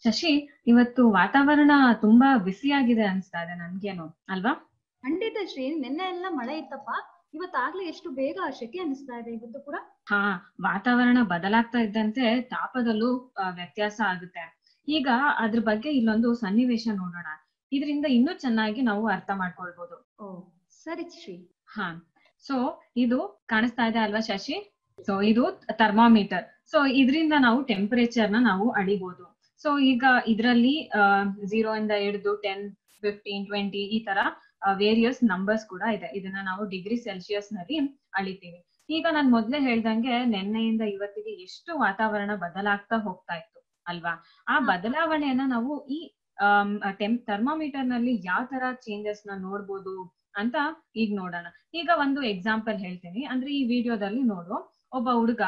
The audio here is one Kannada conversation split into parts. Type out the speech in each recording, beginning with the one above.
ಶಶಿ ಇವತ್ತು ವಾತಾವರಣ ತುಂಬಾ ಬಿಸಿಯಾಗಿದೆ ಅನ್ಸ್ತಾ ಇದೆ ನನ್ಗೇನು ಅಲ್ವಾ ಖಂಡಿತ ಶ್ರೀ ನಿನ್ನೆ ಎಲ್ಲ ಮಳೆ ಇತ್ತಪ್ಪ ಇವತ್ತಾಗ್ಲೇ ಎಷ್ಟು ಬೇಗ ಶೆಕೆ ಅನಿಸ್ತಾ ಇದೆ ಇವತ್ತು ಕೂಡ ಹಾ ವಾತಾವರಣ ಬದಲಾಗ್ತಾ ಇದ್ದಂತೆ ತಾಪದಲ್ಲೂ ಆ, ವ್ಯತ್ಯಾಸ ಆಗುತ್ತೆ ಈಗ ಅದ್ರ ಬಗ್ಗೆ ಇಲ್ಲೊಂದು ಸನ್ನಿವೇಶ ನೋಡೋಣ ಇದರಿಂದ ಇನ್ನೂ ಚೆನ್ನಾಗಿ ನಾವು ಅರ್ಥ ಮಾಡ್ಕೊಳ್ಬಹುದು ಓ ಸರಿ ಶ್ರೀ ಹಾ ಸೊ ಇದು ಕಾಣಿಸ್ತಾ ಇದೆ ಅಲ್ವಾ ಶಶಿ ಸೊ ಇದು ಥರ್ಮಾಮೀಟರ್ ಸೊ ಇದರಿಂದ ನಾವು ಟೆಂಪರೇಚರ್ ನ ನಾವು ಅಳಿಬಹುದು ಸೊ ಈಗ ಇದರಲ್ಲಿ ಝೀರೋ ಇಂದ ಹಿಡಿದು ಟೆನ್ ಫಿಫ್ಟೀನ್ ಟ್ವೆಂಟಿ ಈ ತರ ವೇರಿಯಸ್ ನಂಬರ್ಸ್ ಕೂಡ ಇದೆ ಇದನ್ನ ನಾವು ಡಿಗ್ರಿ ಸೆಲ್ಸಿಯಸ್ ನಲ್ಲಿ ಅಳಿತೀವಿ ಈಗ ನಾನ್ ಮೊದ್ಲೇ ಹೇಳ್ದಂಗೆ ನಿನ್ನೆಯಿಂದ ಇವತ್ತಿಗೆ ಎಷ್ಟು ವಾತಾವರಣ ಬದಲಾಗ್ತಾ ಹೋಗ್ತಾ ಇತ್ತು ಅಲ್ವಾ ಆ ಹಾ. ಬದಲಾವಣೆಯನ್ನ ನಾವು ಈ ಟೆಂಪ್ ಥರ್ಮಾಮೀಟರ್ ನಲ್ಲಿ ಯಾವ ತರ ಚೇಂಜಸ್ ನ ನೋಡ್ಬೋದು ಅಂತ ಈಗ ನೋಡೋಣ ಈಗ ಒಂದು ಎಕ್ಸಾಂಪಲ್ ಹೇಳ್ತೀನಿ ಅಂದ್ರೆ ಈ ವಿಡಿಯೋದಲ್ಲಿ ನೋಡು ಒಬ್ಬ ಹುಡುಗ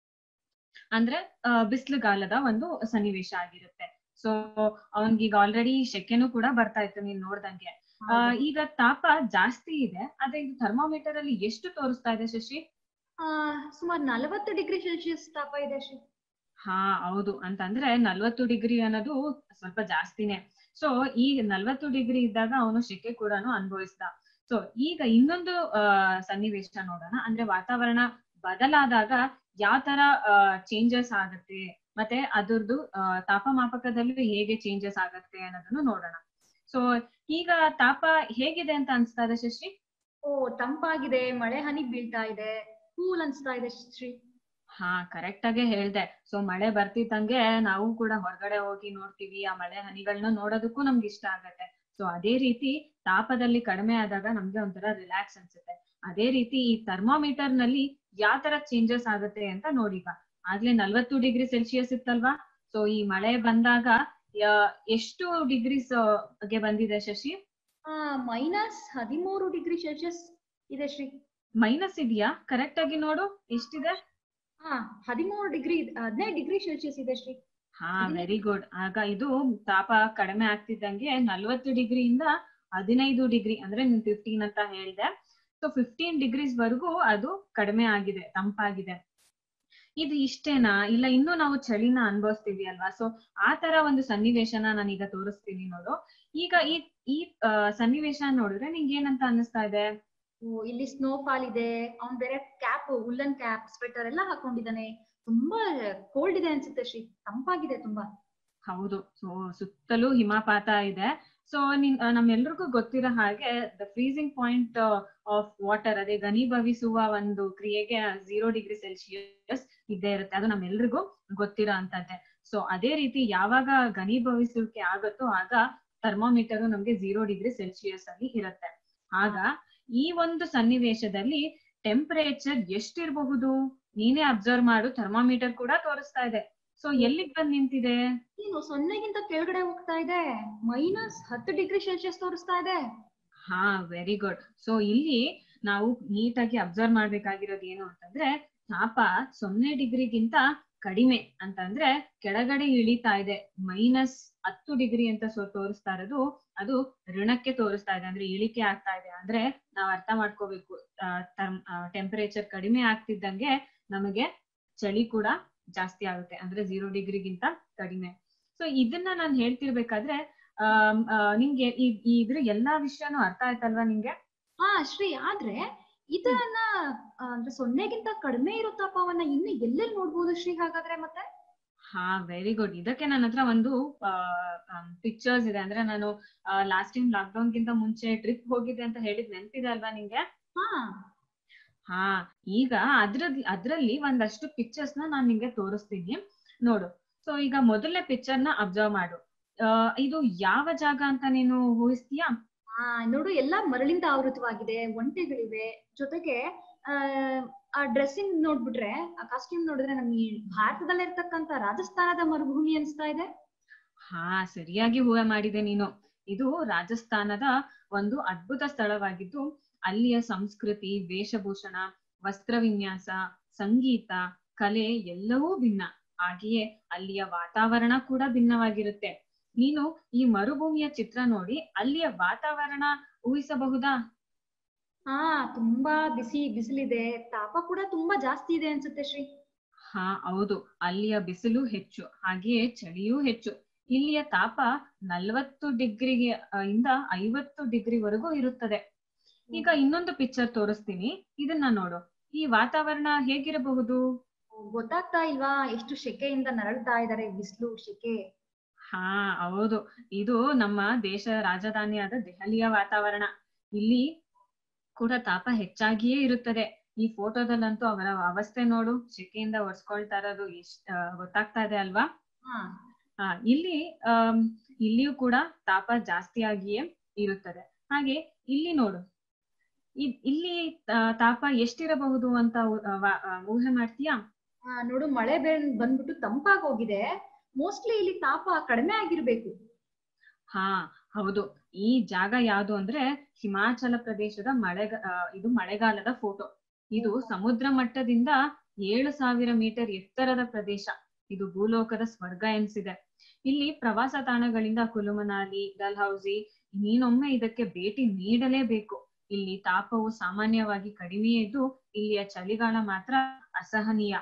ಅಂದ್ರೆ ಬಿಸಿಲುಗಾಲದ ಒಂದು ಸನ್ನಿವೇಶ ಆಗಿರುತ್ತೆ ಸೊ ಅವನ್ಗೀಗ ಆಲ್ರೆಡಿ ಶೆಕೆನೂ ಕೂಡ ಬರ್ತಾ ಇತ್ತು ನೀನ್ ನೋಡ್ದಂಗೆ ಆ, ಈಗ ತಾಪ ಜಾಸ್ತಿ ಇದೆ ಆದ್ರೆ ಇದು ಥರ್ಮಾಮೀಟರ್ ಅಲ್ಲಿ ಎಷ್ಟು ತೋರಿಸ್ತಾ ಇದೆ ಶಶಿ ಆ ಸುಮಾರು ನಲವತ್ತು ಡಿಗ್ರಿ ಸೆಲ್ಸಿಯಸ್ ತಾಪ ಇದೆ ಶ್ರೀ ಹಾ ಹೌದು ಅಂತಂದ್ರೆ ನಲ್ವತ್ತು ಡಿಗ್ರಿ ಅನ್ನೋದು ಸ್ವಲ್ಪ ಜಾಸ್ತಿನೇ ಸೊ ಈ ನಲ್ವತ್ತು ಡಿಗ್ರಿ ಇದ್ದಾಗ ಅವನು ಶೆಕೆ ಕೂಡ ಅನುಭವಿಸ್ದ ಸೊ ಈಗ ಇನ್ನೊಂದು ಆ, ಸನ್ನಿವೇಶ ನೋಡೋಣ ಅಂದ್ರೆ ವಾತಾವರಣ ಬದಲಾದಾಗ ಯಾವ ತರ ಚೇಂಜಸ್ ಆಗುತ್ತೆ ಮತ್ತೆ ಅದ್ರದ್ದು ಆ, ತಾಪಮಾಪಕದಲ್ಲೂ ಹೇಗೆ ಚೇಂಜಸ್ ಆಗತ್ತೆ ಅನ್ನೋದನ್ನು ನೋಡೋಣ ಸೊ ಈಗ ತಾಪ ಹೇಗಿದೆ ಅಂತ ಅನ್ಸ್ತಾ ಇದೆ ಶಶಿ ಓ ತಂಪಾಗಿದೆ ಮಳೆ ಹನಿ ಬೀಳ್ತಾ ಇದೆ ಕೂಲ್ ಅನ್ಸ್ತಾ ಇದೆ ಶ್ರೀ ಹಾ ಕರೆಕ್ಟ್ ಆಗೇ ಹೇಳ್ದೆ ಸೊ ಮಳೆ ಬರ್ತಿದ್ದಂಗೆ ನಾವು ಕೂಡ ಹೊರಗಡೆ ಹೋಗಿ ನೋಡ್ತೀವಿ ಆ ಮಳೆ ಹನಿಗಳನ್ನ ನೋಡೋದಕ್ಕೂ ನಮ್ಗೆ ಇಷ್ಟ ಆಗತ್ತೆ ಸೊ ಅದೇ ರೀತಿ ತಾಪದಲ್ಲಿ ಕಡಿಮೆ ಆದಾಗ ನಮ್ಗೆ ಒಂಥರ ರಿಲ್ಯಾಕ್ಸ್ ಅನ್ಸುತ್ತೆ ಅದೇ ರೀತಿ ಈ ಥರ್ಮಾಮೀಟರ್ ನಲ್ಲಿ ಯಾವ ತರ ಚೇಂಜಸ್ ಆಗುತ್ತೆ ಅಂತ ನೋಡೀಗ ಆಗ್ಲೇ ನಲ್ವತ್ತು ಡಿಗ್ರಿ ಸೆಲ್ಸಿಯಸ್ ಇತ್ತಲ್ವಾ ಸೊ ಈ ಮಳೆ ಬಂದಾಗ ಯಾ- ಎಷ್ಟು ಡಿಗ್ರೀಸ್ ಗೆ ಬಂದಿದೆ ಶಶಿ ಆ ಮೈನಸ್ ಹದಿಮೂರು ಡಿಗ್ರಿ ಸೆಲ್ಸಿಯಸ್ ಇದೆ ಶ್ರೀ ಮೈನಸ್ ಇದೆಯಾ ಕರೆಕ್ಟ್ ಆಗಿ ನೋಡು ಎಷ್ಟಿದೆ ಹಾ ಹದಿಮೂರು ಡಿಗ್ರಿ ಹದಿನೈದು ಡಿಗ್ರಿ ಸೆಲ್ಸಿಯಸ್ ಇದೆ ಶ್ರೀ ಹಾ ಹದಿನೈದು- ವೆರಿ ಗುಡ್ ಆಗ ಇದು ತಾಪ ಕಡಿಮೆ ಆಗ್ತಿದ್ದಂಗೆ ನಲ್ವತ್ತು ಡಿಗ್ರಿಯಿಂದ ಹದಿನೈದು ಡಿಗ್ರಿ ಅಂದ್ರೆ ನೀನ್ ಫಿಫ್ಟೀನ್ ಅಂತ ಹೇಳ್ದೆ ಸೊ ಫಿಫ್ಟೀನ್ ಡಿಗ್ರೀಸ್ ವರೆಗೂ ಅದು ಕಡಿಮೆ ಆಗಿದೆ ತಂಪಾಗಿದೆ ಇದು ಇಷ್ಟೇನಾ ಇಲ್ಲ ಇನ್ನೂ ನಾವು ಚಳಿನ ಅನುಭವಿಸ್ತೀವಿ ಅಲ್ವಾ ಸೊ ಆ ತರ ಒಂದು ಸನ್ನಿವೇಶನ ನಾನೀಗ ತೋರಿಸ್ತೀನಿ ನೋಡು ಈಗ ಈ ಈ ಆ, ಸನ್ನಿವೇಶ ನೋಡಿದ್ರೆ ನಿಂಗೆ ಏನಂತ ಅನ್ನಿಸ್ತಾ ಇದೆ ಓ ಇಲ್ಲಿ ಸ್ನೋ ಫಾಲ್ ಇದೆ ಅವ್ನ್ ಬೇರೆ ಕ್ಯಾಪ್ ಉಲ್ಲನ್ ಕ್ಯಾಪ್ ಸ್ವೆಟರ್ ಎಲ್ಲ ಹಾಕೊಂಡಿದ್ದಾನೆ ತುಂಬಾ ಕೋಲ್ಡ್ ಇದೆ ಅನ್ಸುತ್ತೆ ಶ್ರೀ ತಂಪಾಗಿದೆ ತುಂಬಾ ಹೌದು ಸೊ ಸುತ್ತಲೂ ಹಿಮಪಾತ ಇದೆ ಸೊ ನಿನ್ ಆ, ನಮ್ಮೆಲ್ರಿಗೂ ಗೊತ್ತಿರೋ ಹಾಗೆ the freezing point of water ಅದೇ ಘನೀಭವಿಸುವ ಒಂದು ಕ್ರಿಯೆಗೆ ಝೀರೋ ಡಿಗ್ರಿ ಸೆಲ್ಸಿಯಸ್ ಇದ್ದೇ ಇರುತ್ತೆ ಅದು ನಮ್ಮೆಲ್ರಿಗೂ ಗೊತ್ತಿರೋ ಅಂತದ್ದೇ ಸೊ ಅದೇ ರೀತಿ ಯಾವಾಗ ಘನೀಭವಿಸುವಿಕೆ ಆಗುತ್ತೋ ಆಗ ಥರ್ಮೋಮೀಟರ್ ನಮ್ಗೆ ಝೀರೋ ಡಿಗ್ರಿ ಸೆಲ್ಸಿಯಸ್ ಅಲ್ಲಿ ಇರುತ್ತೆ ಆಗ ಈ ಒಂದು ಸನ್ನಿವೇಶದಲ್ಲಿ ಟೆಂಪರೇಚರ್ ಎಷ್ಟಿರಬಹುದು ನೀನೇ ಅಬ್ಸರ್ವ್ ಮಾಡು ಥರ್ಮಾಮೀಟರ್ ಕೂಡ ತೋರಿಸ್ತಾ ಇದೆ ಸೊ ಎಲ್ಲಿಗೆ ಬಂದ್ ನಿಂತಿದೆ ಏನು ಸೊನ್ನೆಗಿಂತ ಕೆಳಗಡೆ ಹೋಗ್ತಾ ಇದೆ ಮೈನಸ್ ಹತ್ತು ಡಿಗ್ರಿ ಸೆಲ್ಸಿಯಸ್ ತೋರಿಸ್ತಾ ಇದೆ ಹಾ ವೆರಿ ಗುಡ್ ಸೊ ಇಲ್ಲಿ ನಾವು ನೀಟಾಗಿ ಅಬ್ಸರ್ವ್ ಮಾಡ್ಬೇಕಾಗಿರೋದು ಏನು ಅಂತಂದ್ರೆ ತಾಪ ಸೊನ್ನೆ ಡಿಗ್ರಿಗಿಂತ ಕಡಿಮೆ ಅಂತಂದ್ರೆ ಕೆಳಗಡೆ ಇಳಿತಾ ಇದೆ ಮೈನಸ್ ಹತ್ತು ಡಿಗ್ರಿ ಅಂತ ಸೊ ತೋರಿಸ್ತಾ ಇರೋದು ಅದು ಋಣಕ್ಕೆ ತೋರಿಸ್ತಾ ಇದೆ ಅಂದ್ರೆ ಇಳಿಕೆ ಆಗ್ತಾ ಇದೆ ಅಂದ್ರೆ ನಾವ್ ಅರ್ಥ ಮಾಡ್ಕೋಬೇಕು ಟೆಂಪರೇಚರ್ ಕಡಿಮೆ ಆಗ್ತಿದ್ದಂಗೆ ನಮಗೆ ಚಳಿ ಕೂಡ ಜಾಸ್ತಿ ಆಗುತ್ತೆ ಅಂದ್ರೆ ಝೀರೋ ಡಿಗ್ರಿಗಿಂತ ಕಡಿಮೆ ಸೊ ಇದನ್ನ ನಾನು ಹೇಳ್ತಿರ್ಬೇಕಾದ್ರೆ ಆಮ್, ಆ, ನಿಂಗೆ ಈ- ಈ ಇದ್ರ ಎಲ್ಲಾ ವಿಷಯನೂ ಅರ್ಥ ಆಯ್ತಲ್ವಾ ನಿಂಗೆ ಹಾ ಶ್ರೀ ಆದ್ರೆ ಇದನ್ನ ಆ, ಅಂದ್ರೆ ಸೊನ್ನೆಗಿಂತ ಕಡಿಮೆ ಇರೋ ತಾಪವನ್ನ ಇನ್ನು ಎಲ್ಲೆಲ್ಲಿ ನೋಡ್ಬೋದು ಶ್ರೀ ಹಾಗಾದ್ರೆ ಮತ್ತೆ ಹಾ ವೆರಿ ಗುಡ್ ಇದಕ್ಕೆ ನನ್ನ ಹತ್ರ ಒಂದು ಪಿಕ್ಚರ್ಸ್ ಇದೆ ಅಂದ್ರೆ ನಾನು ಲಾಸ್ಟ್ ಟೈಮ್ ಲಾಕ್ಡೌನ್ ಗಿಂತ ಮುಂಚೆ ಟ್ರಿಪ್ ಹೋಗಿದ್ದೆ ಅಂತ ಹೇಳಿದ್ ನೆನ್ಪಿದೆ ಅಲ್ವಾ ನಿಂಗೆ ಹಾ ಹಾ ಈಗ ಅದ್ರದ್ ಅದ್ರಲ್ಲಿ ಒಂದಷ್ಟು ಪಿಕ್ಚರ್ಸ್ ನ ನಾನ್ ನಿಂಗೆ ತೋರಿಸ್ತೀನಿ ನೋಡು ಸೊ ಈಗ ಮೊದಲನೇ ಪಿಕ್ಚರ್ ನ ಅಬ್ಸರ್ವ್ ಮಾಡು ಆ, ಇದು ಯಾವ ಜಾಗ ಅಂತ ನೀನು ಊಹಿಸ್ತೀಯಾ ಹಾ ನೋಡು ಎಲ್ಲಾ ಮರಳಿಂದ ಆವೃತವಾಗಿದೆ ಒಂಟೆಗಳಿವೆ ಜೊತೆಗೆ ಆ ಆ ಡ್ರೆಸ್ಸಿಂಗ್ ನೋಡ್ಬಿಟ್ರೆ ಆ ಕಾಸ್ಟ್ಯೂಮ್ ನೋಡಿದ್ರೆ ನಮ್ಗೆ ಈ ಭಾರತದಲ್ಲೇ ಇರ್ತಕ್ಕಂತ ರಾಜಸ್ಥಾನದ ಮರುಭೂಮಿ ಅನ್ಸ್ತಾ ಇದೆ ಹಾ ಸರಿಯಾಗಿ ಊಹೆ ಮಾಡಿದೆ ನೀನು ಇದು ರಾಜಸ್ಥಾನದ ಒಂದು ಅದ್ಭುತ ಸ್ಥಳವಾಗಿದ್ದು ಅಲ್ಲಿಯ ಸಂಸ್ಕೃತಿ ವೇಷಭೂಷಣ ವಸ್ತ್ರ ವಿನ್ಯಾಸ ಸಂಗೀತ ಕಲೆ ಎಲ್ಲವೂ ಭಿನ್ನ ಹಾಗೆಯೇ ಅಲ್ಲಿಯ ವಾತಾವರಣ ಕೂಡ ಭಿನ್ನವಾಗಿರುತ್ತೆ ನೀನು ಈ ಮರುಭೂಮಿಯ ಚಿತ್ರ ನೋಡಿ ಅಲ್ಲಿಯ ವಾತಾವರಣ ಊಹಿಸಬಹುದಾ ಹಾ ತುಂಬಾ ಬಿಸಿ ಬಿಸಿಲಿದೆ ತಾಪ ಕೂಡ ತುಂಬಾ ಜಾಸ್ತಿ ಇದೆ ಅನ್ಸುತ್ತೆ ಶ್ರೀ ಹಾ ಹೌದು ಅಲ್ಲಿಯ ಬಿಸಿಲು ಹೆಚ್ಚು ಹಾಗೆಯೇ ಚಳಿಯೂ ಹೆಚ್ಚು ಇಲ್ಲಿಯ ತಾಪ ನಲವತ್ತು ಡಿಗ್ರಿಗೆ ಇಂದ ಐವತ್ತು ಡಿಗ್ರಿವರೆಗೂ ಇರುತ್ತದೆ ಈಗ ಇನ್ನೊಂದು ಪಿಕ್ಚರ್ ತೋರಿಸ್ತೀನಿ ಇದನ್ನ ನೋಡು ಈ ವಾತಾವರಣ ಹೇಗಿರಬಹುದು ಗೊತ್ತಾಗ್ತಾ ಇಲ್ವಾ ಎಷ್ಟು ಶೆಕೆಯಿಂದ ನರಳ್ತಾ ಇದಾರೆ ಬಿಸಿಲು ಶೆಕೆ ಹಾ ಹೌದು ಇದು ನಮ್ಮ ದೇಶ ರಾಜಧಾನಿಯಾದ ದೆಹಲಿಯ ವಾತಾವರಣ ಇಲ್ಲಿ ಕೂಡ ತಾಪ ಹೆಚ್ಚಾಗಿಯೇ ಇರುತ್ತದೆ ಈ ಫೋಟೋದಲ್ಲಂತೂ ಅವರ ಅವಸ್ಥೆ ನೋಡು ಶೆಕೆಯಿಂದ ಒರ್ಸ್ಕೊಳ್ತಾ ಇರೋದು ಎಷ್ಟ್ ಆ, ಗೊತ್ತಾಗ್ತಾ ಇದೆ ಅಲ್ವಾ ಹಾ ಹಾ ಇಲ್ಲಿ ಆಮ್, ಇಲ್ಲಿಯೂ ಕೂಡ ತಾಪ ಜಾಸ್ತಿಯಾಗಿಯೇ ಇರುತ್ತದೆ ಹಾಗೆ ಇಲ್ಲಿ ನೋಡು ಇ- ಇಲ್ಲಿ ತಾ- ತಾಪ ಎಷ್ಟಿರಬಹುದು ಅಂತ ಊ- ಆ, ವಾ- ಆ, ಊಹೆ ಮಾಡ್ತೀಯಾ ಆ, ನೋಡು ಮಳೆ ಬೆ- ಬಂದ್ಬಿಟ್ಟು ತಂಪಾಗಿ ಹೋಗಿದೆ ಮೋಸ್ಟ್ಲಿ ಇಲ್ಲಿ ತಾಪ ಕಡಿಮೆ ಆಗಿರ್ಬೇಕು ಹಾ ಹೌದು ಈ ಜಾಗ ಯಾವುದು ಅಂದ್ರೆ ಹಿಮಾಚಲ ಪ್ರದೇಶದ ಮಳೆಗ ಆ, ಇದು ಮಳೆಗಾಲದ ಫೋಟೋ ಇದು ಸಮುದ್ರ ಮಟ್ಟದಿಂದ ಏಳು ಸಾವಿರ ಮೀಟರ್ ಎತ್ತರದ ಪ್ರದೇಶ ಇದು ಭೂಲೋಕದ ಸ್ವರ್ಗ ಎನ್ಸಿದೆ ಇಲ್ಲಿ ಪ್ರವಾಸ ತಾಣಗಳಿಂದ ಕುಲುಮನಾಲಿ ಡಲ್ಹೌಸಿ ನೀನೊಮ್ಮೆ ಇದಕ್ಕೆ ಭೇಟಿ ನೀಡಲೇಬೇಕು ಇಲ್ಲಿ ತಾಪವು ಸಾಮಾನ್ಯವಾಗಿ ಕಡಿಮೆ ಇದ್ದು ಇಲ್ಲಿಯ ಚಳಿಗಾಲ ಮಾತ್ರ ಅಸಹನೀಯ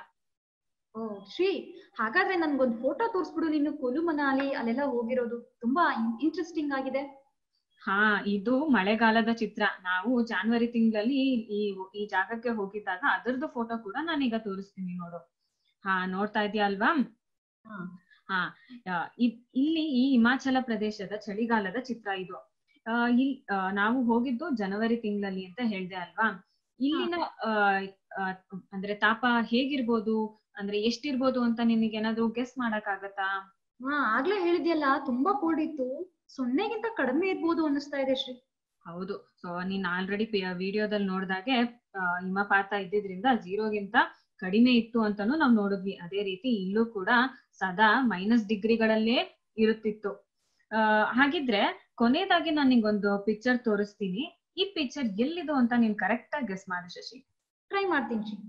ಓ ಶ್ರೀ ಹಾಗಾದ್ರೆ ನನ್ಗೊಂದ್ ಫೋಟೋ ತೋರಿಸ್ಬಿಡು ನೀನು ಕುಲು ಮನಾಲಿ ಅಲ್ಲೆಲ್ಲ ಹೋಗಿರೋದು ತುಂಬಾ ಇಂಟ್ರೆಸ್ಟಿಂಗ್ ಆಗಿದೆ ಹಾ ಇದು ಮಳೆಗಾಲದ ಚಿತ್ರ ನಾವು ಜಾನ್ವರಿ ತಿಂಗಳಲ್ಲಿ ಈ ಈ ಜಾಗಕ್ಕೆ ಹೋಗಿದ್ದಾಗ ಅದರದ್ದು ಫೋಟೋ ಕೂಡ ನಾನೀಗ ತೋರಿಸ್ತೀನಿ ನೋಡು ಹಾ ನೋಡ್ತಾ ಇದೀಯ ಅಲ್ವಾ ಹಾ. ಹಾ ಆ, ಇದ್- ಇಲ್ಲಿ ಈ ಹಿಮಾಚಲ ಪ್ರದೇಶದ ಚಳಿಗಾಲದ ಚಿತ್ರ ಇದು ಆ, ಇಲ್ ಆ, ನಾವು ಹೋಗಿದ್ದು ಜನವರಿ ತಿಂಗಳಲ್ಲಿ ಅಂತ ಹೇಳ್ದೆ ಅಲ್ವಾ ಇಲ್ಲಿನ ಆ, ಆ, ಅಂದ್ರೆ ತಾಪ ಹೇಗಿರ್ಬೋದು ಅಂದ್ರೆ ಎಷ್ಟಿರ್ಬೋದು ಅಂತ ನಿನಗೆ ಏನಾದ್ರು ಗೆಸ್ ಮಾಡಕ್ ಆಗತ್ತಾ ಹಾ ಆಗ್ಲೇ ಹೇಳಿದ್ಯಲ್ಲ ತುಂಬಾ ಕೋಲ್ಡ್ ಇತ್ತು ಸೊನ್ನೆಗಿಂತ ಕಡಿಮೆ ಇರ್ಬೋದು ಅನ್ನಿಸ್ತಾ ಇದೆ ಶ್ರೀ ಹೌದು ಸೊ ನೀನ್ ಆಲ್ರೆಡಿ ವಿಡಿಯೋದಲ್ಲಿ ನೋಡ್ದಾಗೆ ಆ, ಹಿಮಪಾತ ಇದ್ದಿದ್ರಿಂದ ಝೀರೋಗಿಂತ ಕಡಿಮೆ ಇತ್ತು ಅಂತಾನು ನಾವ್ ನೋಡಿದ್ವಿ ಅದೇ ರೀತಿ ಇಲ್ಲೂ ಕೂಡ ಸದಾ ಮೈನಸ್ ಡಿಗ್ರಿಗಳಲ್ಲೇ ಇರುತ್ತಿತ್ತು ಆ ಹಾಗಿದ್ರೆ ಕೊನೆಯದಾಗಿ ನಾನು ನಿಂಗೊಂದು ಪಿಕ್ಚರ್ ತೋರಿಸ್ತೀನಿ ಈ ಪಿಕ್ಚರ್ ಎಲ್ಲಿದು ಅಂತ ನೀನ್ ಕರೆಕ್ಟ್ ಆಗಿ ಗೆಸ್ ಮಾಡು ಶಶಿ ಟ್ರೈ ಮಾಡ್ತೀನಿ ಶ್ರೀ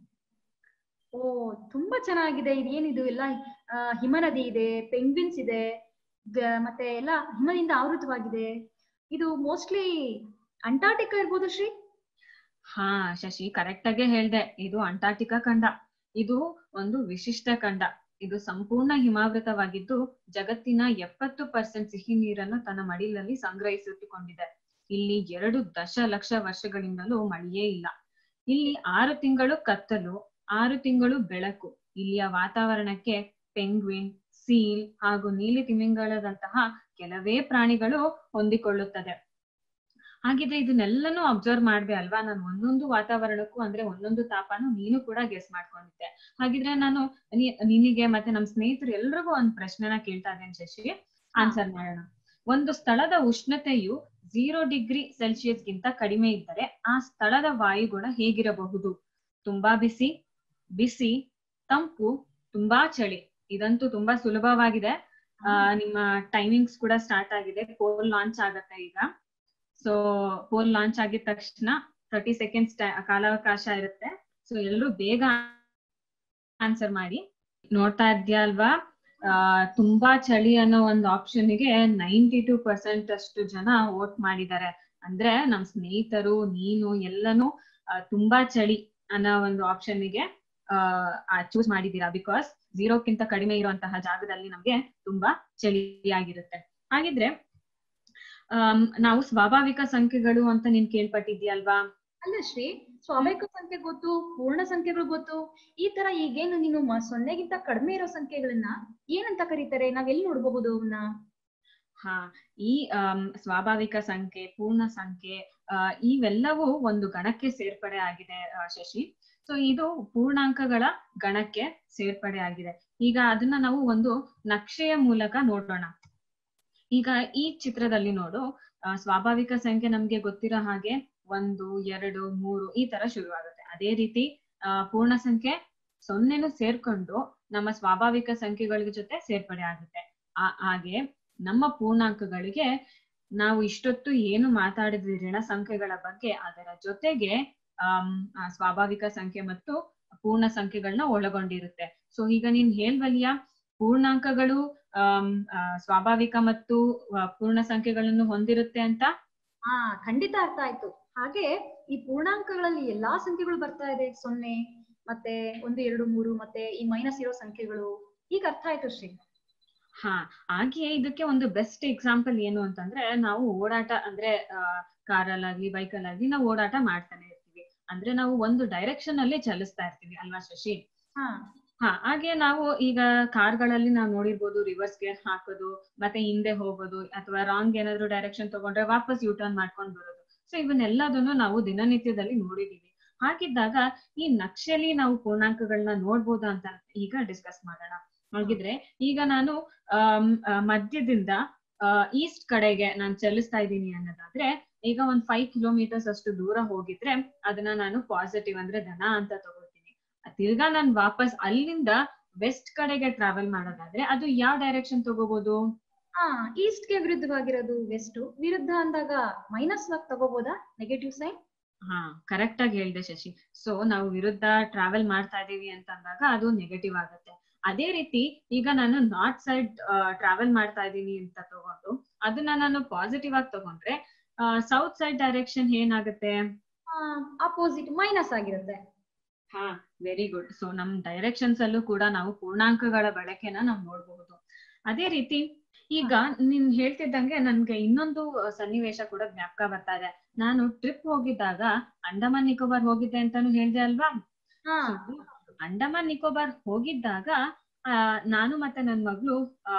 ಓ ತುಂಬಾ ಚೆನ್ನಾಗಿದೆ ಇದೇನಿದು ಎಲ್ಲ ಆ, ಹಿಮನದಿ ಇದೆ ಪೆಂಗ್ವಿನ್ಸ್ ಇದೆ ಗ- ಮತ್ತೆ ಎಲ್ಲ ಹಿಮದಿಂದ ಆವೃತವಾಗಿದೆ ಇದು ಮೋಸ್ಟ್ಲಿ ಅಂಟಾರ್ಟಿಕಾ ಇರ್ಬೋದು ಶ್ರೀ ಹಾ ಶಶಿ ಕರೆಕ್ಟ್ ಆಗೇ ಹೇಳ್ದೆ ಇದು ಅಂಟಾರ್ಟಿಕಾ ಖಂಡ ಇದು ಒಂದು ವಿಶಿಷ್ಟ ಖಂಡ ಇದು ಸಂಪೂರ್ಣ ಹಿಮಾವೃತವಾಗಿದ್ದು ಜಗತ್ತಿನ ಎಪ್ಪತ್ತು ಪರ್ಸೆಂಟ್ ಸಿಹಿ ನೀರನ್ನು ತನ್ನ ಮಡಿಲಲ್ಲಿ ಸಂಗ್ರಹಿಸಿಟ್ಟುಕೊಂಡಿದೆ ಇಲ್ಲಿ ಎರಡು ದಶಲಕ್ಷ ವರ್ಷಗಳಿಂದಲೂ ಮಳೆಯೇ ಇಲ್ಲ ಇಲ್ಲಿ ಆರು ತಿಂಗಳು ಕತ್ತಲು ಆರು ತಿಂಗಳು ಬೆಳಕು ಇಲ್ಲಿಯ ವಾತಾವರಣಕ್ಕೆ ಪೆಂಗ್ವಿನ್ ಸೀಲ್ ಹಾಗೂ ನೀಲಿ ತಿಮಿಂಗಳದಂತಹ ಕೆಲವೇ ಪ್ರಾಣಿಗಳು ಹೊಂದಿಕೊಳ್ಳುತ್ತದೆ ಹಾಗಿದ್ರೆ ಇದನ್ನೆಲ್ಲನೂ ಅಬ್ಸರ್ವ್ ಮಾಡ್ದೆ ಅಲ್ವಾ ನಾನು ಒಂದೊಂದು ವಾತಾವರಣಕ್ಕೂ ಅಂದ್ರೆ ಒಂದೊಂದು ತಾಪನು ನೀನು ಕೂಡ ಗೆಸ್ ಮಾಡ್ಕೊಂಡಿದ್ದೆ ಹಾಗಿದ್ರೆ ನಾನು ನೀ- ನಿನಗೆ ಮತ್ತೆ ನಮ್ ಸ್ನೇಹಿತರು ಎಲ್ರಿಗೂ ಒಂದ್ ಪ್ರಶ್ನೆನ ಕೇಳ್ತಾ ಇದ್ದೇನೆ ಶಶಿ ಆನ್ಸರ್ ಮಾಡೋಣ ಒಂದು ಸ್ಥಳದ ಉಷ್ಣತೆಯು ಝೀರೋ ಡಿಗ್ರಿ ಸೆಲ್ಸಿಯಸ್ ಗಿಂತ ಕಡಿಮೆ ಇದ್ದರೆ ಆ ಸ್ಥಳದ ವಾಯುಗುಣ ಹೇಗಿರಬಹುದು ತುಂಬಾ ಬಿಸಿ ಬಿಸಿ ತಂಪು ತುಂಬಾ ಚಳಿ ಇದಂತೂ ತುಂಬಾ ಸುಲಭವಾಗಿದೆ ಆ, ನಿಮ್ಮ ಟೈಮಿಂಗ್ಸ್ ಕೂಡ ಸ್ಟಾರ್ಟ್ ಆಗಿದೆ ಪೋಲ್ ಲಾಂಚ್ ಆಗತ್ತೆ ಈಗ ಸೊ ಪೋಲ್ ಲಾಂಚ್ ಆಗಿದ ತಕ್ಷಣ ತರ್ಟಿ ಸೆಕೆಂಡ್ಸ್ ಕಾಲಾವಕಾಶ ಇರುತ್ತೆ ಸೊ ಎಲ್ಲರೂ ಬೇಗ ಆನ್ಸರ್ ಮಾಡಿ ನೋಡ್ತಾ ಇದ್ಯಾ ಅಲ್ವಾ ಆ, ತುಂಬಾ ಚಳಿ ಅನ್ನೋ ಒಂದು ಆಪ್ಷನ್ಗೆ ನೈಂಟಿ ಟೂ ಪರ್ಸೆಂಟ್ ಅಷ್ಟು ಜನ ವೋಟ್ ಮಾಡಿದ್ದಾರೆ ಅಂದ್ರೆ ನಮ್ ಸ್ನೇಹಿತರು ನೀನು ಎಲ್ಲನೂ ಆ, ತುಂಬಾ ಚಳಿ ಅನ್ನೋ ಒಂದು ಆಪ್ಷನ್ಗೆ ಚೂಸ್ ಮಾಡಿದೀರಾ ಬಿಕಾಸ್ ಝೀರೋಕ್ಕಿಂತ ಕಡಿಮೆ ಇರುವಂತಹ ಜಾಗದಲ್ಲಿ ನಮ್ಗೆ ತುಂಬಾ ಚಳಿಯಾಗಿರುತ್ತೆ ಹಾಗಿದ್ರೆ ಆಮ್, ನಾವು ಸ್ವಾಭಾವಿಕ ಸಂಖ್ಯೆಗಳು ಅಂತ ನೀನ್ ಕೇಳ್ಪಟ್ಟಿದ್ಯಲ್ವಾ ಅಲ್ಲ ಶ್ರೀ ಸ್ವಾಭಾವಿಕ ಸಂಖ್ಯೆ ಗೊತ್ತು ಪೂರ್ಣ ಸಂಖ್ಯೆಗಳು ಗೊತ್ತು ಈ ತರ ಈಗೇನು ನೀನು ಮ- ಸೊನ್ನೆಗಿಂತ ಕಡಿಮೆ ಇರೋ ಸಂಖ್ಯೆಗಳನ್ನ ಏನಂತ ಕರೀತಾರೆ ನಾವ್ ಎಲ್ಲಿ ನೋಡ್ಬಹುದು ಅವನ್ನ ಹಾ ಈ ಆಮ್, ಸ್ವಾಭಾವಿಕ ಸಂಖ್ಯೆ ಪೂರ್ಣ ಸಂಖ್ಯೆ ಆ, ಇವೆಲ್ಲವೂ ಒಂದು ಗಣಕ್ಕೆ ಸೇರ್ಪಡೆ ಆಗಿದೆ ಆ, ಶಶಿ ಸೊ ಇದು ಪೂರ್ಣಾಂಕಗಳ ಗಣಕ್ಕೆ ಸೇರ್ಪಡೆ ಆಗಿದೆ ಈಗ ಅದನ್ನ ನಾವು ಒಂದು ನಕ್ಷೆಯ ಮೂಲಕ ನೋಡೋಣ ಈಗ ಈ ಚಿತ್ರದಲ್ಲಿ ನೋಡು ಆ, ಸ್ವಾಭಾವಿಕ ಸಂಖ್ಯೆ ನಮ್ಗೆ ಗೊತ್ತಿರೋ ಹಾಗೆ ಒಂದು ಎರಡು ಮೂರು ಈ ತರ ಶುರುವಾಗುತ್ತೆ ಅದೇ ರೀತಿ ಆ, ಪೂರ್ಣ ಸಂಖ್ಯೆ ಸೊನ್ನೆನು ಸೇರ್ಕೊಂಡು ನಮ್ಮ ಸ್ವಾಭಾವಿಕ ಸಂಖ್ಯೆಗಳ ಜೊತೆ ಸೇರ್ಪಡೆ ಆಗುತ್ತೆ ಆ- ಹಾಗೆ ನಮ್ಮ ಪೂರ್ಣಾಂಕಗಳಿಗೆ ನಾವು ಇಷ್ಟೊತ್ತು ಏನು ಮಾತಾಡಿದ್ವಿ ಋಣ ಸಂಖ್ಯೆಗಳ ಬಗ್ಗೆ ಅದರ ಜೊತೆಗೆ ಆಮ್, ಆ, ಸ್ವಾಭಾವಿಕ ಸಂಖ್ಯೆ ಮತ್ತು ಪೂರ್ಣ ಸಂಖ್ಯೆಗಳನ್ನ ಒಳಗೊಂಡಿರುತ್ತೆ ಸೊ ಈಗ ನೀನ್ ಹೇಳ್ವಲ್ಯ ಪೂರ್ಣಾಂಕಗಳು ಆಮ್, ಆ, ಸ್ವಾಭಾವಿಕ ಮತ್ತು ಆ, ಪೂರ್ಣ ಸಂಖ್ಯೆಗಳನ್ನು ಹೊಂದಿರುತ್ತೆ ಅಂತ ಹಾ ಖಂಡಿತ ಅರ್ಥ ಆಯ್ತು ಹಾಗೆ ಈ ಪೂರ್ಣಾಂಕಗಳಲ್ಲಿ ಎಲ್ಲಾ ಸಂಖ್ಯೆಗಳು ಬರ್ತಾ ಇದೆ ಸೊನ್ನೆ ಮತ್ತೆ ಒಂದು ಎರಡು ಮೂರು ಮತ್ತೆ ಈ ಮೈನಸ್ ಇರೋ ಸಂಖ್ಯೆಗಳು ಈಗ ಅರ್ಥ ಆಯ್ತು ಶ್ರೀ ಹಾ ಹಾಗೆ ಇದಕ್ಕೆ ಒಂದು ಬೆಸ್ಟ್ ಎಕ್ಸಾಂಪಲ್ ಏನು ಅಂತಂದ್ರೆ ನಾವು ಓಡಾಟ ಅಂದ್ರೆ ಕಾರಲ್ಲಾಗ್ಲಿ ಬೈಕಲ್ಲಾಗ್ಲಿ ನಾವು ಓಡಾಟ ಮಾಡ್ತಾನೆ ಇರ್ತೀವಿ ಅಂದ್ರೆ ನಾವು ಒಂದು ಡೈರೆಕ್ಷನ್ ಅಲ್ಲಿ ಚಲಿಸ್ತಾ ಇರ್ತೀವಿ ಅಲ್ವಾ ಶಶಿ ಹಾ ಹಾ ಹಾಗೆ ನಾವು ಈಗ ಕಾರ್ಗಳಲ್ಲಿ ನಾವು ನೋಡಿರ್ಬೋದು ರಿವರ್ಸ್ ಗೇರ್ ಹಾಕೋದು ಮತ್ತೆ ಹಿಂದೆ ಹೋಗೋದು ಅಥವಾ ರಾಂಗ್ ಏನಾದ್ರು ಡೈರೆಕ್ಷನ್ ತಗೊಂಡ್ರೆ ವಾಪಸ್ ಯೂ ಟರ್ನ್ ಮಾಡ್ಕೊಂಡ್ ಬರೋದು ಸೊ ಇವನ್ನೆಲ್ಲದನ್ನು ನಾವು ದಿನನಿತ್ಯದಲ್ಲಿ ನೋಡಿದೀವಿ ಹಾಗಿದ್ದಾಗ ಈ ನಕ್ಷೆಲಿ ನಾವು ಪೂರ್ಣಾಂಕಗಳನ್ನ ನೋಡ್ಬೋದಾ ಅಂತ ಈಗ ಡಿಸ್ಕಸ್ ಮಾಡೋಣ ಹಾಗಿದ್ರೆ ಈಗ ನಾನು ಆಮ್, ಆ, ಮಧ್ಯದಿಂದ ಈಸ್ಟ್ ಕಡೆಗೆ ನಾನು ಚಲಿಸ್ತಾ ಇದ್ದೀನಿ ಅನ್ನೋದಾದ್ರೆ ಈಗ ಒಂದ್ ಫೈವ್ ಕಿಲೋಮೀಟರ್ಸ್ ಅಷ್ಟು ದೂರ ಹೋಗಿದ್ರೆ ಅದನ್ನ ನಾನು ಪಾಸಿಟಿವ್ ಅಂದ್ರೆ ಧನ ಅಂತ ತಗೊಳ್ತೀನಿ ತಿರ್ಗಾ ನಾನು ವಾಪಸ್ ಅಲ್ಲಿಂದ ವೆಸ್ಟ್ ಕಡೆಗೆ ಟ್ರಾವೆಲ್ ಮಾಡೋದಾದ್ರೆ ಅದು ಯಾವ ಡೈರೆಕ್ಷನ್ ತಗೋಬಹುದು ಹಾ ಈಸ್ಟ್ ಗೆ ವಿರುದ್ಧವಾಗಿರೋದು ವೆಸ್ಟ್ ವಿರುದ್ಧ ಅಂದಾಗ ಮೈನಸ್ ಆಗಿ ತಗೋಬೋದಾ ನೆಗೆಟಿವ್ ಸೈನ್ ಹಾ ಕರೆಕ್ಟ್ ಆಗಿ ಹೇಳ್ದೆ ಶಶಿ ಸೊ ನಾವು ವಿರುದ್ಧ ಟ್ರಾವೆಲ್ ಮಾಡ್ತಾ ಇದೀವಿ ಅಂತ ಅಂದಾಗ ಅದು ನೆಗೆಟಿವ್ ಆಗುತ್ತೆ ಅದೇ ರೀತಿ ಈಗ ನಾನು ನಾರ್ತ್ ಸೈಡ್ ಟ್ರಾವೆಲ್ ಮಾಡ್ತಾ ಇದ್ದೀನಿ ಅಂತ ತಗೊಂಡು ಅದನ್ನ ನಾನು ಪಾಸಿಟಿವ್ ಆಗಿ ತಗೊಂಡ್ರೆ ಸೌತ್ ಸೈಡ್ ಡೈರೆಕ್ಷನ್ ಏನಾಗುತ್ತೆ ಅಪೋಸಿಟ್ ಮೈನಸ್ ಆಗಿರುತ್ತೆ ಹಾ ವೆರಿ ಗುಡ್ ಸೊ ನಮ್ ಡೈರೆಕ್ಷನ್ಸ್ ಅಲ್ಲೂ ಕೂಡ ನಾವು ಪೂರ್ಣಾಂಕಗಳ ಬಳಕೆನ ನಾವು ನೋಡಬಹುದು ಅದೇ ರೀತಿ ಈಗ ನೀನ್ ಹೇಳ್ತಿದ್ದಂಗೆ ನನ್ಗೆ ಇನ್ನೊಂದು ಅಹ್, ಸನ್ನಿವೇಶ ಕೂಡ ಜ್ಞಾಪಕ ಬರ್ತಾ ಇದೆ ನಾನು ಟ್ರಿಪ್ ಹೋಗಿದ್ದಾಗ ಅಂಡಮಾನ್ ನಿಕೋಬಾರ್ ಹೋಗಿದ್ದೆ ಅಂತಾನು ಹೇಳ್ದೆ ಅಲ್ವಾ ಹಾ So, ಅಂಡಮಾನ್ ನಿಕೋಬಾರ್ ಹೋಗಿದ್ದಾಗ ಆ ನಾನು ಮತ್ತೆ ನನ್ ಮಗಳು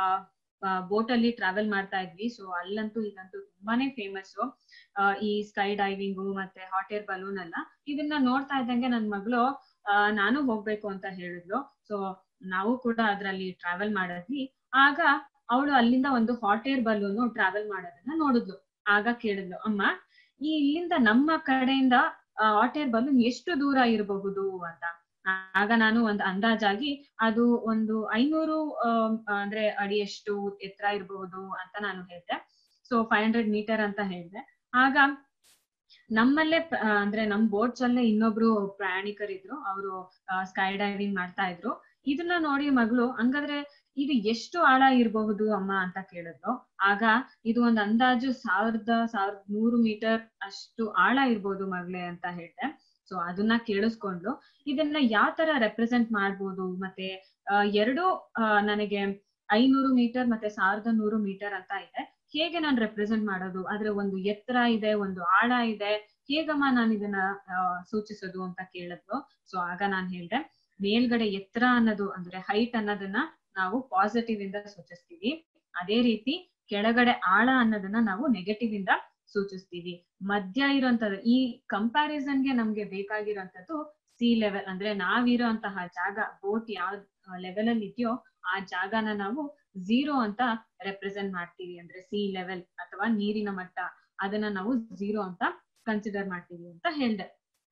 ಆ ಬೋಟ್ ಅಲ್ಲಿ ಟ್ರಾವೆಲ್ ಮಾಡ್ತಾ ಇದ್ವಿ ಸೊ ಅಲ್ಲಂತೂ ಇದಂತೂ ತುಂಬಾನೇ ಫೇಮಸ್ ಈ ಸ್ಕೈ ಡೈವಿಂಗು ಮತ್ತೆ ಹಾಟ್ ಏರ್ ಬಲೂನ್ ಎಲ್ಲ ಇದನ್ನ ನೋಡ್ತಾ ಇದ್ದಂಗೆ ನನ್ ಮಗಳು ಆ ನಾನು ಹೋಗ್ಬೇಕು ಅಂತ ಹೇಳಿದ್ಲು ಸೊ ನಾವು ಕೂಡ ಅದ್ರಲ್ಲಿ ಟ್ರಾವೆಲ್ ಮಾಡಿದ್ವಿ ಆಗ ಅವಳು ಅಲ್ಲಿಂದ ಒಂದು ಹಾಟ್ ಏರ್ ಬಲೂನ್ ಟ್ರಾವೆಲ್ ಮಾಡೋದನ್ನ ನೋಡಿದ್ಲು ಆಗ ಕೇಳಿದ್ಲು ಅಮ್ಮ ಈ ಇಲ್ಲಿಂದ ನಮ್ಮ ಕಡೆಯಿಂದ ಹಾಟ್ ಏರ್ ಬಲೂನ್ ಎಷ್ಟು ದೂರ ಇರಬಹುದು ಅಂತ ಆಗ ನಾನು ಒಂದು ಅಂದಾಜಾಗಿ ಅದು ಒಂದು ಐನೂರು ಆಮ್, ಅಂದ್ರೆ ಅಡಿಯಷ್ಟು ಎತ್ತರ ಇರಬಹುದು ಅಂತ ನಾನು ಹೇಳ್ದೆ ಸೊ ಫೈವ್ ಹಂಡ್ರೆಡ್ ಮೀಟರ್ ಅಂತ ಹೇಳ್ದೆ ಆಗ ನಮ್ಮಲ್ಲೇ ಪ್ರ- ಆ, ಅಂದ್ರೆ ನಮ್ ಬೋಟ್ಸ್ ಅಲ್ಲೇ ಇನ್ನೊಬ್ರು ಪ್ರಯಾಣಿಕರಿದ್ರು ಅವರು ಸ್ಕೈ ಡೈವಿಂಗ್ ಮಾಡ್ತಾ ಇದ್ರು ಇದನ್ನ ನೋಡಿ ಮಗಳು ಹಂಗಾದ್ರೆ ಇದು ಎಷ್ಟು ಆಳ ಇರಬಹುದು ಅಮ್ಮ ಅಂತ ಕೇಳಿದ್ಲು ಆಗ ಇದು ಒಂದ್ ಅಂದಾಜು ಸಾವಿರದ ಸಾವಿರದ ನೂರು ಮೀಟರ್ ಅಷ್ಟು ಆಳ ಇರ್ಬೋದು ಮಗಳೇ ಅಂತ ಹೇಳ್ದೆ ಸೊ ಅದನ್ನ ಕೇಳಿಸ್ಕೊಂಡ್ಲು ಇದನ್ನ ಯಾವ ತರ ರೆಪ್ರೆಸೆಂಟ್ ಮಾಡ್ಬೋದು ಮತ್ತೆ ಆ, ಎರಡು ಆ, ನನಗೆ ಐನೂರು ಮೀಟರ್ ಮತ್ತೆ ಸಾವಿರದ ನೂರು ಮೀಟರ್ ಅಂತ ಇದೆ ಹೇಗೆ ನಾನು ರೆಪ್ರೆಸೆಂಟ್ ಮಾಡೋದು ಆದ್ರೆ ಒಂದು ಎತ್ತರ ಇದೆ ಒಂದು ಆಳ ಇದೆ ಹೇಗಮ್ಮ ನಾನು ಇದನ್ನ ಆ, ಸೂಚಿಸೋದು ಅಂತ ಕೇಳಿದ್ಲು ಸೊ ಆಗ ನಾನ್ ಹೇಳ್ದೆ ಮೇಲ್ಗಡೆ ಎತ್ತರ ಅನ್ನೋದು ಅಂದ್ರೆ ಹೈಟ್ ಅನ್ನೋದನ್ನ ನಾವು ಪಾಸಿಟಿವ್ ಇಂದ ಸೂಚಿಸ್ತೀವಿ ಅದೇ ರೀತಿ ಕೆಳಗಡೆ ಆಳ ಅನ್ನೋದನ್ನ ನಾವು ನೆಗೆಟಿವ್ ಇಂದ ಸೂಚಿಸ್ತೀವಿ ಮಧ್ಯ ಇರೋಂಥದ್ದು ಈ ಕಂಪ್ಯಾರಿಸನ್ಗೆ ನಮ್ಗೆ ಬೇಕಾಗಿರೋಂಥದ್ದು ಸಿ ಲೆವೆಲ್ ಅಂದ್ರೆ ನಾವಿರೋಂತಹ ಜಾಗ ಬೋಟ್ ಯಾವ ಲೆವೆಲ್ ಅಲ್ಲಿ ಇದೆಯೋ ಆ ಜಾಗನ ನಾವು ಝೀರೋ ಅಂತ ರೆಪ್ರೆಸೆಂಟ್ ಮಾಡ್ತೀವಿ ಅಂದ್ರೆ ಸಿ ಲೆವೆಲ್ ಅಥವಾ ನೀರಿನ ಮಟ್ಟ ಅದನ್ನ ನಾವು ಝೀರೋ ಅಂತ ಕನ್ಸಿಡರ್ ಮಾಡ್ತೀವಿ ಅಂತ ಹೇಳ್ದೆ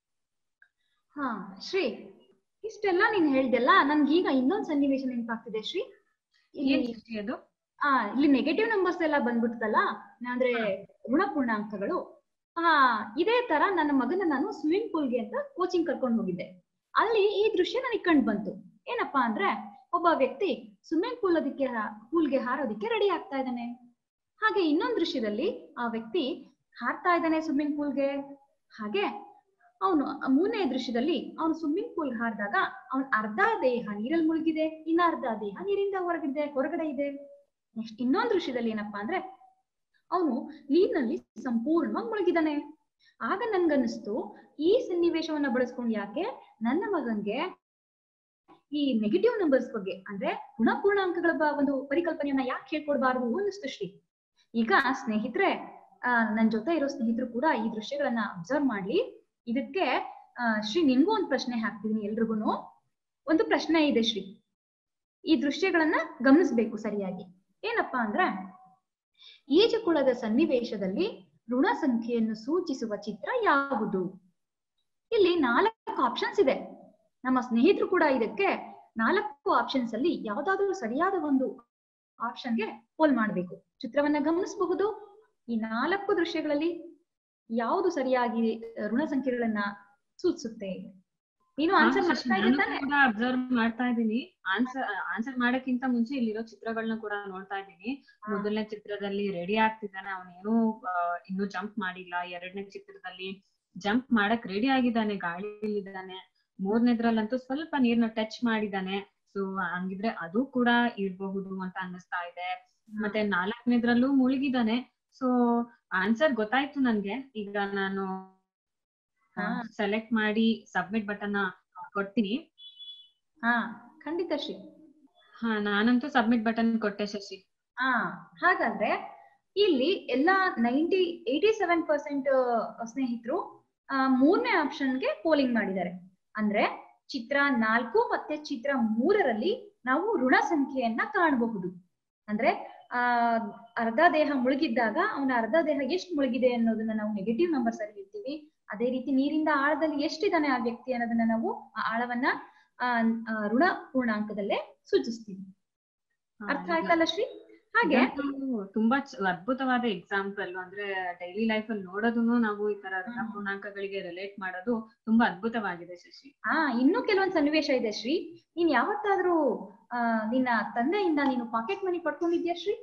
ಹಾ ಶ್ರೀ ಇಷ್ಟೆಲ್ಲ ನೀನ್ ಹೇಳ್ದೆಲ್ಲ ನನ್ಗೀಗ ಇನ್ನೊಂದ್ ಸನ್ನಿವೇಶ ನೆನಪಾಗ್ತಿದೆ ಶ್ರೀ ಏನ್ ಇಲ್ಲಿ ಸೃಷ್ಟಿ ಅದು ಆ ಇಲ್ಲಿ ನೆಗೆಟಿವ್ ನಂಬರ್ಸ್ ಎಲ್ಲ ಬಂದ್ಬಿಡ್ತಲ್ಲ ಅಂದ್ರೆ ಋಣ ಪೂರ್ಣಾಂಕಗಳು ಹಾ ಇದೇ ತರ ನನ್ನ ಮಗನ ನಾನು ಸ್ವಿಮ್ಮಿಂಗ್ ಪೂಲ್ಗೆ ಅಂತ ಕೋಚಿಂಗ್ ಕರ್ಕೊಂಡು ಹೋಗಿದ್ದೆ ಅಲ್ಲಿ ಈ ದೃಶ್ಯ ನನಗೆ ಕಂಡು ಬಂತು ಏನಪ್ಪಾ ಅಂದ್ರೆ ಒಬ್ಬ ವ್ಯಕ್ತಿ ಸ್ವಿಮ್ಮಿಂಗ್ ಪೂಲ್ ಅದಕ್ಕೆ ಪೂಲ್ಗೆ ಹಾರೋದಿಕ್ಕೆ ರೆಡಿ ಆಗ್ತಾ ಇದ್ದಾನೆ ಹಾಗೆ ಇನ್ನೊಂದ್ ದೃಶ್ಯದಲ್ಲಿ ಆ ವ್ಯಕ್ತಿ ಹಾರ್ತಾ ಇದ್ದಾನೆ ಸ್ವಿಮ್ಮಿಂಗ್ ಪೂಲ್ಗೆ ಹಾಗೆ ಅವನು ಮೂರನೇ ದೃಶ್ಯದಲ್ಲಿ ಅವನು ಸ್ವಿಮ್ಮಿಂಗ್ ಪೂಲ್ ಹಾರಿದಾಗ ಅವನ ಅರ್ಧ ದೇಹ ನೀರಲ್ಲಿ ಮುಳುಗಿದೆ ಇನ್ನ ಅರ್ಧ ದೇಹ ನೀರಿಂದ ಹೊರಗಿದೆ ಹೊರಗಡೆ ಇದೆ ನೆಕ್ಸ್ಟ್ ಇನ್ನೊಂದ್ ದೃಶ್ಯದಲ್ಲಿ ಏನಪ್ಪಾ ಅಂದ್ರೆ ಅವನು ನೀರಿನಲ್ಲಿ ಸಂಪೂರ್ಣವಾಗಿ ಮುಳುಗಿದಾನೆ ಆಗ ನನ್ಗನ್ನಿಸ್ತು ಈ ಸನ್ನಿವೇಶವನ್ನ ಬಳಸ್ಕೊಂಡು ಯಾಕೆ ನನ್ನ ಮಗನ್ಗೆ ಈ ನೆಗೆಟಿವ್ ನಂಬರ್ಸ್ ಬಗ್ಗೆ ಅಂದ್ರೆ ಗುಣಪೂರ್ಣಾಂಕಗಳ ಬ- ಒಂದು ಪರಿಕಲ್ಪನೆಯನ್ನ ಯಾಕೆ ಹೇಳ್ಕೊಡ್ಬಾರ್ದು ಅನ್ನಿಸ್ತು ಶ್ರೀ ಈಗ ಸ್ನೇಹಿತರೆ ಆ ನನ್ ಜೊತೆ ಇರೋ ಸ್ನೇಹಿತರು ಕೂಡ ಈ ದೃಶ್ಯಗಳನ್ನ ಅಬ್ಸರ್ವ್ ಮಾಡ್ಲಿ ಇದಕ್ಕೆ ಆ, ಶ್ರೀ ನಿನ್ಗೂ ಒಂದು ಪ್ರಶ್ನೆ ಹಾಕ್ತಿದೀನಿ ಎಲ್ರಿಗೂನು ಒಂದು ಪ್ರಶ್ನೆ ಇದೆ ಶ್ರೀ ಈ ದೃಶ್ಯಗಳನ್ನ ಗಮನಿಸ್ಬೇಕು ಸರಿಯಾಗಿ ಏನಪ್ಪಾ ಅಂದ್ರೆ ಈಜುಕೊಳದ ಸನ್ನಿವೇಶದಲ್ಲಿ ಋಣ ಸಂಖ್ಯೆಯನ್ನು ಸೂಚಿಸುವ ಚಿತ್ರ ಯಾವುದು ಇಲ್ಲಿ ನಾಲ್ಕು ಆಪ್ಷನ್ಸ್ ಇದೆ ನಮ್ಮ ಸ್ನೇಹಿತರು ಕೂಡ ಇದಕ್ಕೆ ನಾಲ್ಕು ಆಪ್ಷನ್ಸ್ ಅಲ್ಲಿ ಯಾವ್ದಾದ್ರು ಸರಿಯಾದ ಒಂದು ಆಪ್ಷನ್ಗೆ ಪೋಲ್ ಮಾಡಬೇಕು ಚಿತ್ರವನ್ನ ಗಮನಿಸಬಹುದು ಈ ನಾಲ್ಕು ದೃಶ್ಯಗಳಲ್ಲಿ ಯಾವುದು ಸರಿಯಾಗಿ ಋಣ ಸಂಖ್ಯೆಗಳನ್ನ ಸೂಚಿಸುತ್ತೆ ನೀನು ಆನ್ಸರ್ ಮಾಡ್ತಾ ಇದ್ದೆ ತಾನೆ ಕೂಡ ಅಬ್ಸರ್ವ್ ಮಾಡ್ತಾ ಇದ್ದೀನಿ ಆನ್ಸರ್ ಆನ್ಸರ್ ಮಾಡಕ್ಕಿಂತ ಮುಂಚೆ ಇಲ್ಲಿರೋ ಚಿತ್ರಗಳನ್ನ ಕೂಡ ನೋಡ್ತಾ ಇದ್ದೀನಿ ಮೊದಲನೇ ಚಿತ್ರದಲ್ಲಿ ರೆಡಿ ಆಗ್ತಿದ್ದಾನೆ ಅವನೇನು ಇನ್ನೂ ಜಂಪ್ ಮಾಡಿಲ್ಲ ಎರಡನೇ ಚಿತ್ರದಲ್ಲಿ ಜಂಪ್ ಮಾಡಕ್ ರೆಡಿ ಆಗಿದ್ದಾನೆ ಗಾಳಿಲಿದ್ದಾನೆ ಮೂರನೇದ್ರಲ್ಲಂತೂ ಸ್ವಲ್ಪ ನೀರ್ನ ಟಚ್ ಮಾಡಿದ್ದಾನೆ ಸೊ ಹಂಗಿದ್ರೆ ಅದು ಕೂಡ ಇರಬಹುದು ಅಂತ ಅನ್ನಿಸ್ತಾ ಇದೆ ಮತ್ತೆ ನಾಲ್ಕನೇದ್ರಲ್ಲೂ ಮುಳುಗಿದಾನೆ ಸೊ ಆನ್ಸರ್ ಗೊತ್ತಾಯ್ತು ನನ್ಗೆ ಈಗ ನಾನು ಹಾ. ಸೆಲೆಕ್ಟ್ ಮಾಡಿ ಸಬ್ಮಿಟ್ ಬಟನ್ ಕೊಡ್ತೀನಿ ಹಾ ಖಂಡಿತ ಶ್ರೀ ಹಾ ನಾನಂತೂ ಸಬ್ಮಿಟ್ ಬಟನ್ ಕೊಟ್ಟೆ ಶಶಿ ಹಾ ಹಾಗಾದ್ರೆ ಇಲ್ಲಿ ಎಲ್ಲಾ ನೈಂಟಿ ಏಯ್ಟಿ ಸೆವೆನ್ ಪರ್ಸೆಂಟ್ ಸ್ನೇಹಿತರು ಆ, ಮೂರನೇ ಆಪ್ಷನ್ಗೆ ಪೋಲಿಂಗ್ ಮಾಡಿದ್ದಾರೆ ಅಂದ್ರೆ ಚಿತ್ರ ನಾಲ್ಕು ಮತ್ತೆ ಚಿತ್ರ ಮೂರರಲ್ಲಿ ನಾವು ಋಣ ಸಂಖ್ಯೆಯನ್ನ ಕಾಣಬಹುದು ಅಂದ್ರೆ ಆ ಅರ್ಧ ದೇಹ ಮುಳುಗಿದ್ದಾಗ ಅವನ ಅರ್ಧ ದೇಹ ಎಷ್ಟು ಮುಳುಗಿದೆ ಅನ್ನೋದನ್ನ ನಾವು ನೆಗೆಟಿವ್ ನಂಬರ್ಸ್ ಅಲ್ಲಿ ಇರ್ತೀವಿ ಅದೇ ರೀತಿ ನೀರಿಂದ ಆಳದಲ್ಲಿ ಎಷ್ಟಿದಾನೆ ಆ ವ್ಯಕ್ತಿ ಅನ್ನೋದನ್ನ ನಾವು ಆ ಆಳವನ್ನ ಆ ಆ, ಋಣ ಪೂರ್ಣಾಂಕದಲ್ಲೇ ಸೂಚಿಸ್ತೀವಿ ಹಾ, ಅರ್ಥ ಆಯ್ತಲ್ಲ ಶ್ರೀ ಹಾಗೆ ಇದಂತೂ ತುಂಬಾ ಚ- ಅದ್ಭುತವಾದ ಎಕ್ಸಾಂಪಲ್ ಅಂದ್ರೆ ಡೈಲಿ ಲೈಫ್ ಅಲ್ಲಿ ನೋಡೋದನ್ನು ನಾವು ಈ ತರ ಋಣ ಹ್ಮ್. ಪೂರ್ಣಾಂಕಗಳಿಗೆ ರಿಲೇಟ್ ಮಾಡೋದು ತುಂಬಾ ಅದ್ಭುತವಾಗಿದೆ ಶಶಿ ಹಾ ಇನ್ನೂ ಕೆಲವೊಂದ್ ಸನ್ನಿವೇಶ ಇದೆ ಶ್ರೀ ನೀನ್ ಯಾವತ್ತಾದ್ರೂ ಆ ನಿನ್ನ ತಂದೆಯಿಂದ ನೀನು ಪಾಕೆಟ್ ಮನಿ ಪಡ್ಕೊಂಡಿದ್ಯಾ ಶ್ರೀ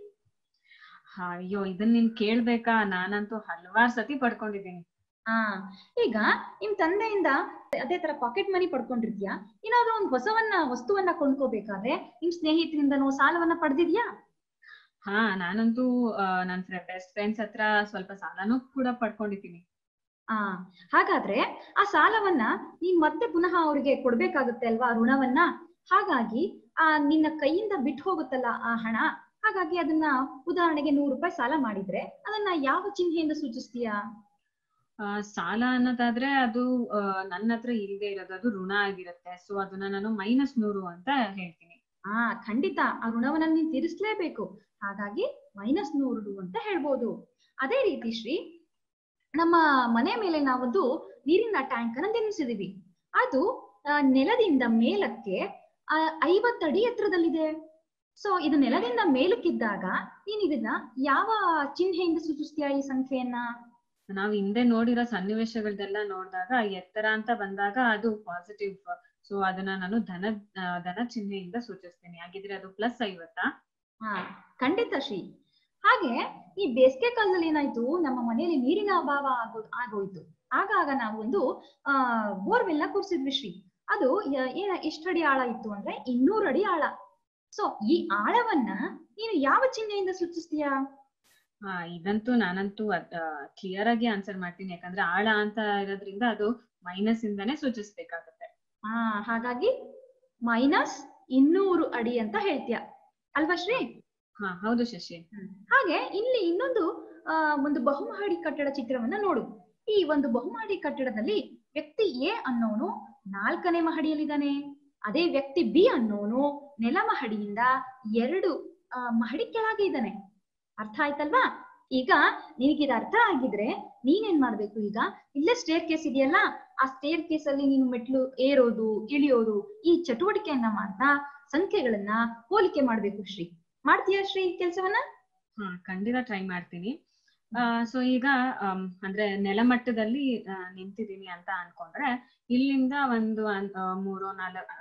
ಹಾ, ಅಯ್ಯೋ ಇದನ್ನ ನೀನ್ ಕೇಳ್ಬೇಕಾ ನಾನಂತೂ ಹಲವಾರು ಸತಿ ಪಡ್ಕೊಂಡಿದ್ದೀನಿ ಹಾ ಈಗ ನಿಮ್ ತಂದೆಯಿಂದ ಅದೇ ತರ ಪಾಕೆಟ್ ಮನಿ ಪಡ್ಕೊಂಡಿರ್ತೀಯಾ ಏನಾದ್ರೂ ಒಂದ್ ಹೊಸವನ್ನ ವಸ್ತುವನ್ನ ಕೊಂಡ್ಕೋಬೇಕಾದ್ರೆ ನಿಮ್ ಸ್ನೇಹಿತರಿಂದನೋ ಸಾಲವನ್ನ ಪಡೆದಿದ್ಯಾ ಹಾ ನಾನಂತೂ ಆ, ನನ್ ಬೆಸ್ಟ್ ಫ್ರೆಂಡ್ಸ್ ಹತ್ರ ಸ್ವಲ್ಪ ಸಾಲನೂ ಕೂಡ ಪಡ್ಕೊಂಡಿದ್ದೀನಿ ಆ ಹಾಗಾದ್ರೆ ಆ ಸಾಲವನ್ನ ನೀನ್ ಮತ್ತೆ ಪುನಃ ಅವ್ರಿಗೆ ಕೊಡ್ಬೇಕಾಗುತ್ತೆ ಅಲ್ವಾ ಆ ಋಣವನ್ನ ಹಾಗಾಗಿ ಆ ನಿನ್ನ ಕೈಯಿಂದ ಬಿಟ್ಟು ಹೋಗುತ್ತಲ್ಲ ಆ ಹಣ ಹಾಗಾಗಿ ಅದನ್ನ ಉದಾಹರಣೆಗೆ ನೂರು ರೂಪಾಯಿ ಸಾಲ ಮಾಡಿದ್ರೆ ಅದನ್ನ ಯಾವ ಚಿಹ್ನೆಯಿಂದ ಸೂಚಿಸ್ತೀಯಾ ಆ, ಸಾಲ ಅನ್ನೋದಾದ್ರೆ ಅದು ಆ, ನನ್ನ ಹತ್ರ ಇಲ್ಲದೆ ಇರೋದು ಅದು ಋಣ ಆಗಿರುತ್ತೆ ಸೊ ಅದನ್ನ ನಾನು ಮೈನಸ್ ನೂರು ಅಂತ ಹೇಳ್ತೀನಿ ಆ ಖಂಡಿತ ಆ ಋಣವನ್ನ ನೀನ್ ತೀರಿಸ್ಲೇಬೇಕು ಹಾಗಾಗಿ ಮೈನಸ್ ನೂರು ಅಂತ ಹೇಳ್ಬೋದು ಅದೇ ರೀತಿ ಶ್ರೀ ನಮ್ಮ ಮನೆ ಮೇಲೆ ನಾವೊಂದು ನೀರಿನ ಟ್ಯಾಂಕ್ ಅನ್ನ ನಿರ್ಮಿಸಿದೀವಿ ಅದು ಆ, ನೆಲದಿಂದ ಮೇಲಕ್ಕೆ ಆ, ಐವತ್ತಡಿ ಎತ್ತರದಲ್ಲಿದೆ ಸೊ ಇದು ನೆಲದಿಂದ ಮೇಲಕ್ಕಿದ್ದಾಗ ನೀನ್ ಇದನ್ನ ಯಾವ ಚಿಹ್ನೆಯಿಂದ ಸೂಚಿಸ್ತೀಯಾ ಈ ಸಂಖ್ಯೆಯನ್ನ ನಾವ್ ಹಿಂದೆ ನೋಡಿರೋ ಸನ್ನಿವೇಶಗಳದೆಲ್ಲ ನೋಡಿದಾಗ ಎತ್ತರ ಅಂತ ಬಂದಾಗ ಅದು ಪಾಸಿಟಿವ್ ಸೊ ಅದನ್ನ ನಾನು ಧನ ಆ, ಧನ ಚಿಹ್ನೆಯಿಂದ ಸೂಚಿಸ್ತೀನಿ ಹಾಗಿದ್ರೆ ಅದು ಪ್ಲಸ್ ಐವತ್ತಾ ಹಾ ಖಂಡಿತ ಶ್ರೀ ಹಾಗೆ ಈ ಬೇಸಿಗೆ ಕಾಲದಲ್ಲಿ ಏನಾಯ್ತು ನಮ್ಮ ಮನೆಯಲ್ಲಿ ನೀರಿನ ಅಭಾವ ಆಗೋ ಆಗೋಯ್ತು ಆಗಾಗ ನಾವು ಒಂದು ಆ ಬೋರ್ವೆಲ್ ನ ಕೂರ್ಸಿದ್ವಿ ಶ್ರೀ ಅದು ಯ- ಏನ ಎಷ್ಟಡಿ ಆಳ ಇತ್ತು ಅಂದ್ರೆ ಇನ್ನೂರು ಅಡಿ ಆಳ ಸೊ ಈ ಆಳವನ್ನ ನೀನು ಯಾವ ಚಿಹ್ನೆಯಿಂದ ಸೂಚಿಸ್ತೀಯಾ ಹಾ ಇದಂತೂ ನಾನಂತೂ ಕ್ಲಿಯರ್ ಆಗಿ ಆನ್ಸರ್ ಮಾಡ್ತೀನಿ ಯಾಕಂದ್ರೆ ಆಳ ಅಂತ ಇರೋದ್ರಿಂದ ಅದು ಮೈನಸ್ ಇಂದಾನೇ ಸೂಚಿಸ್ಬೇಕಾಗತ್ತೆ ಹಾ ಹಾಗಾಗಿ ಮೈನಸ್ ಇನ್ನೂರು ಅಡಿ ಅಂತ ಹೇಳ್ತೀಯ ಅಲ್ವಾ ಶ್ರೀ ಹಾ ಹೌದು ಶಶಿ ಹಾಗೆ ಇಲ್ಲಿ ಇನ್ನೊಂದು ಆ ಒಂದು ಬಹುಮಹಡಿ ಕಟ್ಟಡ ಚಿತ್ರವನ್ನ ನೋಡು ಈ ಒಂದು ಬಹುಮಹಡಿ ಕಟ್ಟಡದಲ್ಲಿ ವ್ಯಕ್ತಿ ಎ ಅನ್ನೋನು ನಾಲ್ಕನೇ ಮಹಡಿಯಲ್ಲಿದ್ದಾನೆ ಅದೇ ವ್ಯಕ್ತಿ ಬಿ ಅನ್ನೋನು ನೆಲ ಮಹಡಿಯಿಂದ ಎರಡು ಆ, ಮಹಡಿ ಕೆಳಗೆ ಇದ್ದಾನೆ ಅರ್ಥ ಆಯ್ತಲ್ವಾ ಈಗ ನಿನಗಿದ ಅರ್ಥ ಆಗಿದ್ರೆ ನೀನೇನ್ ಮಾಡ್ಬೇಕು ಈಗ ಇಲ್ಲೇ ಸ್ಟೇರ್ ಕೇಸ್ ಇದೆಯಲ್ಲ ಆ ಸ್ಟೇರ್ ಕೇಸ್ ಅಲ್ಲಿ ನೀನು ಮೆಟ್ಲು ಏರೋದು ಇಳಿಯೋದು ಈ ಚಟುವಟಿಕೆಯನ್ನ ಮಾಡ್ತಾ ಸಂಖ್ಯೆಗಳನ್ನ ಹೋಲಿಕೆ ಮಾಡ್ಬೇಕು ಶ್ರೀ ಮಾಡ್ತೀಯಾ ಶ್ರೀ ಕೆಲ್ಸವನ್ನ ಹಾ ಖಂಡಿತ ಟ್ರೈ ಮಾಡ್ತೀನಿ ಸೊ ಈಗ ಆಮ್, ಅಂದ್ರೆ ನೆಲಮಟ್ಟದಲ್ಲಿ ಆ, ನಿಂತಿದ್ದೀನಿ ಅಂತ ಅನ್ಕೊಂಡ್ರೆ ಇಲ್ಲಿಂದ ಒಂದು ಅನ್- ಆ, ಮೂರು ನಾಲ್ಕು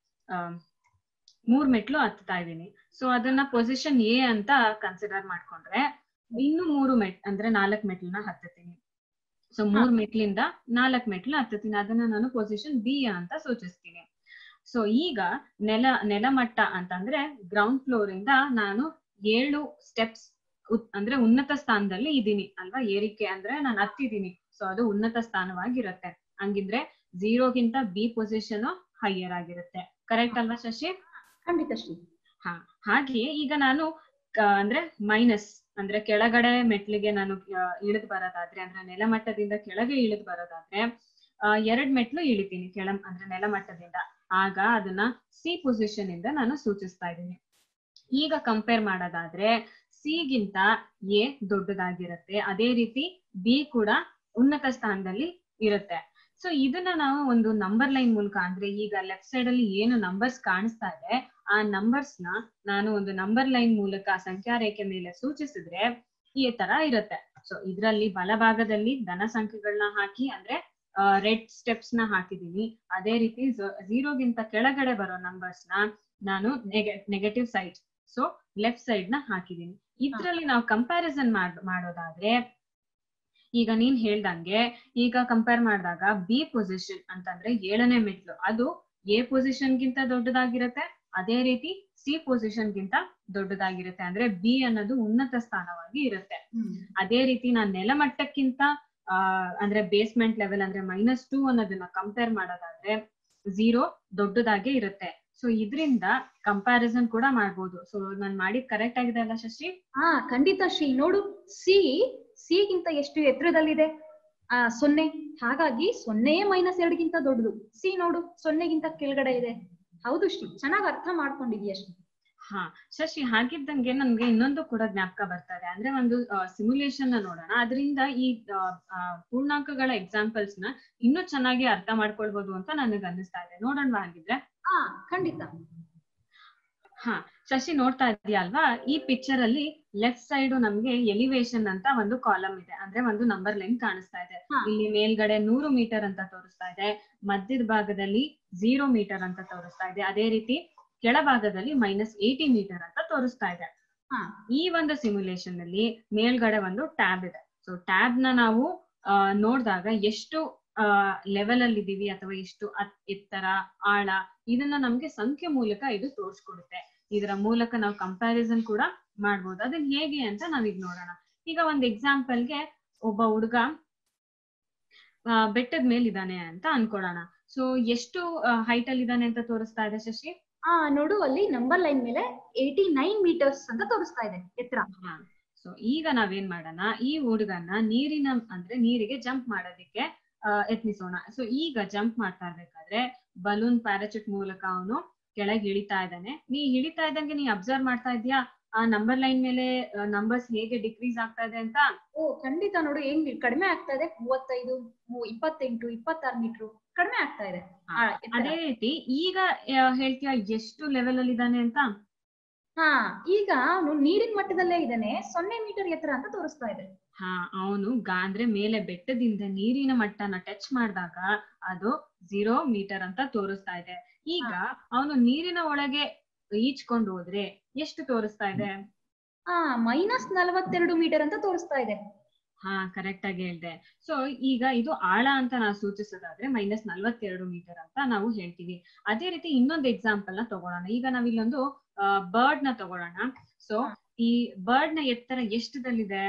ಮೂರ್ ಮೆಟ್ಲು ಹತ್ತಾ ಇದ್ದೀನಿ ಸೊ ಅದನ್ನ ಪೊಸಿಷನ್ ಎ ಅಂತ ಕನ್ಸಿಡರ್ ಮಾಡ್ಕೊಂಡ್ರೆ ಇನ್ನು ಮೂರು ಮೆಟ್ ಅಂದ್ರೆ ನಾಲ್ಕ್ ಮೆಟ್ಲನ್ನ ಹತ್ತುತ್ತೀನಿ ಸೊ ಮೂರ್ ಮೆಟ್ಲಿಂದ ನಾಲ್ಕ್ ಮೆಟ್ಲು ಹತ್ತುತ್ತೀನಿ ಅದನ್ನ ನಾನು ಪೊಸಿಷನ್ ಬಿ ಅಂತ ಸೂಚಿಸ್ತೀನಿ ಸೊ ಈಗ ನೆಲ ನೆಲಮಟ್ಟ ಅಂತಂದ್ರೆ ಗ್ರೌಂಡ್ ಫ್ಲೋರ್ ಇಂದ ನಾನು ಏಳು ಸ್ಟೆಪ್ಸ್ ಅಂದ್ರೆ ಉನ್ನತ ಸ್ಥಾನದಲ್ಲಿ ಇದ್ದೀನಿ ಅಲ್ವಾ ಏರಿಕೆ ಅಂದ್ರೆ ನಾನು ಹತ್ತಿದ್ದೀನಿ ಸೊ ಅದು ಉನ್ನತ ಸ್ಥಾನವಾಗಿರುತ್ತೆ ಹಂಗಿದ್ರೆ ಝೀರೋಗಿಂತ ಬಿ ಪೊಸಿಷನ್ ಹೈಯರ್ ಆಗಿರುತ್ತೆ ಕರೆಕ್ಟ್ ಅಲ್ವಾ ಶಶಿ ಖಂಡಿತ ಶ್ರೀ ಹಾಗೆ ಈಗ ನಾನು ಕ- ಅಂದ್ರೆ ಮೈನಸ್ ಅಂದ್ರೆ ಕೆಳಗಡೆ ಮೆಟ್ಲಿಗೆ ನಾನು ಇಳಿದು ಬರೋದಾದ್ರೆ ಅಂದ್ರೆ ನೆಲಮಟ್ಟದಿಂದ ಕೆಳಗೆ ಇಳಿದು ಬರೋದಾದ್ರೆ ಆ, ಎರಡ್ ಮೆಟ್ಲು ಇಳಿತೀನಿ ಕೆಳ ಅಂದ್ರೆ ನೆಲಮಟ್ಟದಿಂದ ಆಗ ಅದನ್ನ ಸಿ ಪೊಸಿಷನ್ ಇಂದ ನಾನು ಸೂಚಿಸ್ತಾ ಇದ್ದೀನಿ ಈಗ ಕಂಪೇರ್ ಮಾಡೋದಾದ್ರೆ ಸಿ ಗಿಂತ ಎ ದೊಡ್ಡದಾಗಿರುತ್ತೆ ಅದೇ ರೀತಿ ಬಿ ಕೂಡ ಉನ್ನತ ಸ್ಥಾನದಲ್ಲಿ ಇರುತ್ತೆ ಸೊ ಇದನ್ನ ನಾವು ಒಂದು ನಂಬರ್ ಲೈನ್ ಮೂಲಕ ಅಂದ್ರೆ ಈಗ ಲೆಫ್ಟ್ ಸೈಡ್ ಅಲ್ಲಿ ಏನು ನಂಬರ್ಸ್ ಕಾಣಿಸ್ತಾ ಇದೆ ಆ ನಂಬರ್ಸ್ ನ ನಾನು ಒಂದು ನಂಬರ್ ಲೈನ್ ಮೂಲಕ ಸಂಖ್ಯಾ ರೇಖೆ ಮೇಲೆ ಸೂಚಿಸಿದ್ರೆ ಈ ತರ ಇರುತ್ತೆ ಸೊ ಇದ್ರಲ್ಲಿ ಬಲಭಾಗದಲ್ಲಿ ಧನ ಸಂಖ್ಯೆಗಳನ್ನ ಹಾಕಿ ಅಂದ್ರೆ ರೆಡ್ ಸ್ಟೆಪ್ಸ್ ನ ಹಾಕಿದೀನಿ ಅದೇ ರೀತಿ ಝೀರೋಗಿಂತ ಕೆಳಗಡೆ ಬರೋ ನಂಬರ್ಸ್ ನ ನಾನು negative side so left side ನ ಹಾಕಿದೀನಿ ಇದ್ರಲ್ಲಿ ನಾವು ಕಂಪ್ಯಾರಿಸನ್ ಮಾಡೋದಾದ್ರೆ ಈಗ ನೀನ್ ಹೇಳ್ದಂಗೆ ಈಗ ಕಂಪೇರ್ ಮಾಡಿದಾಗ ಬಿ ಪೊಸಿಷನ್ ಅಂತಂದ್ರೆ ಏಳನೇ ಮೆಟ್ಲು ಅದು ಎ ಪೊಸಿಷನ್ ಗಿಂತ ದೊಡ್ಡದಾಗಿರುತ್ತೆ ಅದೇ ರೀತಿ ಸಿ ಪೊಸಿಷನ್ ಗಿಂತ ದೊಡ್ಡದಾಗಿರುತ್ತೆ ಅಂದ್ರೆ ಬಿ ಅನ್ನೋದು ಉನ್ನತ ಸ್ಥಾನವಾಗಿ ಇರುತ್ತೆ ಅದೇ ರೀತಿ ನಾನ್ ನೆಲಮಟ್ಟಕ್ಕಿಂತ ಆ ಅಂದ್ರೆ ಬೇಸ್ಮೆಂಟ್ ಲೆವೆಲ್ ಅಂದ್ರೆ ಮೈನಸ್ ಟೂ ಅನ್ನೋದನ್ನ ಕಂಪೇರ್ ಮಾಡೋದಾದ್ರೆ ಝೀರೋ ದೊಡ್ಡದಾಗೆ ಇರುತ್ತೆ ಸೊ ಇದರಿಂದ ಕಂಪ್ಯಾರಿಸನ್ ಕೂಡ ಮಾಡ್ಬೋದು ಸೊ ನಾನ್ ಮಾಡಿದ್ ಕರೆಕ್ಟ್ ಆಗಿದೆ ಅಲ್ಲ ಶಶಿ ಹಾ ಖಂಡಿತ ಶ್ರೀ ನೋಡು ಸಿ ಸಿ ಗಿಂತ ಎಷ್ಟು ಎತ್ತರದಲ್ಲಿದೆ ಆ ಸೊನ್ನೆ ಹಾಗಾಗಿ ಸೊನ್ನೆಯೇ ಮೈನಸ್ ಎರಡ್ಗಿಂತ ದೊಡ್ಡದು ಸಿ ನೋಡು ಸೊನ್ನೆಗಿಂತ ಕೆಳಗಡೆ ಇದೆ ಹೌದು ಶ್ರೀ ಚೆನ್ನಾಗಿ ಅರ್ಥ ಮಾಡ್ಕೊಂಡಿದೀಯ ಶ್ರೀ ಹಾ ಶಶಿ ಹಾಗಿದ್ದಂಗೆ ನನ್ಗೆ ಇನ್ನೊಂದು ಕೂಡ ಜ್ಞಾಪಕ ಬರ್ತಾರೆ ಅಂದ್ರೆ ಒಂದು ಸಿಮ್ಯುಲೇಷನ್ ನ ನೋಡೋಣ ಅದರಿಂದ ಈ ಆ, ಆ, ಪೂರ್ಣಾಂಕಗಳ ಎಕ್ಸಾಂಪಲ್ಸ್ ನ ಇನ್ನೂ ಚೆನ್ನಾಗಿ ಅರ್ಥ ಮಾಡ್ಕೊಳ್ಬಹುದು ಅಂತ ನನಗೆ ಅನ್ನಿಸ್ತಾ ಇದೆ ನೋಡೋಣ ಹಾಗಿದ್ರೆ ಹಾ ಖಂಡಿತ ಹಾ ಶಶಿ ನೋಡ್ತಾ ಇದೀಯ ಅಲ್ವಾ ಈ ಪಿಕ್ಚರ್ ಅಲ್ಲಿ ಲೆಫ್ಟ್ ಸೈಡ್ ನಮ್ಗೆ ಎಲಿವೇಶನ್ ಅಂತ ಒಂದು ಕಾಲಮ್ ಇದೆ ಅಂದ್ರೆ ಒಂದು ನಂಬರ್ ಲೈನ್ ಕಾಣಿಸ್ತಾ ಇದೆ ಹಾ. ಇಲ್ಲಿ ಮೇಲ್ಗಡೆ ನೂರು ಮೀಟರ್ ಅಂತ ತೋರಿಸ್ತಾ ಇದೆ ಮಧ್ಯದ ಭಾಗದಲ್ಲಿ ಝೀರೋ ಮೀಟರ್ ಅಂತ ತೋರಿಸ್ತಾ ಇದೆ ಅದೇ ರೀತಿ ಕೆಳಭಾಗದಲ್ಲಿ ಮೈನಸ್ ಏಟಿ ಮೀಟರ್ ಅಂತ ತೋರಿಸ್ತಾ ಇದೆ ಹಾ ಈ ಒಂದು ಸಿಮ್ಯುಲೇಷನ್ ಅಲ್ಲಿ ಮೇಲ್ಗಡೆ ಒಂದು ಟ್ಯಾಬ್ ಇದೆ ಸೊ ಟ್ಯಾಬ್ ನ ನಾವು ಆ, ನೋಡ್ದಾಗ ಎಷ್ಟು ಲೆವೆಲ್ ಅಲ್ಲಿ ಇದೀವಿ ಅಥವಾ ಎಷ್ಟು ಅತ್- ಎತ್ತರ ಆಳ ಇದನ್ನ ನಮ್ಗೆ ಸಂಖ್ಯೆ ಮೂಲಕ ಇದು ತೋರಿಸ್ಕೊಡುತ್ತೆ ಇದರ ಮೂಲಕ ನಾವು ಕಂಪ್ಯಾರಿಸನ್ ಕೂಡ ಮಾಡ್ಬೋದು ಅದನ್ನ ಹೇಗೆ ಅಂತ ನಾವೀಗ ನೋಡೋಣ ಈಗ ಒಂದ್ ಎಕ್ಸಾಂಪಲ್ಗೆ ಒಬ್ಬ ಹುಡುಗ ಬೆಟ್ಟದ ಮೇಲೆ ಇದ್ದಾನೆ ಅಂತ ಅನ್ಕೊಳ್ಳೋಣ ಸೊ ಎಷ್ಟು ಹೈಟ್ ಅಲ್ಲಿ ಇದ್ದಾನೆ ಅಂತ ತೋರಿಸ್ತಾ ಇದೆ ಶಶಿ ಆ ನೋಡು ಅಲ್ಲಿ ನಂಬರ್ ಲೈನ್ ಮೇಲೆ ಏಯ್ಟಿ ನೈನ್ ಮೀಟರ್ಸ್ ಅಂತ ತೋರಿಸ್ತಾ ಇದೆ ಎತ್ತರ ಸೊ ಈಗ ನಾವೇನ್ ಮಾಡೋಣ ಈ ಹುಡುಗನ್ನ ನೀರಿನ ಅಂದ್ರೆ ನೀರಿಗೆ ಜಂಪ್ ಮಾಡೋದಿಕ್ಕೆ ಆ, ಯತ್ನಿಸೋಣ ಸೊ ಈಗ ಜಂಪ್ ಮಾಡ್ತಾ ಇರ್ಬೇಕಾದ್ರೆ ಬಲೂನ್ ಪ್ಯಾರಾಚೂಟ್ ಮೂಲಕ ಅವನು ಕೆಳಗೆ ಇಳಿತಾ ಇದ್ದಾನೆ ನೀ ಇಳಿತಾ ಇದ್ದಂಗೆ ನೀ ಅಬ್ಸರ್ವ್ ಮಾಡ್ತಾ ಇದೀಯಾ ಆ ನಂಬರ್ ಲೈನ್ ಮೇಲೆ ನಂಬರ್ಸ್ ಹೇಗೆ ಡಿಕ್ರೀಸ್ ಆಗ್ತಾ ಇದೆ ಅಂತ ಓ ಖಂಡಿತ ನೋಡು ಹೆಂಗ್ ಕಡಿಮೆ ಆಗ್ತಾ ಇದೆ ಮೂವತ್ತೈದು ಮೂ- ಇಪ್ಪತ್ತೆಂಟು ಇಪ್ಪತ್ತಾರು ಮೀಟರ್ ಕಡಿಮೆ ಆಗ್ತಾ ಇದೆ ಆ, ಎತ್ತರ. ಅದೇ ರೀತಿ ಈಗ ಆ, ಹೇಳ್ತೀಯಾ ಎಷ್ಟು ಲೆವೆಲ್ ಅಲ್ಲಿ ಇದ್ದಾನೆ ಅಂತ ಹಾ ಈಗ ಅವನು ನೀರಿನ ಮಟ್ಟದಲ್ಲೇ ಇದ್ದಾನೆ ಸೊನ್ನೆ ಮೀಟರ್ ಎತ್ತರ ಅಂತ ತೋರಿಸ್ತಾ ಇದೆ ಹಾ ಅವನು ಗಾ ಅಂದ್ರೆ ಮೇಲೆ ಬೆಟ್ಟದಿಂದ ನೀರಿನ ಮಟ್ಟನ ಟಚ್ ಮಾಡಿದಾಗ ಅದು ಝೀರೋ ಮೀಟರ್ ಅಂತ ತೋರಿಸ್ತಾ ಇದೆ ಈಗ ಅವನು ನೀರಿನ ಒಳಗೆ ಈಚ್ಕೊಂಡು ಹೋದ್ರೆ ಎಷ್ಟು ತೋರಿಸ್ತಾ ಇದೆ ಹಾ ಮೈನಸ್ ನಲವತ್ತೆರಡು ಮೀಟರ್ ಅಂತ ತೋರಿಸ್ತಾ ಇದೆ ಹಾ ಕರೆಕ್ಟ್ ಆಗಿ ಹೇಳ್ದೆ ಸೊ ಈಗ ಇದು ಆಳ ಅಂತ ನಾವು ಸೂಚಿಸೋದಾದ್ರೆ ಮೈನಸ್ ನಲ್ವತ್ತೆರಡು ಮೀಟರ್ ಅಂತ ನಾವು ಹೇಳ್ತೀವಿ ಅದೇ ರೀತಿ ಇನ್ನೊಂದು ಎಕ್ಸಾಂಪಲ್ ನ ತಗೊಳ್ಳೋಣ ಈಗ ನಾವ್ ಇಲ್ಲೊಂದು ಬರ್ಡ್ ನ ತಗೊಳ್ಳೋಣ ಸೊ ಹಾ. ಈ ಬರ್ಡ್ ನ ಎತ್ತರ ಎಷ್ಟದಲ್ಲಿದೆ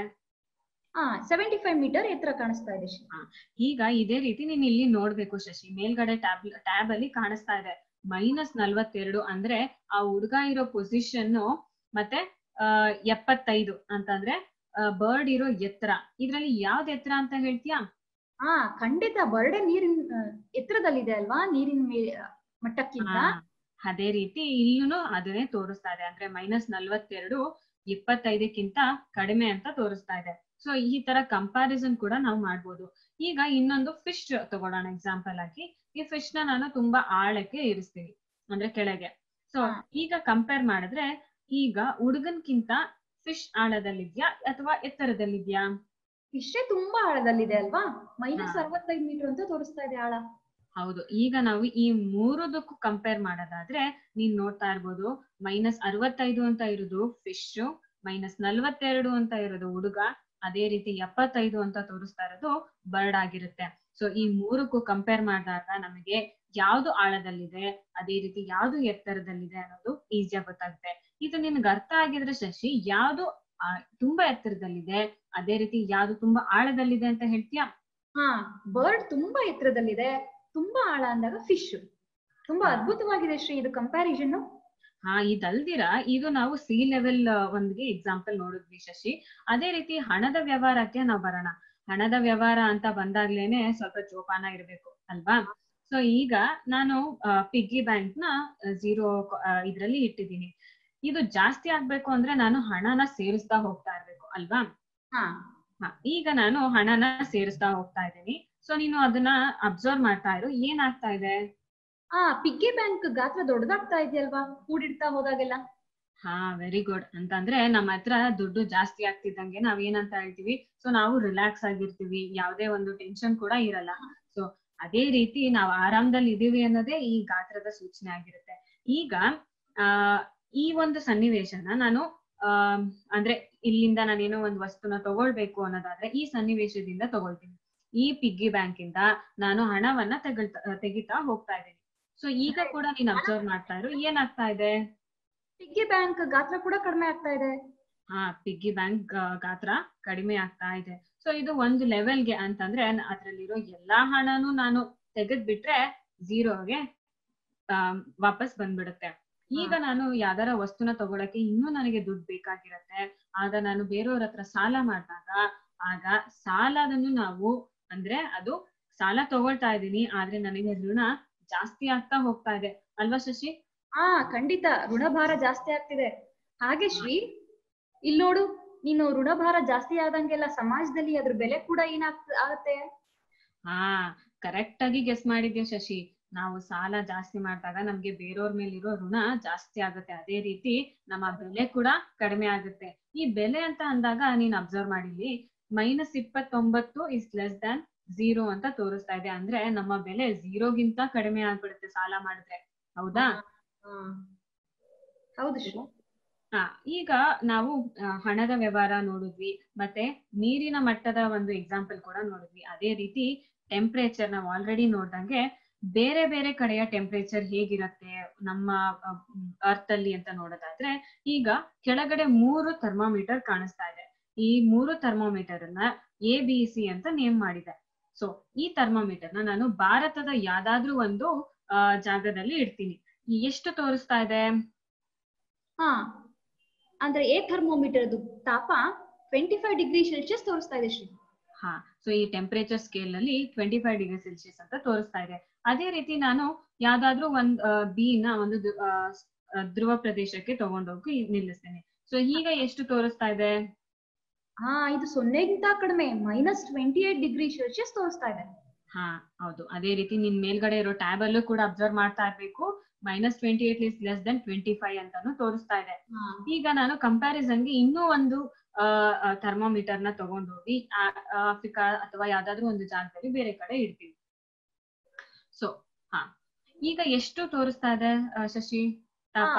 ಹಾ ಸೆವೆಂಟಿ ಫೈವ್ ಮೀಟರ್ ಎತ್ತರ ಕಾಣಿಸ್ತಾ ಇದೆ ಶ್ರೀ. ಈಗ ಇದೇ ರೀತಿ ನೀನ್ ಇಲ್ಲಿ ನೋಡ್ಬೇಕು ಶಶಿ ಮೇಲ್ಗಡೆ ಟ್ಯಾಬ್ ಟ್ಯಾಬ್ ಅಲ್ಲಿ ಕಾಣಿಸ್ತಾ ಇದೆ ಮೈನಸ್ ನಲ್ವತ್ತೆರಡು ಅಂದ್ರೆ ಆ ಹುಡ್ಗ ಇರೋ ಪೊಸಿಷನ್ ಮತ್ತೆ ಆ ಎಪ್ಪತ್ತೈದು ಅಂತಂದ್ರೆ ಬರ್ಡ್ ಇರೋ ಎತ್ತರ ಇದ್ರಲ್ಲಿ ಯಾವ್ದು ಎತ್ತರ ಅಂತ ಹೇಳ್ತೀಯಾ ಹಾ ಖಂಡಿತ ಬರ್ಡೆ ನೀರಿನ ಆ, ಎತ್ತರದಲ್ಲಿದೆ ಅಲ್ವಾ ನೀರಿನ ಮೇ- ಮಟ್ಟಕ್ಕಿಂತ ಹಾ, ಅದೇ ರೀತಿ ಇಲ್ಲೂ ಅದನ್ನೇ ತೋರಿಸ್ತಾ ಇದೆ ಅಂದ್ರೆ ಮೈನಸ್ ನಲ್ವತ್ತೆರಡು ಇಪ್ಪತ್ತೈದಕ್ಕಿಂತ ಕಡಿಮೆ ಅಂತ ತೋರಿಸ್ತಾ ಇದೆ ಸೊ ಈ ತರ ಕಂಪ್ಯಾರಿಸನ್ ಕೂಡ ನಾವು ಮಾಡ್ಬೋದು ಈಗ ಇನ್ನೊಂದು ಫಿಶ್ ತಗೊಳ್ಳೋಣ ಎಕ್ಸಾಂಪಲ್ ಆಗಿ ಈ ಫಿಶ್ ನ ನಾನು ತುಂಬಾ ಆಳಕ್ಕೆ ಇರಿಸ್ತೀನಿ ಅಂದ್ರೆ ಕೆಳಗೆ ಸೊ ಹಾ. ಈಗ ಕಂಪೇರ್ ಮಾಡಿದ್ರೆ ಈಗ ಹುಡುಗನ್ಕಿಂತ ಫಿಶ್ ಆಳದಲ್ಲಿದ್ಯಾ ಅಥವಾ ಎತ್ತರದಲ್ಲಿದ್ಯಾ ಇಷ್ಟೇ ತುಂಬಾ ಆಳದಲ್ಲಿದೆ ಅಲ್ವಾ ಮೈನಸ್ ಹಾ. ಅರವತ್ತೈದು ಮೀಟರ್ ಅಂತ ತೋರಿಸ್ತಾ ಇದೆ ಆಳ ಹೌದು ಈಗ ನಾವು ಈ ಮೂರದಕ್ಕೂ ಕಂಪೇರ್ ಮಾಡೋದಾದ್ರೆ ನೀನ್ ನೋಡ್ತಾ ಇರ್ಬೋದು ಮೈನಸ್ ಅರವತ್ತೈದು ಅಂತ ಇರೋದು ಫಿಶ್ ಮೈನಸ್ ನಲ್ವತ್ತೆರಡು ಅಂತ ಇರೋದು ಹುಡುಗ ಅದೇ ರೀತಿ ಎಪ್ಪತ್ತೈದು ಅಂತ ತೋರಿಸ್ತಾ ಇರೋದು ಬರ್ಡ್ ಆಗಿರುತ್ತೆ ಸೊ ಈ ಮೂರಕ್ಕೂ ಕಂಪೇರ್ ಮಾಡಿದಾಗ ನಮಗೆ ಯಾವ್ದು ಆಳದಲ್ಲಿದೆ ಅದೇ ರೀತಿ ಯಾವ್ದು ಎತ್ತರದಲ್ಲಿದೆ ಅನ್ನೋದು ಈಸಿಯಾಗಿ ಗೊತ್ತಾಗುತ್ತೆ ಇದು ನಿನ್ಗೆ ಅರ್ಥ ಆಗಿದ್ರೆ ಶಶಿ ಯಾವ್ದು ಆ, ತುಂಬಾ ಎತ್ತರದಲ್ಲಿದೆ ಅದೇ ರೀತಿ ಯಾವ್ದು ತುಂಬಾ ಆಳದಲ್ಲಿದೆ ಅಂತ ಹೇಳ್ತೀಯಾ ಹಾ ಬರ್ಡ್ ತುಂಬಾ ಎತ್ತರದಲ್ಲಿದೆ ತುಂಬಾ ಆಳ ಅಂದಾಗ ಫಿಶ್ ತುಂಬಾ ಹಾ. ಅದ್ಭುತವಾಗಿದೆ ಶ್ರೀ ಇದು ಕಂಪ್ಯಾರಿಸನ್ ಹಾ ಇದಲ್ದಿರ ಇದು ನಾವು ಸಿ ಲೆವೆಲ್ ಒಂದ್ಗೆ ಎಕ್ಸಾಂಪಲ್ ನೋಡಿದ್ವಿ ಶಶಿ ಅದೇ ರೀತಿ ಹಣದ ವ್ಯವಹಾರಕ್ಕೆ ನಾವು ಬರೋಣ ಹಣದ ವ್ಯವಹಾರ ಅಂತ ಬಂದಾಗ್ಲೇನೆ ಸ್ವಲ್ಪ ಜೋಪಾನ ಇರ್ಬೇಕು ಅಲ್ವಾ ಸೊ ಈಗ ನಾನು ಪಿಗ್ಗಿ ಬ್ಯಾಂಕ್ ನ ಝೀರೋ ಇದ್ರಲ್ಲಿ ಇಟ್ಟಿದ್ದೀನಿ ಇದು ಜಾಸ್ತಿ ಆಗ್ಬೇಕು ಅಂದ್ರೆ ನಾನು ಹಣನ ಸೇರಿಸ್ತಾ ಹೋಗ್ತಾ ಇರ್ಬೇಕು ಅಲ್ವಾ ಹಾ ಹಾ, ಈಗ ನಾನು ಹಣನ ಸೇರಿಸ್ತಾ ಹೋಗ್ತಾ ಇದ್ದೀನಿ ಸೊ ನೀನು ಅದನ್ನ ಅಬ್ಸರ್ವ್ ಮಾಡ್ತಾ ಇರು ಏನಾಗ್ತಾ ಇದೆ ಆ ಪಿಗ್ಗಿ ಬ್ಯಾಂಕ್ ಗಾತ್ರ ದೊಡ್ಡದಾಗ್ತಾ ಇದೆಯಲ್ವಾ ಕೂಡಿಡ್ತಾ ಹೋದಾಗೆಲ್ಲ ಹಾ ವೆರಿ ಗುಡ್ ಅಂತಂದ್ರೆ ನಮ್ಮ ಹತ್ರ ದುಡ್ಡು ಜಾಸ್ತಿ ಆಗ್ತಿದ್ದಂಗೆ ನಾವ್ ಏನಂತ ಹೇಳ್ತೀವಿ ಸೊ ನಾವು ರಿಲ್ಯಾಕ್ಸ್ ಆಗಿರ್ತೀವಿ ಯಾವ್ದೇ ಒಂದು ಟೆನ್ಷನ್ ಕೂಡ ಇರಲ್ಲ ಸೊ ಅದೇ ರೀತಿ ನಾವು ಆರಾಮದಲ್ಲಿ ಇದೀವಿ ಅನ್ನೋದೇ ಈ ಗಾತ್ರದ ಸೂಚನೆ ಆಗಿರುತ್ತೆ ಈಗ ಆ ಈ ಒಂದು ಸನ್ನಿವೇಶನ ನಾನು ಆ ಅಂದ್ರೆ ಇಲ್ಲಿಂದ ನಾನೇನೋ ಒಂದು ವಸ್ತುನ ತಗೊಳ್ಬೇಕು ಅನ್ನೋದಾದ್ರೆ ಈ ಸನ್ನಿವೇಶದಿಂದ ತಗೊಳ್ತೀನಿ ಈ ಪಿಗ್ಗಿ ಬ್ಯಾಂಕ್ ಇಂದ ನಾನು ಹಣವನ್ನ ತೆಗಳ್ತಾ ತೆಗಿತಾ ಹೋಗ್ತಾ ಇದ್ದೀನಿ ಸೊ ಈಗ ಕೂಡ ನೀನ್ ಅಬ್ಸರ್ವ್ ಮಾಡ್ತಾ ಇರು ಏನಾಗ್ತಾ ಇದೆ ಪಿಗ್ಗಿ ಬ್ಯಾಂಕ್ ಗಾತ್ರ ಕೂಡ ಕಡಿಮೆ ಆಗ್ತಾ ಇದೆ ಹಾ ಪಿಗ್ಗಿ ಬ್ಯಾಂಕ್ ಗಾತ್ರ ಕಡಿಮೆ ಆಗ್ತಾ ಇದೆ ಸೊ ಇದು ಒಂದು ಲೆವೆಲ್ಗೆ ಅಂತಂದ್ರೆ ಅದ್ರಲ್ಲಿರೋ ಎಲ್ಲಾ ಹಣನು ನಾನು ತೆಗೆದ್ ಬಿಟ್ರೆ ಝೀರೋಗೆ ವಾಪಸ್ ಬಂದ್ಬಿಡುತ್ತೆ ಈಗ ನಾನು ಯಾವ್ದಾರ ವಸ್ತುನ ತಗೊಳಕ್ಕೆ ಇನ್ನೂ ನನಗೆ ದುಡ್ಡು ಬೇಕಾಗಿರತ್ತೆ ಆಗ ನಾನು ಬೇರೆಯವ್ರ ಹತ್ರ ಸಾಲ ಮಾಡಿದಾಗ ಆಗ ಸಾಲದನ್ನು ನಾವು ಅಂದ್ರೆ ಅದು ಸಾಲ ತಗೊಳ್ತಾ ಇದ್ದೀನಿ ಆದ್ರೆ ನನಗೆ ಋಣ ಜಾಸ್ತಿ ಆಗ್ತಾ ಹೋಗ್ತಾ ಇದೆ ಅಲ್ವಾ ಶಶಿ ಹಾ ಖಂಡಿತ ಋಣಭಾರ ಜಾಸ್ತಿ ಆಗ್ತಿದೆ ಹಾಗೆ ಶ್ರೀ ಇಲ್ಲಿ ನೋಡು ನೀನು ಋಣಭಾರ ಜಾಸ್ತಿ ಆದಂಗೆಲ್ಲ ಸಮಾಜದಲ್ಲಿ ಅದ್ರ ಬೆಲೆ ಕೂಡ ಏನಾಗ್ತ ಆಗತ್ತೆ ಹಾ ಕರೆಕ್ಟ್ ಆಗಿ ಗೆಸ್ ಮಾಡಿದ್ಯಾ ಶಶಿ ನಾವು ಸಾಲ ಜಾಸ್ತಿ ಮಾಡಿದಾಗ ನಮ್ಗೆ ಬೇರೆಯವ್ರ ಮೇಲಿರೋ ಋಣ ಜಾಸ್ತಿ ಆಗುತ್ತೆ ಅದೇ ರೀತಿ ನಮ್ಮ ಬೆಲೆ ಕೂಡ ಕಡಿಮೆ ಆಗುತ್ತೆ ಈ ಬೆಲೆ ಅಂತ ಅಂದಾಗ ನೀನ್ ಅಬ್ಸರ್ವ್ ಮಾಡಿಲಿ ಮೈನಸ್ ಇಪ್ಪತ್ತೊಂಬತ್ತು ಇಸ್ ಲೆಸ್ ದನ್ ಝೀರೋ ಅಂತ ತೋರಿಸ್ತಾ ಇದೆ ಅಂದ್ರೆ ನಮ್ಮ ಬೆಲೆ ಝೀರೋಗಿಂತ ಕಡಿಮೆ ಆಗ್ಬಿಡುತ್ತೆ ಸಾಲ ಮಾಡಿದ್ರೆ ಹೌದಾ ಹೌದು ಶ್ರೀ ಹಾ ಈಗ ನಾವು ಆ, ಹಣದ ವ್ಯವಹಾರ ನೋಡಿದ್ವಿ ಮತ್ತೆ ನೀರಿನ ಮಟ್ಟದ ಒಂದು ಎಕ್ಸಾಂಪಲ್ ಕೂಡ ನೋಡಿದ್ವಿ ಅದೇ ರೀತಿ ಟೆಂಪರೇಚರ್ ನಾವು ಆಲ್ರೆಡಿ ನೋಡ್ದಂಗೆ ಬೇರೆ ಬೇರೆ ಕಡೆಯ ಟೆಂಪರೇಚರ್ ಹೇಗಿರತ್ತೆ ನಮ್ಮ ಅರ್ತ್ ಅಲ್ಲಿ ಅಂತ ನೋಡೋದಾದ್ರೆ ಈಗ ಕೆಳಗಡೆ ಮೂರು ಥರ್ಮಾಮೀಟರ್ ಕಾಣಿಸ್ತಾ ಇದೆ ಈ ಮೂರು ಥರ್ಮಾಮೀಟರ್ ಅನ್ನ ಎ ಬಿ ಸಿ ಅಂತ ನೇಮ್ ಮಾಡಿದೆ ಸೊ ಈ ಥರ್ಮಾಮೀಟರ್ ನ ನಾನು ಭಾರತದ ಯಾವ್ದಾದ್ರೂ ಒಂದು ಆ, ಜಾಗದಲ್ಲಿ ಇಡ್ತೀನಿ ಈ ಎಷ್ಟು ತೋರಿಸ್ತಾ ಇದೆ ಹಾ ಅಂದ್ರೆ ಎ ಥರ್ಮೋಮೀಟರ್ ತಾಪ ಟ್ವೆಂಟಿ ಫೈವ್ ಡಿಗ್ರಿ ಸೆಲ್ಸಿಯಸ್ ತೋರಿಸ್ತಾ ಇದೆ ಶ್ರೀ ಹಾ ಸೊ ಈ ಟೆಂಪರೇಚರ್ ಸ್ಕೇಲ್ ನಲ್ಲಿ ಟ್ವೆಂಟಿ ಫೈವ್ ಡಿಗ್ರಿ ಸೆಲ್ಸಿಯಸ್ ಅಂತ ತೋರಿಸ್ತಾ ಇದೆ ಅದೇ ರೀತಿ ನಾನು ಯಾವ್ದಾದ್ರೂ ಒಂದ್ ಬಿ ನ ಒಂದು ಧ್ರು- ಆ, ಸ್- ಆ, ಧ್ರುವ ಪ್ರದೇಶಕ್ಕೆ ತಗೊಂಡೋಗಿ ನಿಲ್ಲಿಸ್ತೇನೆ ಸೊ ಈಗ ಎಷ್ಟು ತೋರಿಸ್ತಾ ಇದೆ ಹಾ ಇದು ಸೊನ್ನೆಗಿಂತ ಕಡಿಮೆ minus twenty eight degree Celsius ತೋರಿಸ್ತಾ ಇದೆ ಹಾ ಹೌದು ಅದೇ ರೀತಿ ನಿನ್ ಮೇಲ್ಗಡೆ ಇರೋ ಟ್ಯಾಬ್ ಅಲ್ಲೂ ಕೂಡ ಅಬ್ಸರ್ವ್ ಮಾಡ್ತಾ ಇರ್ಬೇಕು minus twenty eight is less than twenty five ಅಂತಾನು ತೋರಿಸ್ತಾ ಇದೆ ಈಗ ನಾನು ಕಂಪ್ಯಾರಿಸನ್ಗೆ ಇನ್ನೂ ಒಂದು ಥರ್ಮಾಮೀಟರ್ ನ ತಗೊಂಡೋಗಿ ಆ- ಆಫ್ರಿಕಾ ಅಥವಾ ಯಾವ್ದಾದ್ರು ಒಂದು ಜಾಗದಲ್ಲಿ ಬೇರೆ ಕಡೆ ಇಡ್ತೀನಿ ಸೊ ಹಾ ಈಗ ಎಷ್ಟು ತೋರಿಸ್ತಾ ಇದೆ ಆ, ಶಶಿ ತಾಪ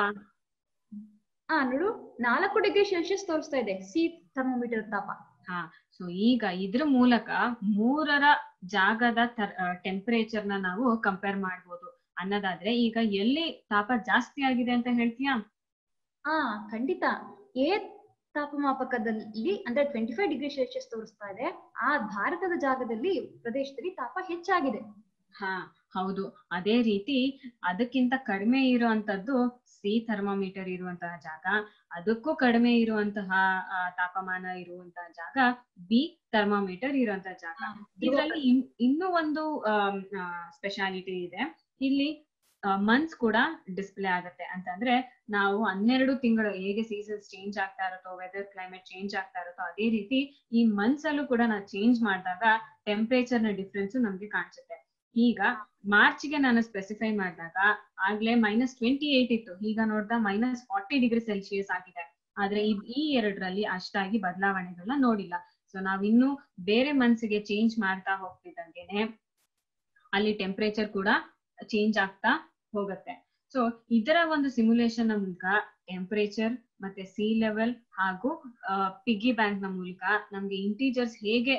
ಹಾ ನೋಡು ನಾಲ್ಕು ಡಿಗ್ರಿ ಸೆಲ್ಸಿಯಸ್ ತೋರಿಸ್ತಾ ಇದೆ ಸಿ ಥರ್ಮೋಮೀಟರ್ ತಾಪ ಹಾ ಸೊ ಈಗ ಇದ್ರ ಮೂಲಕ ಮೂರರ ಜಾಗದ ಟೆಂಪರೇಚರ್ ನ ನಾವು ಕಂಪೇರ್ ಮಾಡ್ಬೋದು ಅನ್ನೋದಾದ್ರೆ ಈಗ ಎಲ್ಲಿ ತಾಪ ಜಾಸ್ತಿ ಆಗಿದೆ ಅಂತ ಹೇಳ್ತೀಯಾ ಹಾ ಖಂಡಿತ ಎ ತಾಪಮಾಪಕದಲ್ಲಿ ಅಂದ್ರೆ ಟ್ವೆಂಟಿ ಫೈವ್ ಡಿಗ್ರಿ ಸೆಲ್ಸಿಯಸ್ ತೋರಿಸ್ತಾ ಇದೆ ಆ ಭಾರತದ ಜಾಗದಲ್ಲಿ ಪ್ರದೇಶದಲ್ಲಿ ತಾಪ ಹೆಚ್ಚಾಗಿದೆ ಹಾ ಹೌದು ಅದೇ ರೀತಿ ಅದಕ್ಕಿಂತ ಕಡಿಮೆ ಇರುವಂತದ್ದು ಸಿ ಥರ್ಮಾಮೀಟರ್ ಇರುವಂತಹ ಜಾಗ ಅದಕ್ಕೂ ಕಡಿಮೆ ಇರುವಂತಹ ಆ, ತಾಪಮಾನ ಇರುವಂತಹ ಜಾಗ ಬಿ ಥರ್ಮಾಮೀಟರ್ ಇರುವಂತಹ ಜಾಗ ಇದರಲ್ಲಿ ಇನ್- ಇನ್ನೂ ಒಂದು ಸ್ಪೆಷಾಲಿಟಿ ಇದೆ ಇಲ್ಲಿ ಮಂತ್ಸ್ ಕೂಡ ಡಿಸ್ಪ್ಲೇ ಆಗುತ್ತೆ ಅಂತಂದ್ರೆ ನಾವು ಹನ್ನೆರಡು ತಿಂಗಳು ಹೇಗೆ ಸೀಸನ್ಸ್ ಚೇಂಜ್ ಆಗ್ತಾ ಇರುತ್ತೋ ವೆದರ್ ಕ್ಲೈಮೇಟ್ ಚೇಂಜ್ ಆಗ್ತಾ ಇರುತ್ತೋ ಅದೇ ರೀತಿ ಈ ಮಂತ್ಸ್ ಅಲ್ಲೂ ಕೂಡ ನಾವು ಚೇಂಜ್ ಮಾಡಿದಾಗ ಟೆಂಪರೇಚರ್ ನ ಡಿಫ್ರೆನ್ಸ್ ನಮ್ಗೆ ಕಾಣಿಸುತ್ತೆ ಈಗ ಮಾರ್ಚ್ ಗೆ ನಾನು ಸ್ಪೆಸಿಫೈ ಮಾಡಿದಾಗ ಆಗ್ಲೇ ಮೈನಸ್ ಟ್ವೆಂಟಿ ಏಟ್ ಇತ್ತು ಈಗ ನೋಡ್ದ ಮೈನಸ್ ಫಾರ್ಟಿ ಡಿಗ್ರಿ ಸೆಲ್ಸಿಯಸ್ ಆಗಿದೆ ಆದ್ರೆ ಇದ್- ಈ ಎರಡರಲ್ಲಿ ಅಷ್ಟಾಗಿ ಬದಲಾವಣೆಗಳನ್ನ ನೋಡಿಲ್ಲ ಸೊ ನಾವಿನ್ನು ಬೇರೆ ಮನ್ಸಿಗೆ ಚೇಂಜ್ ಮಾಡ್ತಾ ಹೋಗ್ತಿದ್ದಂಗೆನೆ ಅಲ್ಲಿ ಟೆಂಪರೇಚರ್ ಕೂಡ ಚೇಂಜ್ ಆಗ್ತಾ ಹೋಗುತ್ತೆ ಸೊ ಇದರ ಒಂದು ಸಿಮ್ಯುಲೇಷನ್ ನ ಮೂಲಕ ಟೆಂಪರೇಚರ್ ಮತ್ತೆ ಸಿ ಲೆವೆಲ್ ಹಾಗೂ ಪಿಗ್ಗಿ ಬ್ಯಾಂಕ್ ನ ಮೂಲಕ ನಮ್ಗೆ ಇಂಟೀಜರ್ಸ್ ಹೇಗೆ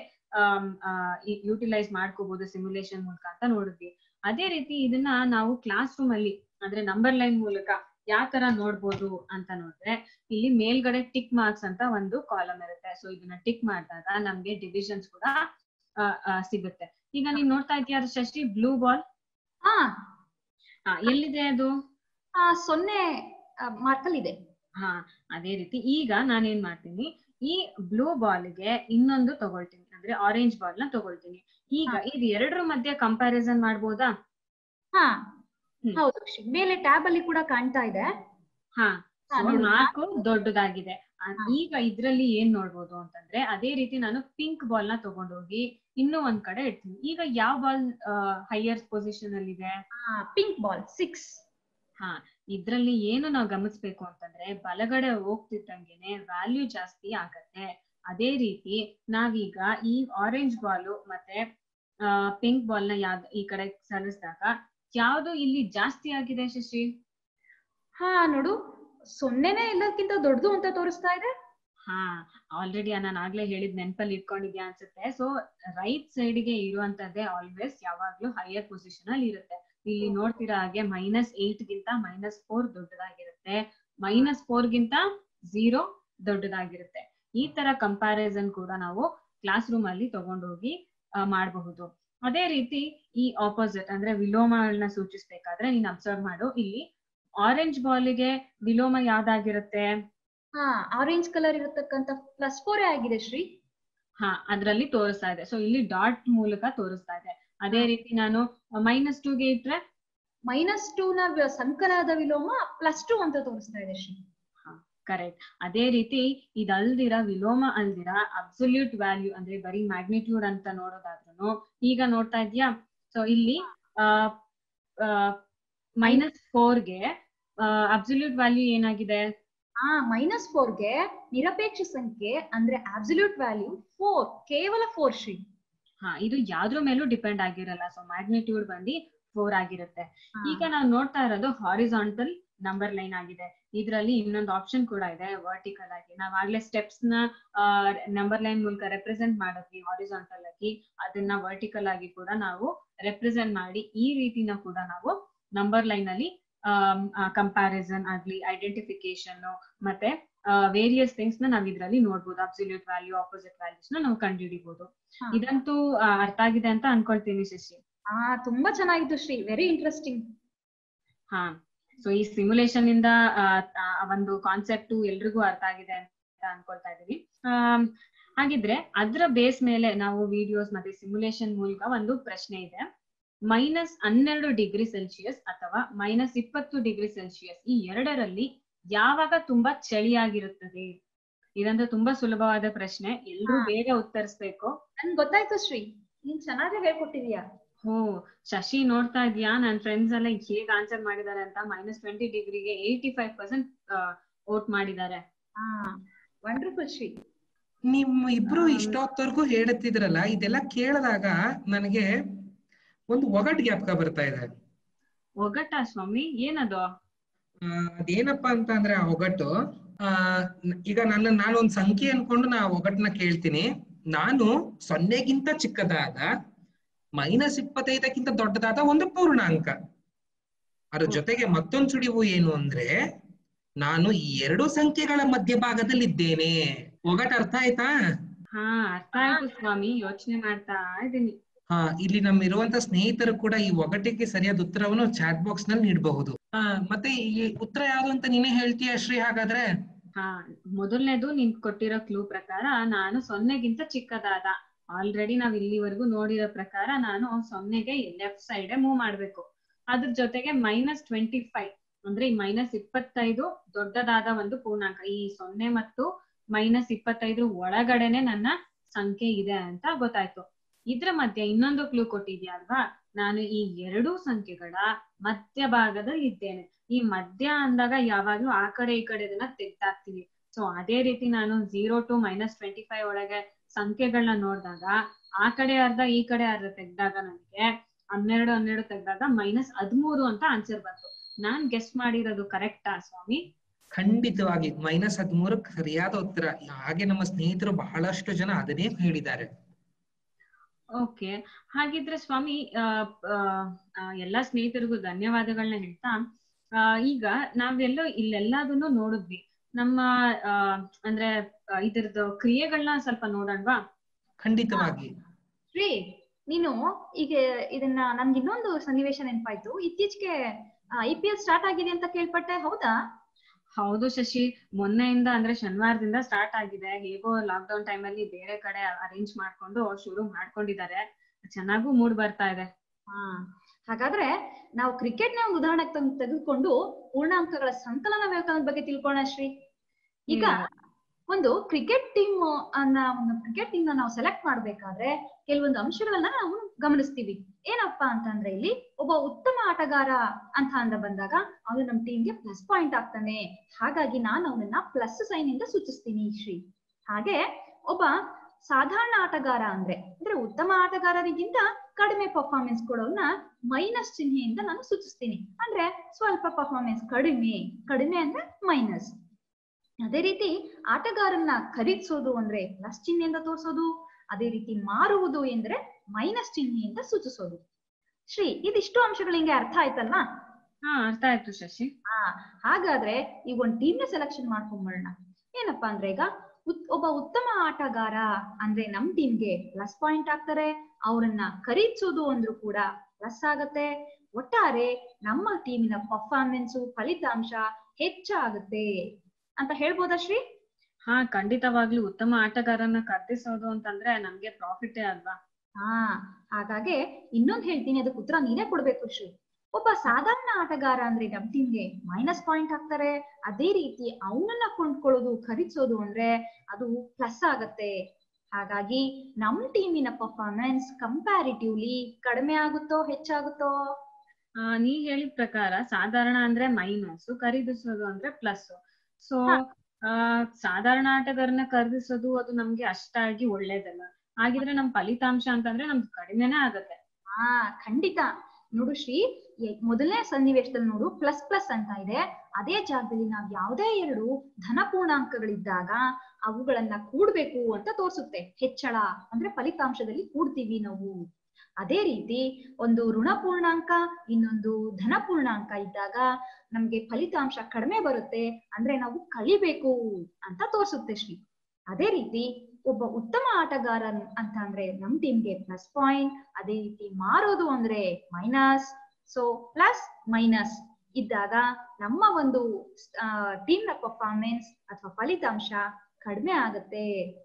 ಯುಟಿಲೈಸ್ ಮಾಡ್ಕೋಬಹುದು ಸಿಮ್ಯುಲೇಷನ್ ಮೂಲಕ ಅಂತ ನೋಡಿದ್ವಿ ಅದೇ ರೀತಿ ಇದನ್ನ ನಾವು ಕ್ಲಾಸ್ ರೂಮ್ ಅಲ್ಲಿ ಅಂದ್ರೆ ನಂಬರ್ ಲೈನ್ ಮೂಲಕ ಯಾವ ತರ ನೋಡ್ಬೋದು ಅಂತ ನೋಡಿದ್ರೆ ಇಲ್ಲಿ ಮೇಲ್ಗಡೆ ಟಿಕ್ ಮಾರ್ಕ್ಸ್ ಅಂತ ಒಂದು ಕಾಲಮ್ ಇರುತ್ತೆ ಸೊ ಇದನ್ನ ಟಿಕ್ ಮಾಡಿದಾಗ ನಮ್ಗೆ ಡಿವಿಷನ್ಸ್ ಕೂಡ ಆ, ಆ, ಸಿಗುತ್ತೆ ಈಗ ನೀನ್ ನೋಡ್ತಾ ಇದೀಯ ಶಶಿ ಬ್ಲೂ ಬಾಲ್ ಹಾ ಹಾ ಎಲ್ಲಿದೆ ಅದು ಆ, ಸೊನ್ನೆ ಮಾರ್ಕಲ್ ಇದೆ ಹಾ ಅದೇ ರೀತಿ ಈಗ ನಾನೇನ್ ಮಾಡ್ತೀನಿ ಈ ಬ್ಲೂ ಬಾಲ್ಗೆ ಇನ್ನೊಂದು ತಗೊಳ್ತೀನಿ ಅಂದ್ರೆ ಆರೆಂಜ್ ಬಾಲ್ ನ ತಗೊಳ್ತೀನಿ ಈಗ ಇದು ಎರಡರ ಮಧ್ಯೆ ಕಂಪ್ಯಾರಿಸನ್ ಮಾಡ್ಬೋದಾ ಹಾ ಹ್ಮ್. ಹೌದು ಶ್ರೀ. ಮೇಲೆ ಟ್ಯಾಬ್ ಅಲ್ಲಿ ಕೂಡ ಕಾಣ್ತಾ ಇದೆ ಹಾ ಹಾ, so ನೋಡಿ. ನಾಲ್ಕು ದೊಡ್ಡದಾಗಿದೆ ಆ, ಹಾ. ಈಗ ಇದ್ರಲ್ಲಿ ಏನ್ ನೋಡ್ಬೋದು ಅಂತಂದ್ರೆ ಅದೇ ರೀತಿ ನಾನು ಪಿಂಕ್ ಬಾಲ್ ನ ತಗೊಂಡೋಗಿ ಇನ್ನೂ ಒಂದ್ ಕಡೆ ಇಡ್ತೀನಿ ಈಗ ಯಾವ ಬಾಲ್ ಹೈಯರ್ ಪೊಸಿಷನ್ ಅಲ್ಲಿ ಇದೆ ಪಿಂಕ್ ಬಾಲ್ ಸಿಕ್ಸ್ ಹಾ ಇದ್ರಲ್ಲಿ ಏನು ನಾವು ಗಮನಿಸ್ಬೇಕು ಅಂತಂದ್ರೆ ಬಲಗಡೆ ಹೋಗ್ತಿದ್ದಂಗೆನೆ ವ್ಯಾಲ್ಯೂ ಜಾಸ್ತಿ ಆಗತ್ತೆ ಅದೇ ರೀತಿ ನಾವೀಗ ಈ ಆರೆಂಜ್ ಬಾಲ್ ಮತ್ತೆ ಪಿಂಕ್ ಬಾಲ್ ನ ಯಾವ್ದು ಈ ಕಡೆ ಸರಿಸಿದಾಗ ಯಾವ್ದು ಇಲ್ಲಿ ಜಾಸ್ತಿ ಆಗಿದೆ ಶಶಿ ಹಾ ನೋಡು ಸೊನ್ನೆನೆ ಎಲ್ಲಕ್ಕಿಂತ ದೊಡ್ಡದು ಅಂತ ತೋರಿಸ್ತಾ ಇದೆ ಹಾ ಆಲ್ರೆಡಿ ನಾನು ಆಗ್ಲೇ ಹೇಳಿದ್ ನೆನ್ಪಲ್ಲಿ ಇಟ್ಕೊಂಡಿದ್ಯಾ ಅನ್ಸುತ್ತೆ ಸೊ ರೈಟ್ ಸೈಡ್ ಗೆ ಇರುವಂತದ್ದೇ ಆಲ್ವೇಸ್ ಯಾವಾಗ್ಲೂ ಹೈಯರ್ ಪೊಸಿಷನ್ ಅಲ್ಲಿ ಇರುತ್ತೆ ಇಲ್ಲಿ ನೋಡ್ತಿರೋ ಹಾಗೆ ಮೈನಸ್ ಏಟ್ ಗಿಂತ ಮೈನಸ್ ಫೋರ್ ದೊಡ್ಡದಾಗಿರುತ್ತೆ ಮೈನಸ್ ಫೋರ್ ಗಿಂತ ಝೀರೋ ದೊಡ್ಡದಾಗಿರುತ್ತೆ ಈ ತರ ಕಂಪ್ಯಾರಿಸನ್ ಕೂಡ ನಾವು ಕ್ಲಾಸ್ ರೂಮ್ ಅಲ್ಲಿ ತಗೊಂಡೋಗಿ ಮಾಡಬಹುದು ಅದೇ ರೀತಿ ಈ ಆಪೋಸಿಟ್ ಅಂದ್ರೆ ವಿಲೋಮಗಳನ್ನ ಸೂಚಿಸ್ಬೇಕಾದ್ರೆ ನೀನ್ ಅಬ್ಸರ್ವ್ ಮಾಡು ಇಲ್ಲಿ ಆರೆಂಜ್ ಬಾಲಿಗೆ ವಿಲೋಮ ಯಾವ್ದಾಗಿರುತ್ತೆ ಹಾ ಆರೆಂಜ್ ಕಲರ್ ಇರತಕ್ಕಂತ ಪ್ಲಸ್ ಫೋರ್ ಆಗಿದೆ ಶ್ರೀ ಹಾ ಅದ್ರಲ್ಲಿ ತೋರಿಸ್ತಾ ಇದೆ ಸೊ ಇಲ್ಲಿ ಡಾಟ್ ಮೂಲಕ ತೋರಿಸ್ತಾ ಇದೆ ಅದೇ ರೀತಿ ನಾನು ಮೈನಸ್ ಟೂಗೆ ಇಟ್ರೆ ಮೈನಸ್ ಟೂ ನ ವ- ಸಂಕಲನದ ವಿಲೋಮ ಪ್ಲಸ್ ಟೂ ಅಂತ ತೋರಿಸ್ತಾ ಇದೆ ಶ್ರೀ ಕರೆಕ್ಟ್ ಅದೇ ರೀತಿ ಇದಲ್ದಿರ ವಿಲೋಮ ಅಲ್ದಿರ ಅಬ್ಸಲ್ಯೂಟ್ ವ್ಯಾಲ್ಯೂ ಅಂದ್ರೆ ಬರೀ ಮ್ಯಾಗ್ನಿಟ್ಯೂಡ್ ಅಂತ ನೋಡೋದಾದ್ರೂ ಈಗ ನೋಡ್ತಾ ಇದ್ಯಾ ಸೊ ಇಲ್ಲಿ ಮೈನಸ್ ಫೋರ್ಗೆ ಅಬ್ಸಲ್ಯೂಟ್ ವ್ಯಾಲ್ಯೂ ಏನಾಗಿದೆ ಹಾ ಮೈನಸ್ ಫೋರ್ಗೆ ನಿರಪೇಕ್ಷ ಸಂಖ್ಯೆ ಅಂದ್ರೆ ಅಬ್ಸಲ್ಯೂಟ್ ವ್ಯಾಲ್ಯೂ ಫೋರ್ ಕೇವಲ ಫೋರ್ ಶ್ರೀ ಹಾ ಇದು ಯಾವ್ದ್ರ ಮೇಲೂ ಡಿಪೆಂಡ್ ಆಗಿರಲ್ಲ ಸೊ ಮ್ಯಾಗ್ನಿಟ್ಯೂಡ್ ಬಂದು ಫೋರ್ ಆಗಿರುತ್ತೆ ಈಗ ನಾವು ನೋಡ್ತಾ ಇರೋದು ಹಾರಿಸಾಂಟಲ್ ನಂಬರ್ ಲೈನ್ ಆಗಿದೆ ಇದರಲ್ಲಿ ಇನ್ನೊಂದು ಆಪ್ಷನ್ ಕೂಡ ಇದೆ ವರ್ಟಿಕಲ್ ಆಗಿ ನಾವ್ ಆಗ್ಲೇ ಸ್ಟೆಪ್ಸ್ ನ ನಂಬರ್ ಲೈನ್ ಮೂಲಕ ರೆಪ್ರೆಸೆಂಟ್ ಮಾಡಿದ್ವಿ ಹಾರಿಸಾಂಟಲ್ ಆಗಿ ಅದನ್ನ ವರ್ಟಿಕಲ್ ಆಗಿ ಕೂಡ ನಾವು ರೆಪ್ರೆಸೆಂಟ್ ಮಾಡಿ ಈ ರೀತಿನ ಕೂಡ ನಾವು ನಂಬರ್ ಲೈನ್ ಅಲ್ಲಿ ಕಂಪ್ಯಾರಿಸನ್ ಆಗ್ಲಿ ಐಡೆಂಟಿಫಿಕೇಶನ್ ಮತ್ತೆ ವೇರಿಯಸ್ ಥಿಂಗ್ಸ್ ನ ನಾವ್ ಇದ್ರಲ್ಲಿ ನೋಡ್ಬೋದು ಅಬ್ಸಲ್ಯೂಟ್ ವ್ಯಾಲ್ಯೂ ಆಪೋಸಿಟ್ ವ್ಯಾಲ್ಯೂಸ್ ನ ನಾವು ಕಂಡುಹಿಡಿಬಹುದು ಹಾ. ಇದಂತೂ ಆ, ಅರ್ಥ ಆಗಿದೆ ಅಂತ ಅನ್ಕೊಳ್ತೀನಿ ಶಶಿ ಹಾ ತುಂಬಾ ಚೆನ್ನಾಗಿತ್ತು ಶ್ರೀ ವೆರಿ ಇಂಟ್ರೆಸ್ಟಿಂಗ್ ಹಾ ಸೊ ಈ ಸಿಮ್ಯುಲೇಷನ್ ಇಂದ ಆ, ಆ ಒಂದು ಕಾನ್ಸೆಪ್ಟ್ ಎಲ್ರಿಗೂ ಅರ್ಥ ಆಗಿದೆ ಅಂತ ಅನ್ಕೊಳ್ತಾ ಇದೀವಿ ಆಮ್, ಹಾಗಿದ್ರೆ ಅದ್ರ ಬೇಸ್ ಮೇಲೆ ನಾವು ವಿಡಿಯೋಸ್ ಮತ್ತೆ ಸಿಮ್ಯುಲೇಷನ್ ಮೂಲಕ ಒಂದು ಪ್ರಶ್ನೆ ಇದೆ ಮೈನಸ್ ಹನ್ನೆರಡು ಡಿಗ್ರಿ ಸೆಲ್ಸಿಯಸ್ ಅಥವಾ ಮೈನಸ್ ಇಪ್ಪತ್ತು ಡಿಗ್ರಿ ಸೆಲ್ಸಿಯಸ್ ಈ ಎರಡರಲ್ಲಿ ಯಾವಾಗ ತುಂಬಾ ಚಳಿಯಾಗಿರುತ್ತದೆ ಇದಂತೂ ತುಂಬಾ ಸುಲಭವಾದ ಪ್ರಶ್ನೆ ಎಲ್ರೂ ಹಾ. ಬೇಗ ಉತ್ತರಿಸ್ಬೇಕು ನನ್ ಗೊತ್ತಾಯ್ತು ಶ್ರೀ ನೀನ್ ಚೆನ್ನಾಗಿ ಹೇಳ್ಕೊಟ್ಟಿದ್ಯಾ ಹೋ ಶಶಿ ನೋಡ್ತಾ ಇದ್ಯಾ ನನ್ ಫ್ರೆಂಡ್ಸ್ ಎಲ್ಲ ಹೇಗ್ ಆನ್ಸರ್ ಮಾಡಿದ್ದಾರೆ ಅಂತ ಮೈನಸ್ ಟ್ವೆಂಟಿ ಡಿಗ್ರಿಗೆ ಏಯ್ಟಿ ಫೈವ್ ಪರ್ಸೆಂಟ್ ವೋಟ್ ಮಾಡಿದ್ದಾರೆ ಹಾ ವಂಡರ್ಫುಲ್ ಶ್ರೀ ನಿಮ್ ಇಬ್ರು ಆ. ಇಷ್ಟೊತ್ತವರೆಗೂ ಹೇಳುತ್ತಿದ್ರಲ್ಲ ಇದೆಲ್ಲ ಕೇಳಿದಾಗ ನನಗೆ ಒಂದು ಒಗಟ್ ಜ್ಞಾಪಕ ಬರ್ತಾ ಇದೆ ಒಗಟ ಸ್ವಾಮಿ ಏನದು ಆ, ಅದೇನಪ್ಪಾ ಅಂತ ಅಂದ್ರೆ ಆ ಒಗಟು ಆ ನ- ಈಗ ನನ್ನ ನಾನು ಒಂದ್ ಸಂಖ್ಯೆ ಅನ್ಕೊಂಡು ನಾ ಆ ಒಗಟ್ನ ಕೇಳ್ತೀನಿ ನಾನು ಸೊನ್ನೆಗಿಂತ ಚಿಕ್ಕದಾದ ಮೈನಸ್ ಇಪ್ಪತ್ತೈದಕ್ಕಿಂತ ದೊಡ್ಡದಾದ ಒಂದು ಪೂರ್ಣಾಂಕ ಅದ್ರ ಹ್ಮ್. ಜೊತೆಗೆ ಮತ್ತೊಂದು ಸುಳಿವು ಏನು ಅಂದ್ರೆ ನಾನು ಈ ಎರಡು ಸಂಖ್ಯೆಗಳ ಮಧ್ಯಭಾಗದಲ್ಲಿ ಇದ್ದೇನೆ ಒಗಟ್ ಅರ್ಥ ಆಯ್ತಾ ಹಾ ಅರ್ಥ ಆಯ್ತು ಸ್ವಾಮಿ ಯೋಚನೆ ಮಾಡ್ತಾ ಇದೀನಿ ಹಾ ಇಲ್ಲಿ ನಮ್ಮ ಇರುವಂತ ಸ್ನೇಹಿತರು ಕೂಡ ಈ ಒಗಟಿಗೆ ಸರಿಯಾದ ಉತ್ತರವನ್ನು ಚಾಟ್ ಬಾಕ್ಸ್ ನಲ್ಲಿ ನೀಡಬಹುದು ಹಾ ಮತ್ತೆ ಈ ಉತ್ತರ ಯಾವುದು ಅಂತ ನೀನೇ ಹೇಳ್ತೀಯ ಶ್ರೀ ಹಾಗಾದ್ರೆ ಹಾ ಮೊದಲನೇದು ನಿನ್ ಕೊಟ್ಟಿರೋ ಕ್ಲೂ ಪ್ರಕಾರ ನಾನು ಸೊನ್ನೆಗಿಂತ ಚಿಕ್ಕದಾದ ಆಲ್ರೆಡಿ ನಾವ್ ಇಲ್ಲಿವರೆಗೂ ನೋಡಿರೋ ಪ್ರಕಾರ ನಾನು ಸೊನ್ನೆಗೆ ಲೆಫ್ಟ್ ಸೈಡ್ ಮೂವ್ ಮಾಡ್ಬೇಕು ಅದ್ರ ಜೊತೆಗೆ ಮೈನಸ್ ಟ್ವೆಂಟಿ ಫೈವ್ ಅಂದ್ರೆ ಈ ಮೈನಸ್ ಇಪ್ಪತ್ತೈದು ದೊಡ್ಡದಾದ ಒಂದು ಪೂರ್ಣಾಂಕ ಈ ಸೊನ್ನೆ ಮತ್ತು ಮೈನಸ್ ಇಪ್ಪತ್ತೈದು ಒಳಗಡೆನೆ ನನ್ನ ಸಂಖ್ಯೆ ಇದೆ ಅಂತ ಗೊತ್ತಾಯ್ತು ಇದ್ರ ಮಧ್ಯೆ ಇನ್ನೊಂದು ಕ್ಲೂ ಕೊಟ್ಟಿದ್ಯಾ ಅಲ್ವಾ ನಾನು ಈ ಎರಡೂ ಸಂಖ್ಯೆಗಳ ಮಧ್ಯಭಾಗದಲ್ಲಿ ಇದ್ದೇನೆ ಈ ಮಧ್ಯ ಅಂದಾಗ ಯಾವಾಗ್ಲೂ ಆ ಕಡೆ ಈ ಕಡೆ ಇದನ್ನ ತೆಗ್ದಾಕ್ತೀವಿ ಸೊ ಅದೇ ರೀತಿ ನಾನು zero to minus twenty five ಒಳಗೆ ಸಂಖ್ಯೆಗಳನ್ನ ನೋಡಿದಾಗ ಆ ಕಡೆ ಅರ್ಧ ಈ ಕಡೆ ಅರ್ಧ ತೆಗ್ದಾಗ ನನಗೆ ಹನ್ನೆರಡು ಹನ್ನೆರಡು ತೆಗ್ದಾಗ ಮೈನಸ್ ಹದಿಮೂರು ಅಂತ ಆನ್ಸರ್ ಬಂತು ನಾನ್ ಗೆಸ್ಟ್ ಮಾಡಿರೋದು ಕರೆಕ್ಟಾ ಸ್ವಾಮಿ ಖಂಡಿತವಾಗಿ ಮೈನಸ್ ಹದಿಮೂರು ಸರಿಯಾದ ಉತ್ತರ ಹಾಗೆ ನಮ್ಮ ಸ್ನೇಹಿತರು ಬಹಳಷ್ಟು ಜನ ಅದನ್ನೇ ಹೇಳಿದ್ದಾರೆ ಓಕೆ ಹಾಗಿದ್ರೆ ಸ್ವಾಮಿ ಆ, ಆ, ಆ, ಎಲ್ಲಾ ಸ್ನೇಹಿತರಿಗೂ ಧನ್ಯವಾದಗಳನ್ನ ಹೇಳ್ತಾ ಆ, ಈಗ ನಾವೆಲ್ಲೋ ಇಲ್ಲೆಲ್ಲದನ್ನು ನೋಡಿದ್ವಿ ನಮ್ಮ ಆ, ಅಂದ್ರೆ ಆ, ಇದ್ರದ್ದು ಕ್ರಿಯೆಗಳನ್ನ ಸ್ವಲ್ಪ ನೋಡೋಣವಾ ಖಂಡಿತವಾಗಿ ಶ್ರೀ ನೀನು ಈಗ ಇದನ್ನ ನನ್ಗೆ ಇನ್ನೊಂದು ಸನ್ನಿವೇಶ ನೆನಪಾಯ್ತು ಇತ್ತೀಚೆಗೆ ಐ ಪಿ ಎಲ್ ಸ್ಟಾರ್ಟ್ ಆಗಿದೆ ಅಂತ ಕೇಳ್ಪಟ್ಟೆ ಹೌದಾ ಹೌದು ಶಶಿ ಮೊನ್ನೆಯಿಂದ ಅಂದ್ರೆ ಶನಿವಾರದಿಂದ ಸ್ಟಾರ್ಟ್ ಆಗಿದೆ ಹೇಗೋ ಲಾಕ್ ಡೌನ್ ಟೈಮ್ ಅಲ್ಲಿ ಬೇರೆ ಕಡೆ ಅರೇಂಜ್ ಮಾಡ್ಕೊಂಡು ಶುರು ಮಾಡ್ಕೊಂಡಿದ್ದಾರೆ ಚೆನ್ನಾಗೂ ಮೂಡ್ ಬರ್ತಾ ಇದೆ ಹಾ ಹಾಗಾದ್ರೆ ನಾವು ಕ್ರಿಕೆಟ್ ನ ಒಂದು ಉದಾಹರಣೆ ತೆಗ್- ತೆಗೆದುಕೊಂಡು ಪೂರ್ಣಾಂಕಗಳ ಸಂಕಲನ ವ್ಯವಕಲನದ ಬಗ್ಗೆ ತಿಳ್ಕೊಳ್ಳೋಣ ಶ್ರೀ ಈಗ ಒಂದು ಕ್ರಿಕೆಟ್ ಟೀಮ್ ಅನ್ನ ಒಂದು ಕ್ರಿಕೆಟ್ ಟೀಮ್ ನ ನಾವು ಸೆಲೆಕ್ಟ್ ಮಾಡ್ಬೇಕಾದ್ರೆ ಕೆಲವೊಂದು ಅಂಶಗಳನ್ನ ನಾವು ಗಮನಿಸ್ತೀವಿ ಏನಪ್ಪಾ ಅಂತಂದ್ರೆ ಇಲ್ಲಿ ಒಬ್ಬ ಉತ್ತಮ ಆಟಗಾರ ಅಂತ ಅಂದ ಬಂದಾಗ ಅವನು ನಮ್ಮ ಟೀಮ್ಗೆ ಪ್ಲಸ್ ಪಾಯಿಂಟ್ ಆಗ್ತಾನೆ ಹಾಗಾಗಿ ನಾನು ಅವನನ್ನ ಪ್ಲಸ್ ಸೈನ್ ಇಂದ ಸೂಚಿಸ್ತೀನಿ ಶ್ರೀ ಹಾಗೆ ಒಬ್ಬ ಸಾಧಾರಣ ಆಟಗಾರ ಅಂದ್ರೆ ಅಂದ್ರೆ ಉತ್ತಮ ಆಟಗಾರರಿಗಿಂತ ಕಡಿಮೆ ಪರ್ಫಾರ್ಮೆನ್ಸ್ ಕೊಡೋನ್ನ ಮೈನಸ್ ಚಿಹ್ನೆಯಿಂದ ನಾನು ಸೂಚಿಸ್ತೀನಿ ಅಂದ್ರೆ ಸ್ವಲ್ಪ ಪರ್ಫಾರ್ಮೆನ್ಸ್ ಕಡಿಮೆ ಕಡಿಮೆ ಅಂದ್ರೆ ಮೈನಸ್ ಅದೇ ರೀತಿ ಆಟಗಾರನ್ನ ಖರೀದಿಸೋದು ಅಂದ್ರೆ ಪ್ಲಸ್ ಚಿಹ್ನೆಯಿಂದ ತೋರಿಸೋದು ಅದೇ ರೀತಿ ಮಾರುವುದು ಎಂದ್ರೆ ಮೈನಸ್ ಚಿಹ್ನೆಯಿಂದ ಸೂಚಿಸೋದು ಶ್ರೀ ಇದಿಷ್ಟು ಅಂಶಗಳು ಹಿಂಗೆ ಅರ್ಥ ಆಯ್ತಲ್ವಾ ಹಾ ಅರ್ಥ ಆಯ್ತು ಶಶಿ ಹಾ ಹಾಗಾದ್ರೆ ಈಗ ಒಂದ್ ಟೀಮ್ ನ ಸೆಲೆಕ್ಷನ್ ಮಾಡ್ಕೊಂಡ್ಬರೋಣ ಏನಪ್ಪಾ ಅಂದ್ರೆ ಈಗ ಉತ್- ಒಬ್ಬ ಉತ್ತಮ ಆಟಗಾರ ಅಂದ್ರೆ ನಮ್ ಟೀಮ್ಗೆ ಪ್ಲಸ್ ಪಾಯಿಂಟ್ ಆಗ್ತಾರೆ ಅವರನ್ನ ಖರೀದಿಸೋದು ಅಂದ್ರೂ ಕೂಡ ಪ್ಲಸ್ ಆಗತ್ತೆ ಒಟ್ಟಾರೆ ನಮ್ಮ ಟೀಮಿನ ಪರ್ಫಾರ್ಮೆನ್ಸ್ ಫಲಿತಾಂಶ ಹೆಚ್ಚಾಗುತ್ತೆ ಅಂತ ಹೇಳ್ಬೋದಾ ಶ್ರೀ ಹಾ ಖಂಡಿತವಾಗ್ಲೂ ಉತ್ತಮ ಆಟಗಾರನ ಖರೀದಿಸೋದು ಅಂತಂದ್ರೆ ನಮ್ಗೆ ಪ್ರಾಫಿಟೇ ಅಲ್ವಾ ಹಾ ಹಾಗಾಗಿ ಇನ್ನೊಂದ್ ಹೇಳ್ತೀನಿ ಅದಕ್ಕೆ ಉತ್ತರ ನೀನೇ ಕೊಡ್ಬೇಕು ಶ್ರೀ ಒಬ್ಬ ಸಾಧಾರಣ ಆಟಗಾರ ಅಂದ್ರೆ ನಮ್ ಟೀಮ್ಗೆ ಮೈನಸ್ ಪಾಯಿಂಟ್ ಹಾಕ್ತಾರೆ ಅದೇ ರೀತಿ ಅವನನ್ನ ಕೊಂಡ್ಕೊಳ್ಳೋದು ಖರೀದಿಸೋದು ಅಂದ್ರೆ ಅದು ಪ್ಲಸ್ ಆಗತ್ತೆ ಹಾಗಾಗಿ ನಮ್ ಟೀಮಿನ ಪರ್ಫಾರ್ಮೆನ್ಸ್ ಕಂಪ್ಯಾರಿಟಿವ್ಲಿ ಕಡಿಮೆ ಆಗುತ್ತೋ ಹೆಚ್ಚಾಗುತ್ತೋ ಆ, ನೀ ಹೇಳಿದ ಪ್ರಕಾರ ಸಾಧಾರಣ ಅಂದ್ರೆ ಮೈನಸ್ ಖರೀದಿಸೋದು ಅಂದ್ರೆ ಪ್ಲಸ್ ಸೊ ಹಾ. ಆ ಸಾಧಾರಣ ಆಟಗಾರನ ಖರೀದಿಸೋದು ಅದು ನಮ್ಗೆ ಅಷ್ಟಾಗಿ ಒಳ್ಳೇದಲ್ಲ ಹಾಗಿದ್ರೆ ನಮ್ ಫಲಿತಾಂಶ ಅಂತಂದ್ರೆ ನಮ್ದು ಕಡಿಮೆನೇ ಆಗತ್ತೆ ಹಾ ಖಂಡಿತ ನೋಡು ಶ್ರೀ ಎ- ಮೊದಲನೇ ಸನ್ನಿವೇಶದಲ್ಲಿ ನೋಡು ಪ್ಲಸ್ ಪ್ಲಸ್ ಅಂತ ಇದೆ ಅದೇ ಜಾಗದಲ್ಲಿ ನಾವ್ ಯಾವುದೇ ಎರಡು ಧನ ಪೂರ್ಣಾಂಕಗಳಿದ್ದಾಗ ಅವುಗಳನ್ನ ಕೂಡ್ಬೇಕು ಅಂತ ತೋರಿಸುತ್ತೆ ಹೆಚ್ಚಳ ಅಂದ್ರೆ ಫಲಿತಾಂಶದಲ್ಲಿ ಕೂಡ್ತೀವಿ ನಾವು ಅದೇ ರೀತಿ ಒಂದು ಋಣ ಪೂರ್ಣಾಂಕ ಇನ್ನೊಂದು ಧನ ಪೂರ್ಣಾಂಕ ಇದ್ದಾಗ ನಮ್ಗೆ ಫಲಿತಾಂಶ ಕಡಿಮೆ ಬರುತ್ತೆ ಅಂದ್ರೆ ನಾವು ಕಳಿಬೇಕು ಅಂತ ತೋರಿಸುತ್ತೆ ಶ್ರೀ ಅದೇ ರೀತಿ ಒಬ್ಬ ಉತ್ತಮ ಆಟಗಾರ ಅಂತ ಅಂದ್ರೆ ನಮ್ ಟೀಮ್ಗೆ ಪ್ಲಸ್ ಪಾಯಿಂಟ್ ಅದೇ ರೀತಿ ಮಾರೋದು ಅಂದ್ರೆ ಮೈನಸ್ ಸೊ ಪ್ಲಸ್ ಮೈನಸ್ ಇದ್ದಾಗ ನಮ್ಮ ಒಂದು ಟೀಮ್ ನ ಪರ್ಫಾರ್ಮೆನ್ಸ್ ಅಥವಾ ಫಲಿತಾಂಶ ಕಡಿಮೆ ಆಗತ್ತೆ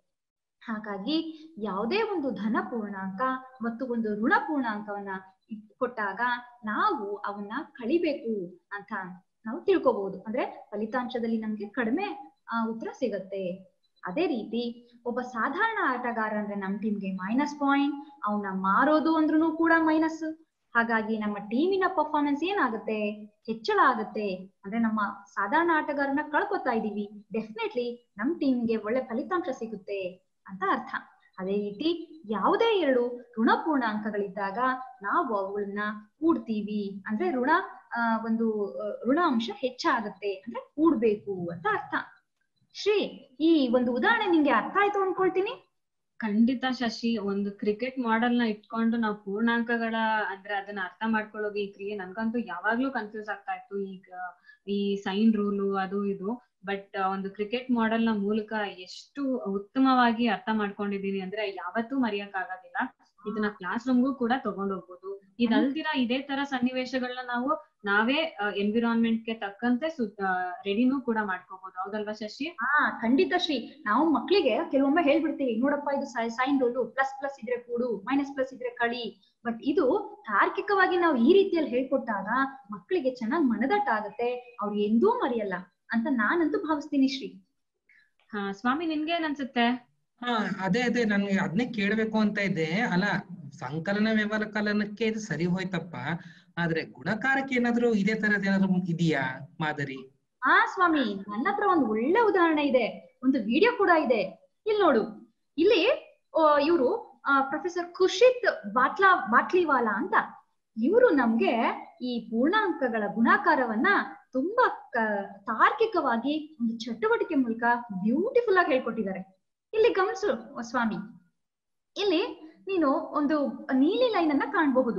ಹಾಗಾಗಿ ಯಾವುದೇ ಒಂದು ಧನ ಪೂರ್ಣಾಂಕ ಮತ್ತು ಒಂದು ಋಣ ಪೂರ್ಣಾಂಕವನ್ನ ಇಟ್- ಕೊಟ್ಟಾಗ ನಾವು ಅವನ್ನ ಕಳಿಬೇಕು ಅಂತ ನಾವು ತಿಳ್ಕೊಬಹುದು ಅಂದ್ರೆ ಫಲಿತಾಂಶದಲ್ಲಿ ನಮ್ಗೆ ಕಡಿಮೆ ಆ, ಉತ್ತರ ಸಿಗತ್ತೆ ಅದೇ ರೀತಿ ಒಬ್ಬ ಸಾಧಾರಣ ಆಟಗಾರ ಅಂದ್ರೆ ನಮ್ ಟೀಮ್ಗೆ ಮೈನಸ್ ಪಾಯಿಂಟ್ ಅವನ್ನ ಮಾರೋದು ಅಂದ್ರೂ ಕೂಡ ಮೈನಸ್ ಹಾಗಾಗಿ ನಮ್ಮ ಟೀಮಿನ ಪರ್ಫಾರ್ಮೆನ್ಸ್ ಏನಾಗುತ್ತೆ ಹೆಚ್ಚಳ ಆಗುತ್ತೆ ಅಂದ್ರೆ ನಮ್ಮ ಸಾಧಾರಣ ಆಟಗಾರನ ಕಳ್ಕೊತಾ ಇದೀವಿ ಡೆಫಿನೆಟ್ಲಿ ನಮ್ ಟೀಮ್ಗೆ ಒಳ್ಳೆ ಫಲಿತಾಂಶ ಸಿಗುತ್ತೆ ಅಂತ ಅರ್ಥ ಅದೇ ರೀತಿ ಯಾವುದೇ ಎರಡು ಋಣ ಪೂರ್ಣಾಂಕಗಳಿದ್ದಾಗ ನಾವು ಅವುಗಳನ್ನ ಕೂಡ್ತೀವಿ ಅಂದ್ರೆ ಋಣ ಆ, ಒಂದು ಆ, ಋಣ ಅಂಶ ಹೆಚ್ಚಾಗುತ್ತೆ ಅಂದ್ರೆ ಕೂಡ್ಬೇಕು ಅಂತ ಅರ್ಥ ಶ್ರೀ ಈ ಒಂದು ಉದಾಹರಣೆ ನಿಮ್ಗೆ ಅರ್ಥ ಆಯ್ತು ಅನ್ಕೊಳ್ತೀನಿ ಖಂಡಿತ ಶಶಿ ಒಂದು ಕ್ರಿಕೆಟ್ ಮಾಡೆಲ್ ನ ಇಟ್ಕೊಂಡು ನಾವು ಪೂರ್ಣಾಂಕಗಳ ಅಂದ್ರೆ ಅದನ್ನ ಅರ್ಥ ಮಾಡ್ಕೊಳ್ಳೋದು ಈ ಕ್ರಿಯೆ ನನ್ಗಂತೂ ಯಾವಾಗ್ಲೂ ಕನ್ಫ್ಯೂಸ್ ಆಗ್ತಾ ಇತ್ತು ಈಗ ಈ ಸೈನ್ ರೂಲು ಅದು ಇದು ಬಟ್ ಒಂದು ಕ್ರಿಕೆಟ್ ಮಾಡೆಲ್ ನ ಮೂಲಕ ಎಷ್ಟು ಉತ್ತಮವಾಗಿ ಅರ್ಥ ಮಾಡ್ಕೊಂಡಿದೀನಿ ಅಂದ್ರೆ ಯಾವತ್ತೂ ಮರೆಯಕ್ ಆಗೋದಿಲ್ಲ ಇದನ್ನ ಕ್ಲಾಸ್ ರೂಮ್ಗೂ ಕೂಡ ತಗೊಂಡ್ ಹೋಗ್ಬೋದು ಇದಲ್ದಿರ ಇದೇ ತರ ಸನ್ನಿವೇಶಗಳನ್ನ ನಾವು ನಾವೇ ಎನ್ವಿರಾನ್ಮೆಂಟ್ ಗೆ ತಕ್ಕಂತೆ ರೆಡಿನೂ ಕೂಡ ಮಾಡ್ಕೋಬಹುದು ಹೌದಲ್ವಾ ಶಶಿ ಹಾ ಖಂಡಿತ ಶ್ರೀ ನಾವು ಮಕ್ಳಿಗೆ ಕೆಲವೊಮ್ಮೆ ಹೇಳ್ಬಿಡ್ತೀವಿ ನೋಡಪ್ಪ ಇದು ಸೈನ್ ರೂಲು ಪ್ಲಸ್ ಪ್ಲಸ್ ಇದ್ರೆ ಕೂಡು ಮೈನಸ್ ಪ್ಲಸ್ ಇದ್ರೆ ಕಳಿ ಬಟ್ ಇದು ತಾರ್ಕಿಕವಾಗಿ ನಾವು ಈ ರೀತಿಯಲ್ಲಿ ಹೇಳ್ಕೊಟ್ಟಾಗ ಮಕ್ಕಳಿಗೆ ಚೆನ್ನಾಗಿ ಮನದಟ್ಟ ಆಗುತ್ತೆ ಅವ್ರು ಎಂದೂ ಮರೆಯಲ್ಲ ಅಂತ ನಾನಂತೂ ಭಾವಿಸ್ತೀನಿ ಶ್ರೀ ಹಾ ಸ್ವಾಮಿ ನಿನ್ಗೆ ಏನ್ ಅನ್ಸುತ್ತೆ ಹಾ ಅದೇ ಅದೇ ನನ್ಗೆ ಅದನ್ನೇ ಕೇಳ್ಬೇಕು ಅಂತ ಇದ್ದೆ ಅಲ್ಲ ಸಂಕಲನ ವ್ಯವಕಲನಕ್ಕೆ ಇದು ಸರಿ ಹೋಯ್ತಪ್ಪ ಆದ್ರೆ ಗುಣಕಾರಕ್ಕೆ ಏನಾದ್ರು ಇದೇ ತರದ್ ಏನಾದ್ರು ಇದೆಯಾ ಮಾದರಿ ಹಾ ಸ್ವಾಮಿ ನನ್ನ ಹತ್ರ ಒಂದು ಒಳ್ಳೆ ಉದಾಹರಣೆ ಇದೆ ಒಂದು ವಿಡಿಯೋ ಕೂಡ ಇದೆ ಇಲ್ಲಿ ನೋಡು ಇಲ್ಲಿ ಇವರು ಪ್ರೊಫೆಸರ್ ಖುಷಿತ್ ಬಾಟ್ಲಾ ಬಾಟ್ಲಿವಾಲಾ ಅಂತ ಇವರು ನಮ್ಗೆ ಈ ಪೂರ್ಣಾಂಕಗಳ ಗುಣಾಕಾರವನ್ನ ತುಂಬಾ ಕ- ತಾರ್ಕಿಕವಾಗಿ ಒಂದು ಚಟುವಟಿಕೆ ಮೂಲಕ ಬ್ಯೂಟಿಫುಲ್ ಆಗಿ ಹೇಳ್ಕೊಟ್ಟಿದ್ದಾರೆ ಇಲ್ಲಿ ಗಮನಿಸು ಸ್ವಾಮಿ ಇಲ್ಲಿ ನೀನು ಒಂದು ನೀಲಿ ಲೈನ್ ಅನ್ನ ಕಾಣಬಹುದು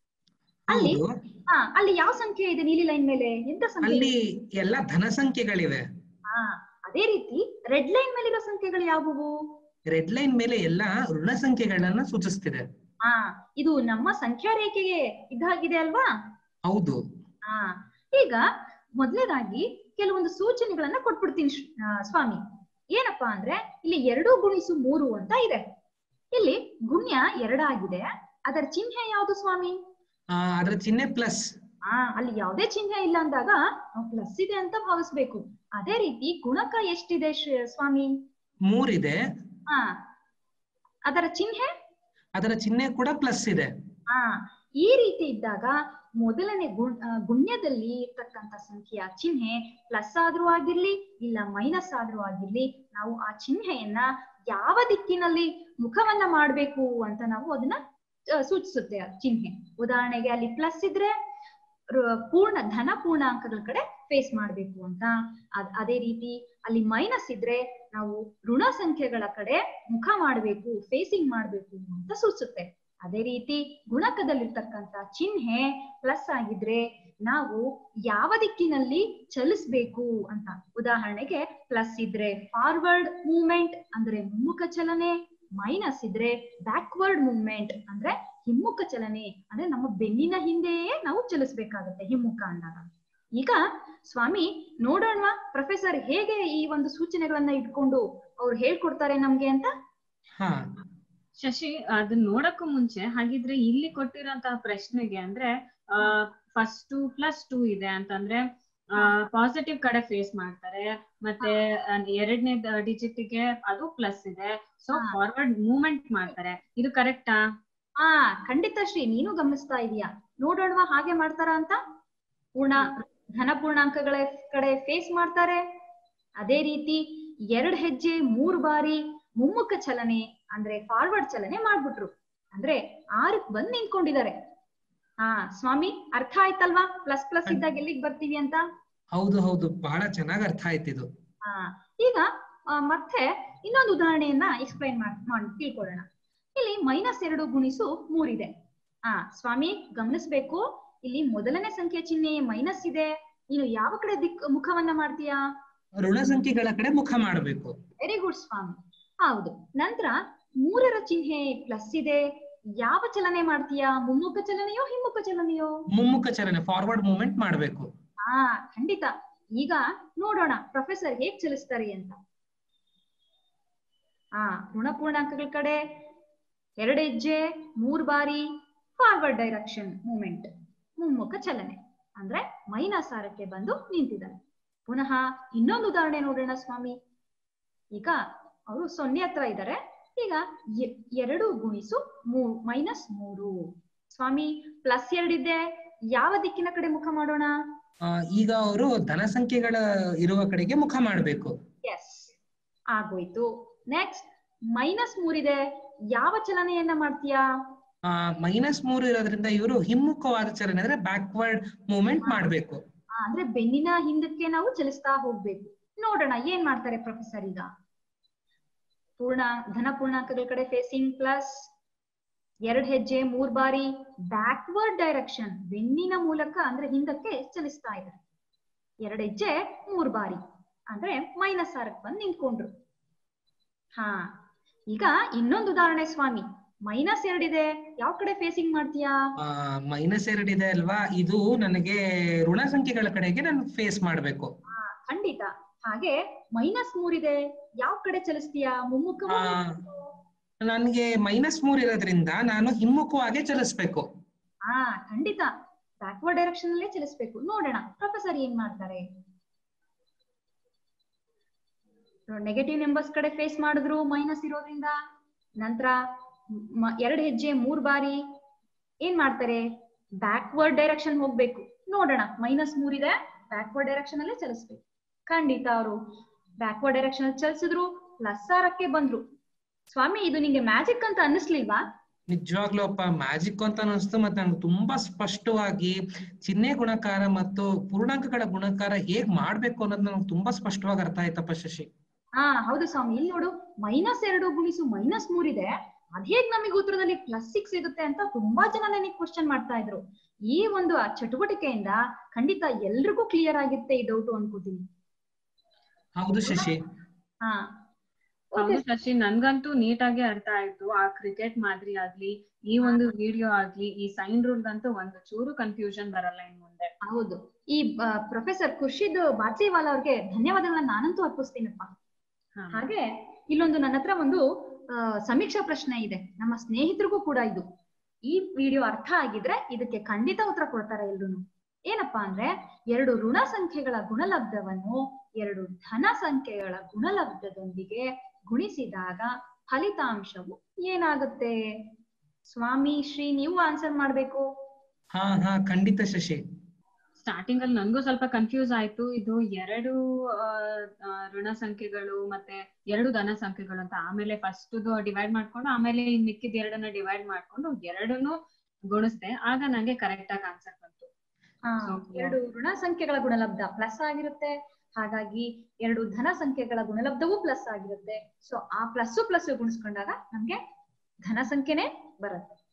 ಅಲ್ಲಿ ಹೌದು ಹಾ ಅಲ್ಲಿ ಯಾವ ಸಂಖ್ಯೆ ಇದೆ ನೀಲಿ ಲೈನ್ ಮೇಲೆ ಎಂತ ಸಂಖ್ಯೆ ಇದೆ? ಅಲ್ಲಿ ಎಲ್ಲಾ ಧನ ಸಂಖ್ಯೆಗಳಿವೆ ಹಾ ಅದೇ ರೀತಿ ರೆಡ್ ಲೈನ್ ಮೇಲಿರೋ ಸಂಖ್ಯೆಗಳು ಯಾವುವು ರೆಡ್ ಲೈನ್ ಮೇಲೆ ಎಲ್ಲಾ ಋಣ ಸಂಖ್ಯೆಗಳನ್ನ ಸೂಚಿಸ್ತಿದೆ ಹಾ ಇದು ನಮ್ಮ ಸಂಖ್ಯಾ ರೇಖೆಗೆ ಇದಾಗಿದೆ ಅಲ್ವಾ ಹೌದು ಹಾ ಈಗ ಮೊದಲನೇದಾಗಿ ಕೆಲವೊಂದು ಸೂಚನೆಗಳನ್ನ ಕೊಟ್ಬಿಡ್ತೀನಿ ಶ್ರೀ- ಆ, ಸ್ವಾಮಿ ಏನಪ್ಪಾ ಅಂದ್ರೆ ಇಲ್ಲಿ ಎರಡು ಗುಣಿಸು ಮೂರು ಅಂತ ಇದೆ ಇಲ್ಲಿ ಗುಣ್ಯ ಎರಡಾಗಿದೆ ಅದರ ಚಿಹ್ನೆ ಯಾವುದು ಸ್ವಾಮಿ ಆ ಅದ್ರ ಚಿಹ್ನೆ ಪ್ಲಸ್ ಆ ಅಲ್ಲಿ ಯಾವುದೇ ಚಿಹ್ನೆ ಇಲ್ಲ ಅಂದಾಗ ನಾವು ಪ್ಲಸ್ ಇದೆ ಅಂತ ಭಾವಿಸ್ಬೇಕು ಅದೇ ರೀತಿ ಗುಣಕ ಎಷ್ಟಿದೆ ಶ್ರೀ- ಸ್ವಾಮಿ ಮೂರಿದೆ ಹಾ ಅದರ ಚಿಹ್ನೆ ಅದರ ಚಿಹ್ನೆ ಕೂಡ ಪ್ಲಸ್ ಇದೆ ಹಾ ಈ ರೀತಿ ಇದ್ದಾಗ ಮೊದಲನೇ ಗುಣ್ ಆ, ಗುಣ್ಯದಲ್ಲಿ ಇರ್ತಕ್ಕಂಥ ಸಂಖ್ಯೆಯ ಚಿಹ್ನೆ ಪ್ಲಸ್ ಆದ್ರೂ ಆಗಿರ್ಲಿ ಇಲ್ಲ ಮೈನಸ್ ಆದ್ರೂ ಆಗಿರ್ಲಿ ನಾವು ಆ ಚಿಹ್ನೆಯನ್ನ ಯಾವ ದಿಕ್ಕಿನಲ್ಲಿ ಮುಖವನ್ನ ಮಾಡ್ಬೇಕು ಅಂತ ನಾವು ಅದನ್ನ ಆ, ಸೂಚಿಸುತ್ತೆ ಆ ಚಿಹ್ನೆ ಉದಾಹರಣೆಗೆ ಅಲ್ಲಿ ಪ್ಲಸ್ ಇದ್ರೆ ರ- ಪೂರ್ಣ ಧನ ಪೂರ್ಣಾಂಕಗಳ ಕಡೆ ಫೇಸ್ ಮಾಡ್ಬೇಕು ಅಂತ ಅದ್- ಅದೇ ರೀತಿ ಅಲ್ಲಿ ಮೈನಸ್ ಇದ್ರೆ ನಾವು ಋಣ ಸಂಖ್ಯೆಗಳ ಕಡೆ ಮುಖ ಮಾಡ್ಬೇಕು ಫೇಸಿಂಗ್ ಮಾಡ್ಬೇಕು ಅಂತ ಸೂಚಿಸುತ್ತೆ ಅದೇ ರೀತಿ ಗುಣಕದಲ್ಲಿರ್ತಕ್ಕಂತ ಚಿಹ್ನೆ ಪ್ಲಸ್ ಆಗಿದ್ರೆ ನಾವು ಯಾವ ದಿಕ್ಕಿನಲ್ಲಿ ಚಲಿಸ್ಬೇಕು ಅಂತ ಉದಾಹರಣೆಗೆ ಪ್ಲಸ್ ಇದ್ರೆ ಫಾರ್ವರ್ಡ್ ಮೂವ್ಮೆಂಟ್ ಅಂದ್ರೆ ಮುಮ್ಮುಖ ಚಲನೆ ಮೈನಸ್ ಇದ್ರೆ ಬ್ಯಾಕ್ವರ್ಡ್ ಮೂವ್ಮೆಂಟ್ ಅಂದ್ರೆ ಹಿಮ್ಮುಖ ಚಲನೆ ಅಂದ್ರೆ ನಮ್ಮ ಬೆನ್ನಿನ ಹಿಂದೆಯೇ ನಾವು ಚಲಿಸ್ಬೇಕಾಗತ್ತೆ ಹಿಮ್ಮುಖ ಅಂದಾಗ ಈಗ ಸ್ವಾಮಿ ನೋಡೋಣ ಪ್ರೊಫೆಸರ್ ಹೇಗೆ ಈ ಒಂದು ಸೂಚನೆಗಳನ್ನ ಇಟ್ಕೊಂಡು ಅವ್ರು ಹೇಳ್ಕೊಡ್ತಾರೆ ನಮ್ಗೆ ಅಂತ ಹಾ ಶಶಿ ಅದನ್ನ ನೋಡಕ್ಕೂ ಮುಂಚೆ ಹಾಗಿದ್ರೆ ಇಲ್ಲಿ ಕೊಟ್ಟಿರೋಂತಹ ಪ್ರಶ್ನೆಗೆ ಅಂದ್ರೆ ಆ ಫಸ್ಟ್ ಟು ಪ್ಲಸ್ ಟೂ ಇದೆ ಅಂತಂದ್ರೆ ಪಾಸಿಟಿವ್ ಕಡೆ ಫೇಸ್ ಮಾಡ್ತಾರೆ ಮತ್ತೆ ಎರಡನೇ ಡಿಜಿಟ್ ಗೆ ಅದು ಪ್ಲಸ್ ಇದೆ ಸೊ ಹಾ. ಫಾರ್ವರ್ಡ್ ಮೂವ್ಮೆಂಟ್ ಮಾಡ್ತಾರೆ ಇದು ಕರೆಕ್ಟಾ ಆ ಖಂಡಿತ ಶ್ರೀ ನೀನು ಗಮನಿಸ್ತಾ ಇದೀಯಾ ನೋಡೋಣವಾ ಹಾಗೆ ಮಾಡ್ತಾರ ಅಂತ ಪೂರ್ಣ ಧನ ಪೂರ್ಣಾಂಕಗಳ ಕಡೆ ಫೇಸ್ ಮಾಡ್ತಾರೆ ಅದೇ ರೀತಿ ಎರಡ್ ಹೆಜ್ಜೆ ಮೂರ್ ಬಾರಿ ಮುಮ್ಮುಖ ಚಲನೆ ಅಂದ್ರೆ ಫಾರ್ವರ್ಡ್ ಚಲನೆ ಮಾಡ್ಬಿಟ್ರು ಅಂದ್ರೆ ಆರಕ್ ಬಂದ್ ನಿಂತ್ಕೊಂಡಿದ್ದಾರೆ ಹಾ ಸ್ವಾಮಿ ಅರ್ಥ ಆಯ್ತಲ್ವಾ ಪ್ಲಸ್ ಪ್ಲಸ್ ಇದ್ದಾಗ ಎಲ್ಲಿಗ್ ಬರ್ತೀವಿ ಅಂತ ಹೌದು ಹೌದು ಬಹಳ ಚೆನ್ನಾಗ್ ಅರ್ಥ ಆಯ್ತಿದು ಹಾ ಈಗ ಆ, ಮತ್ತೆ ಇನ್ನೊಂದು ಉದಾಹರಣೆಯನ್ನ ಎಕ್ಸ್ಪ್ಲೈನ್ ಮಾಡಿ ತಿಳ್ಕೊಳ್ಳೋಣ ಇಲ್ಲಿ ಮೈನಸ್ ಎರಡು ಗುಣಿಸು ಮೂರಿದೆ ಆ ಸ್ವಾಮಿ ಗಮನಿಸ್ಬೇಕು ಇಲ್ಲಿ ಮೊದಲನೇ ಸಂಖ್ಯೆ ಚಿಹ್ನೆ ಮೈನಸ್ ಇದೆ ನೀನು ಯಾವ ಕಡೆ ದಿಕ್ ಮುಖವನ್ನ ಮಾಡ್ತೀಯಾ ಋಣ ಸಂಖ್ಯೆಗಳ ಕಡೆ ಮುಖ ಮಾಡಬೇಕು ವೆರಿ ಗುಡ್ ಸ್ವಾಮಿ ಹೌದು ನಂತರ ಮೂರರ ಚಿಹ್ನೆ ಪ್ಲಸ್ ಇದೆ ಯಾವ ಚಲನೆ ಮಾಡ್ತೀಯಾ ಮುಮ್ಮುಖ ಚಲನೆಯೋ ಹಿಮ್ಮುಖ ಚಲನೆಯೋ ಮುಮ್ಮುಖ ಚಲನೆ ಫಾರ್ವರ್ಡ್ ಮೂವ್ಮೆಂಟ್ ಮಾಡಬೇಕು ಹಾ ಖಂಡಿತ ಈಗ ನೋಡೋಣ ಪ್ರೊಫೆಸರ್ ಹೇಗ್ ಚಲಿಸ್ತಾರೆ ಅಂತ ಹಾ ಋಣ ಪೂರ್ಣಾಂಕಗಳ ಕಡೆ ಎರಡು ಹೆಜ್ಜೆ ಮೂರ್ ಬಾರಿ ಫಾರ್ವರ್ಡ್ ಡೈರೆಕ್ಷನ್ ಮೂಮೆಂಟ್ ಮುಮ್ಮುಖ ಚಲನೆ ಅಂದ್ರೆ ಮೈನಸ್ ಆರಕ್ಕೆ ಬಂದು ನಿಂತಿದ್ದಾರೆ ಪುನಃ ಇನ್ನೊಂದು ಉದಾಹರಣೆ ನೋಡೋಣ ಸ್ವಾಮಿ ಈಗ ಅವರು ಸೊನ್ನೆ ಹತ್ರ ಇದ್ದಾರೆ ಈಗ ಎ- ಎರಡು ಗುಣಿಸು ಮೂರ್ ಮೈನಸ್ ಮೂರು ಸ್ವಾಮಿ ಪ್ಲಸ್ ಎರಡಿದೆ ಯಾವ ದಿಕ್ಕಿನ ಕಡೆ ಮುಖ ಮಾಡೋಣ ಆ, ಈಗ ಅವರು ಧನ ಸಂಖ್ಯೆಗಳ ಇರುವ ಕಡೆಗೆ ಮುಖ ಮಾಡಬೇಕು ಎಸ್ ಆಗೋಯ್ತು ನೆಕ್ಸ್ಟ್ ಮೈನಸ್ ಮೂರಿದೆ ಯಾವ ಚಲನೆಯನ್ನ ಮಾಡ್ತೀಯಾ ಮೈನಸ್ ಮೂರು ಇರೋದ್ರಿಂದ ಇವರು ಹಿಮ್ಮುಖವಾದ ಚಲನೆ ಅಂದ್ರೆ ಬ್ಯಾಕ್ವರ್ಡ್ ಮೂವ್ಮೆಂಟ್ ಮಾಡಬೇಕು ಆ, ಅಂದ್ರೆ ಬೆನ್ನಿನ ಹಿಂದಕ್ಕೆ ನಾವು ಚಲಿಸ್ತಾ ಹೋಗ್ಬೇಕು ನೋಡೋಣ ಏನ್ ಮಾಡ್ತಾರೆ ಪ್ರೊಫೆಸರ್ ಈಗ ಪೂರ್ಣ ಧನ ಪೂರ್ಣಾಂಕಗಳ ಕಡೆ ಫೇಸಿಂಗ್ ಪ್ಲಸ್ ಎರಡ್ ಹೆಜ್ಜೆ ಮೂರ್ ಬಾರಿ ಬ್ಯಾಕ್ವರ್ಡ್ ಡೈರೆಕ್ಷನ್ ಬೆನ್ನಿನ ಮೂಲಕ ಅಂದ್ರೆ ಹಿಂದಕ್ಕೆ ಚಲಿಸ್ತಾ ಇದ್ದಾರೆ ಎರಡ್ ಹೆಜ್ಜೆ ಮೂರ್ ಬಾರಿ ಅಂದ್ರೆ ಮೈನಸ್ ಆರಕ್ಕೆ ಬಂದು ನಿಂತ್ಕೊಂಡ್ರು ಹಾ ಈಗ ಇನ್ನೊಂದು ಉದಾಹರಣೆ ಸ್ವಾಮಿ ಮೈನಸ್ ಎರಡಿದೆ ಯಾವ ಕಡೆ ಫೇಸಿಂಗ್ ಮಾಡ್ತೀಯಾ ಮೈನಸ್ ಎರಡು ಇದೆ ಅಲ್ವಾ ಇದು ನನಗೆ ಋಣ ಸಂಖ್ಯೆಗಳ ಕಡೆಗೆ ನಾನು ಫೇಸ್ ಮಾಡಬೇಕು ಖಂಡಿತ ಹಾಗೆ ಮೈನಸ್ ಮೂರಿದೆ ಯಾವ ಕಡೆ ಚಲಿಸ್ತೀಯಾ ಮುಮ್ಮುಖ ಆ, ನನ್ಗೆ ಮೈನಸ್ ಮೂರ್ ಇರೋದ್ರಿಂದ ನಾನು ಹಿಮ್ಮುಖವಾಗೆ ಚಲಿಸ್ಬೇಕು ಹಾ ಖಂಡಿತ ಬ್ಯಾಕ್ವರ್ಡ್ ಡೈರೆಕ್ಷನ್ ಅಲ್ಲೇ ಚಲಿಸ್ಬೇಕು ನೋಡೋಣ ಪ್ರೊಫೆಸರ್ ಏನ್ ಮಾಡ್ತಾರೆ ನೆಗೆಟಿವ್ ನಂಬರ್ಸ್ ಕಡೆ ಫೇಸ್ ಮಾಡಿದ್ರು ಮೈನಸ್ ಇರೋದ್ರಿಂದ ನಂತರ ಎರಡ್ ಹೆಜ್ಜೆ ಮೂರ್ ಬಾರಿ ಏನ್ ಮಾಡ್ತಾರೆ ಬ್ಯಾಕ್ವರ್ಡ್ ಡೈರೆಕ್ಷನ್ ಹೋಗ್ಬೇಕು ನೋಡೋಣ ಮೈನಸ್ ಮೂರಿದೆ ಬ್ಯಾಕ್ವರ್ಡ್ ಡೈರೆಕ್ಷನ್ ಅಲ್ಲೇ ಚಲಿಸ್ಬೇಕು ಖಂಡಿತ ಅವರು ಬ್ಯಾಕ್ವರ್ಡ್ ಡೈರೆಕ್ಷನ್ ಅಲ್ಲಿ ಚಲಿಸಿದ್ರು ಪ್ಲಸ್ ಆರಕ್ಕೆ ಬಂದ್ರು ಸ್ವಾಮಿ ಇದು ನಿಂಗೆ ಮ್ಯಾಜಿಕ್ ಅಂತ ಅನ್ನಿಸ್ಲಿಲ್ವಾ ನಿಜವಾಗ್ಲೂ ಅಪ್ಪ ಮ್ಯಾಜಿಕ್ ಅಂತ ಅನಿಸ್ತು ಮತ್ತೆ ನಂಗೆ ತುಂಬಾ ಸ್ಪಷ್ಟವಾಗಿ ಚಿಹ್ನೆ ಗುಣಕಾರ ಮತ್ತು ಪೂರ್ಣಾಂಕಗಳ ಗುಣಕಾರ ಹೇಗ್ ಮಾಡ್ಬೇಕು ಅನ್ನೋದು ನಂಗೆ ತುಂಬಾ ಸ್ಪಷ್ಟವಾಗಿ ಅರ್ಥ ಆಯ್ತಪ್ಪ ಶಶಿ ಹಾ ಹೌದು ಸ್ವಾಮಿ ಇಲ್ಲಿ ನೋಡು ಮೈನಸ್ ಎರಡು ಗುಣಿಸು ಮೈನಸ್ ಮೂರಿದೆ ಅದ್ಹೇಗ್ ನಮಗೆ ಉತ್ತರದಲ್ಲಿ ಪ್ಲಸ್ ಸಿಕ್ಸ್ ಸಿಗುತ್ತೆ ಅಂತ ತುಂಬಾ ಜನ ನನಗೆ ಕ್ವಶನ್ ಮಾಡ್ತಾ ಇದ್ರು ಈ ಒಂದು ಆ ಚಟುವಟಿಕೆಯಿಂದ ಖಂಡಿತ ಎಲ್ರಿಗೂ ಕ್ಲಿಯರ್ ಆಗಿರುತ್ತೆ ಈ ಡೌಟ್ ಅನ್ಕೋತೀನಿ ಹೌದು ಶಶಿ ಹಾ ಹೌದು ಶಶಿ ನನ್ಗಂತೂ ನೀಟಾಗಿ ಅರ್ಥ ಆಯ್ತು ಆ ಕ್ರಿಕೆಟ್ ಮಾದರಿ ಆಗ್ಲಿ ಈ ಒಂದು ವಿಡಿಯೋ ಆಗ್ಲಿ ಈ ಸೈನ್ ರೂಲ್ ಗಂತೂ ಒಂದು ಚೂರು ಕನ್ಫ್ಯೂಷನ್ ಬರಲ್ಲ ಇನ್ ಮುಂದೆ ಹೌದು ಈ ಪ್ರೊಫೆಸರ್ ಖುರ್ಷಿದ್ ಬಾಟ್ಲಿವಾಲ ಅವ್ರಿಗೆ ಧನ್ಯವಾದಗಳನ್ನ ನಾನಂತೂ ಅರ್ಪಿಸ್ತೀನಪ್ಪ ಹಾ. ಹಾಗೆ ಇಲ್ಲೊಂದು ನನ್ನ ಹತ್ರ ಒಂದು ಆ, ಸಮೀಕ್ಷಾ ಪ್ರಶ್ನೆ ಇದೆ ನಮ್ಮ ಸ್ನೇಹಿತರಿಗೂ ಕೂಡ ಇದು ಈ ವಿಡಿಯೋ ಅರ್ಥ ಆಗಿದ್ರೆ ಇದಕ್ಕೆ ಖಂಡಿತ ಉತ್ತರ ಕೊಡ್ತಾರೆ ಎಲ್ರು ಏನಪ್ಪಾ ಅಂದ್ರೆ ಎರಡು ಋಣ ಸಂಖ್ಯೆಗಳ ಗುಣಲಬ್ಧವನ್ನು ಎರಡು ಧನ ಸಂಖ್ಯೆಗಳ ಗುಣಲಬ್ಧದೊಂದಿಗೆ ಗುಣಿಸಿದಾಗ ಫಲಿತಾಂಶವು ಏನಾಗುತ್ತೆ ಸ್ವಾಮಿ ಶ್ರೀ ನೀವು ಆನ್ಸರ್ ಮಾಡ್ಬೇಕು ಹಾ ಹಾ ಖಂಡಿತ ಶಶಿ ಸ್ಟಾರ್ಟಿಂಗ್ ಅಲ್ಲಿ ನನ್ಗೂ ಸ್ವಲ್ಪ ಕನ್ಫ್ಯೂಸ್ ಆಯ್ತು ಇದು ಎರಡು ಆ, ಆ, ಋಣ ಸಂಖ್ಯೆಗಳು ಮತ್ತೆ ಎರಡು ಧನ ಸಂಖ್ಯೆಗಳು ಅಂತ ಆಮೇಲೆ ಫಸ್ಟ್ ಡಿವೈಡ್ ಮಾಡ್ಕೊಂಡು ಆಮೇಲೆ ಇನ್ ಮಿಕ್ಕಿದ ಎರಡನ್ನ ಡಿವೈಡ್ ಮಾಡ್ಕೊಂಡು ಎರಡನ್ನು ಗುಣಿಸ್ದೆ ಆಗ ನಂಗೆ ಕರೆಕ್ಟ್ ಆಗಿ ಆನ್ಸರ್ ಬಂತು ಹಾ, So, ಎರಡು ಋಣ ಸಂಖ್ಯೆಗಳ ಗುಣಲಬ್ಧ ಪ್ಲಸ್ ಆಗಿರುತ್ತೆ ಹಾಗಾಗಿ ಎರಡು ಧನ ಸಂಖ್ಯೆಗಳ ಗುಣಲಬ್ಧವೂ ಪ್ಲಸ್ ಆಗಿರುತ್ತೆ ಸೊ ಆ ಪ್ಲಸ್ ಪ್ಲಸ್ ಗುಣಿಸ್ಕೊಂಡಾಗ ನಮ್ಗೆ ಧನ ಸಂಖ್ಯೆನೆ ಬರುತ್ತೆ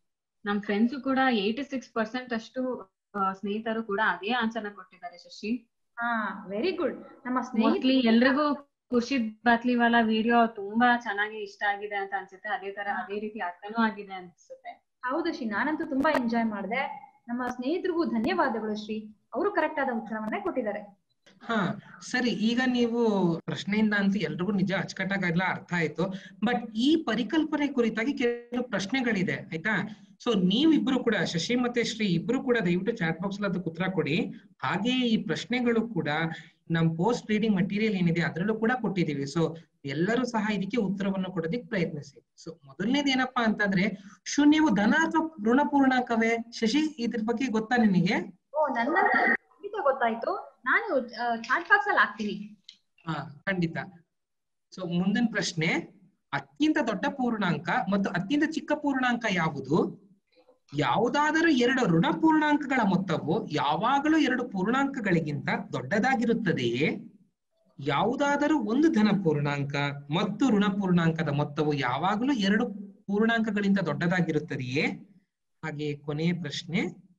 ನಮ್ ಫ್ರೆಂಡ್ಸ್ ಕೂಡ ಏಯ್ಟಿ ಸಿಕ್ಸ್ ಪರ್ಸೆಂಟ್ ಅಷ್ಟು ಆ, ಸ್ನೇಹಿತರು ಕೂಡ ಅದೇ ಆನ್ಸರ್ ನ ಕೊಟ್ಟಿದ್ದಾರೆ ಶಶಿ ಹಾ ವೆರಿ ಗುಡ್ ನಮ್ಮ ಮೋಸ್ಟ್ಲಿ ಸ್ನೇಹಿತರು ಎಲ್ರಿಗೂ ಖುಷಿ ಬಾತ್ಲಿವಾಲ ವಿಡಿಯೋ ತುಂಬಾ ಚೆನ್ನಾಗಿ ಇಷ್ಟ ಆಗಿದೆ ಅಂತ ಅನ್ಸುತ್ತೆ ಅದೇ ತರ ಅದೇ ರೀತಿ ಅರ್ಥನೂ ಆಗಿದೆ ಅನ್ಸುತ್ತೆ ಹೌದು ಶ್ರೀ ನಾನಂತೂ ತುಂಬಾ ಎಂಜಾಯ್ ಮಾಡಿದೆ ನಮ್ಮ ಸ್ನೇಹಿತರಿಗೂ ಧನ್ಯವಾದಗಳು ಶ್ರೀ ಅವರು ಕರೆಕ್ಟ್ ಆದ ಉತ್ತರವನ್ನೇ ಕೊಟ್ಟಿದ್ದಾರೆ ಹಾ ಸರಿ ಈಗ ನೀವು ಪ್ರಶ್ನೆಯಿಂದ ಅಂತೂ ಎಲ್ರಿಗೂ ನಿಜ ಅಚ್ಚುಕಟ್ಟಾಗೆಲ್ಲ ಅರ್ಥ ಆಯ್ತು ಬಟ್ ಈ ಪರಿಕಲ್ಪನೆ ಕುರಿತಾಗಿ ಕೆಲವು ಪ್ರಶ್ನೆಗಳಿದೆ ಆಯ್ತಾ ಸೊ ನೀವಿಬ್ರು ಕೂಡ ಶಶಿ ಮತ್ತೆ ಶ್ರೀ ಇಬ್ರು ಕೂಡ ದಯವಿಟ್ಟು ಚಾಟ್ ಬಾಕ್ಸ್ ಅಲ್ಲಿ ಅದಕ್ಕೆ ಉತ್ತರ ಕೊಡಿ ಹಾಗೆ ಈ ಪ್ರಶ್ನೆಗಳು ಕೂಡ ನಮ್ ಪೋಸ್ಟ್ ರೀಡಿಂಗ್ ಮಟೀರಿಯಲ್ ಏನಿದೆ ಅದರಲ್ಲೂ ಕೂಡ ಕೊಟ್ಟಿದೀವಿ ಸೊ ಎಲ್ಲರೂ ಸಹ ಇದಕ್ಕೆ ಉತ್ತರವನ್ನು ಕೊಡೋದಕ್ಕೆ ಪ್ರಯತ್ನಿಸಿ ಸೊ ಮೊದಲನೇದು ಏನಪ್ಪಾ ಅಂತಂದ್ರೆ ಶೂನ್ಯವು ಧನ ಅಥವಾ ಋಣ ಪೂರ್ಣಾಂಕವೇ ಶಶಿ ಇದ್ರ ಬಗ್ಗೆ ಗೊತ್ತಾ ನಿನಗೆ ಓ ನನ್ನ ಖಂಡಿತ ಗೊತ್ತಾಯ್ತು ನಾನು ಚಾಟ್ ಬಾಕ್ಸ್ ಅಲ್ಲಿ ಹಾಕ್ತೀನಿ ಹಾ ಖಂಡಿತ ಸೊ ಮುಂದಿನ ಪ್ರಶ್ನೆ ಅತ್ಯಂತ ದೊಡ್ಡ ಪೂರ್ಣಾಂಕ ಮತ್ತು ಅತ್ಯಂತ ಚಿಕ್ಕ ಪೂರ್ಣಾಂಕ ಯಾವುದು ಯಾವುದಾದರೂ ಎರಡು ಋಣ ಪೂರ್ಣಾಂಕಗಳ ಮೊತ್ತವು ಯಾವಾಗಲೂ ಎರಡು ಪೂರ್ಣಾಂಕಗಳಿಗಿಂತ ದೊಡ್ಡದಾಗಿರುತ್ತದೆಯೇ ಯಾವುದಾದರೂ ಒಂದು ಧನ ಪೂರ್ಣಾಂಕ ಮತ್ತು ಋಣ ಪೂರ್ಣಾಂಕದ ಮೊತ್ತವು ಯಾವಾಗಲೂ ಎರಡು ಪೂರ್ಣಾಂಕಗಳಿಂದ ದೊಡ್ಡದಾಗಿರುತ್ತದೆಯೇ ಹಾಗೆ ಕೊನೆಯ ಪ್ರಶ್ನೆ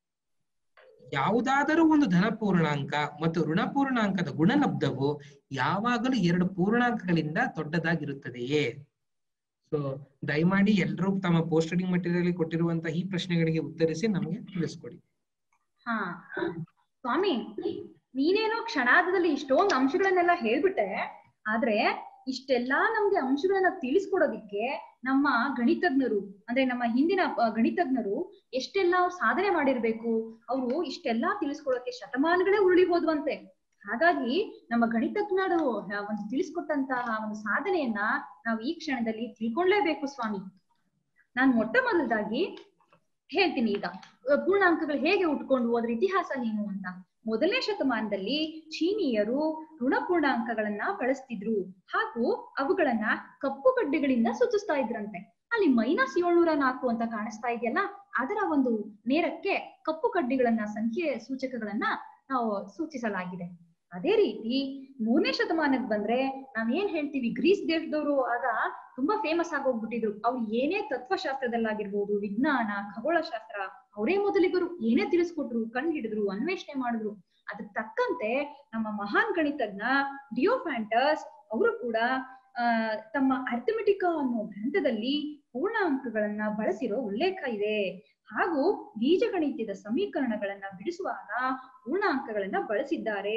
ಯಾವುದಾದರೂ ಒಂದು ಧನ ಪೂರ್ಣಾಂಕ ಮತ್ತು ಋಣ ಪೂರ್ಣಾಂಕದ ಗುಣಲಬ್ಧವು ಯಾವಾಗಲೂ ಎರಡು ಪೂರ್ಣಾಂಕಗಳಿಂದ ದೊಡ್ಡದಾಗಿರುತ್ತದೆಯೇ ಸೊ ದಯಮಾಡಿ ಎಲ್ಲರೂ ತಮ್ಮ ಪೋಸ್ಟ್ ರೀಡಿಂಗ್ ಮಟೀರಿಯಲ್ ಕೊಟ್ಟಿರುವಂತಹ ಈ ಪ್ರಶ್ನೆಗಳಿಗೆ ಉತ್ತರಿಸಿ ನಮಗೆ ತಿಳಿಸ್ಕೊಡಿ ಹಾ ಸ್ವಾಮಿ ನೀನೇನೋ ಕ್ಷಣಾರ್ಧದಲ್ಲಿ ಇಷ್ಟೊಂದು ಅಂಶಗಳನ್ನೆಲ್ಲ ಹೇಳ್ಬಿಟ್ಟೆ ಆದ್ರೆ ಇಷ್ಟೆಲ್ಲಾ ನಮ್ಗೆ ಅಂಶಗಳನ್ನ ತಿಳಿಸ್ಕೊಡೋದಿಕ್ಕೆ ನಮ್ಮ ಗಣಿತಜ್ಞರು ಅಂದ್ರೆ ನಮ್ಮ ಹಿಂದಿನ ಆ, ಗಣಿತಜ್ಞರು ಎಷ್ಟೆಲ್ಲಾ ಅವ್ರು ಸಾಧನೆ ಮಾಡಿರ್ಬೇಕು ಅವರು ಇಷ್ಟೆಲ್ಲಾ ತಿಳಿಸ್ಕೊಡೋಕೆ ಶತಮಾನಗಳೇ ಉರುಳಿ ಹೋದ್ವಂತೆ ಹಾಗಾಗಿ ನಮ್ಮ ಗಣಿತಜ್ಞರು ಆ, ಒಂದು ತಿಳಿಸ್ಕೊಟ್ಟಂತಹ ಒಂದು ಸಾಧನೆಯನ್ನ ನಾವು ಈ ಕ್ಷಣದಲ್ಲಿ ತಿಳ್ಕೊಳ್ಳೇಬೇಕು ಸ್ವಾಮಿ ನಾನ್ ಮೊಟ್ಟ ಮೊದಲದಾಗಿ ಹೇಳ್ತೀನಿ ಈಗ ಅಹ್ ಪೂರ್ಣಾಂಕಗಳು ಹೇಗೆ ಉಟ್ಕೊಂಡು ಅದ್ರ ಇತಿಹಾಸ ಏನು ಅಂತ ಮೊದಲನೇ ಶತಮಾನದಲ್ಲಿ ಚೀನೀಯರು ಋಣ ಪೂರ್ಣಾಂಕಗಳನ್ನ ಬಳಸ್ತಿದ್ರು ಹಾಗೂ ಅವುಗಳನ್ನ ಕಪ್ಪು ಗಡ್ಡೆಗಳಿಂದ ಸೂಚಿಸ್ತಾ ಇದ್ರಂತೆ ಅಲ್ಲಿ ಮೈನಸ್ ಏಳ್ನೂರ ನಾಲ್ಕು ಅಂತ ಕಾಣಿಸ್ತಾ ಇದೆಯಲ್ಲ ಅದರ ಒಂದು ನೇರಕ್ಕೆ ಕಪ್ಪು ಕಡ್ಡಿಗಳನ್ನ ಸಂಖ್ಯೆ ಸೂಚಕಗಳನ್ನ ನಾವು ಸೂಚಿಸಲಾಗಿದೆ ಅದೇ ರೀತಿ ಮೂರನೇ ಶತಮಾನಕ್ಕೆ ಬಂದ್ರೆ ನಾವ್ ಏನ್ ಹೇಳ್ತೀವಿ ಗ್ರೀಸ್ ದೇಶದವರು ಆಗ ತುಂಬಾ ಫೇಮಸ್ ಆಗೋಗ್ಬಿಟ್ಟಿದ್ರು ಅವ್ರು ಏನೇ ತತ್ವಶಾಸ್ತ್ರದಲ್ಲಾಗಿರ್ಬೋದು ವಿಜ್ಞಾನ ಖಗೋಳಶಾಸ್ತ್ರ ಅವರೇ ಮೊದಲಿಗರು ಏನೇ ತಿಳಿಸ್ಕೊಟ್ರು ಕಂಡು ಹಿಡಿದ್ರು ಅನ್ವೇಷಣೆ ಮಾಡಿದ್ರು ಅದಕ್ಕೆ ತಕ್ಕಂತೆ ನಮ್ಮ ಮಹಾನ್ ಗಣಿತಜ್ಞ ಡಿಯೋಫ್ಯಾಂಟಸ್ ಅವರು ಕೂಡ ಆ ತಮ್ಮ ಅರ್ಥಮೆಟಿಕಾ ಅನ್ನೋ ಗ್ರಂಥದಲ್ಲಿ ಪೂರ್ಣಾಂಕಗಳನ್ನ ಬಳಸಿರೋ ಉಲ್ಲೇಖ ಇದೆ ಹಾಗೂ ಬೀಜಗಣಿತದ ಸಮೀಕರಣಗಳನ್ನ ಬಿಡಿಸುವಾಗ ಪೂರ್ಣಾಂಕಗಳನ್ನ ಬಳಸಿದ್ದಾರೆ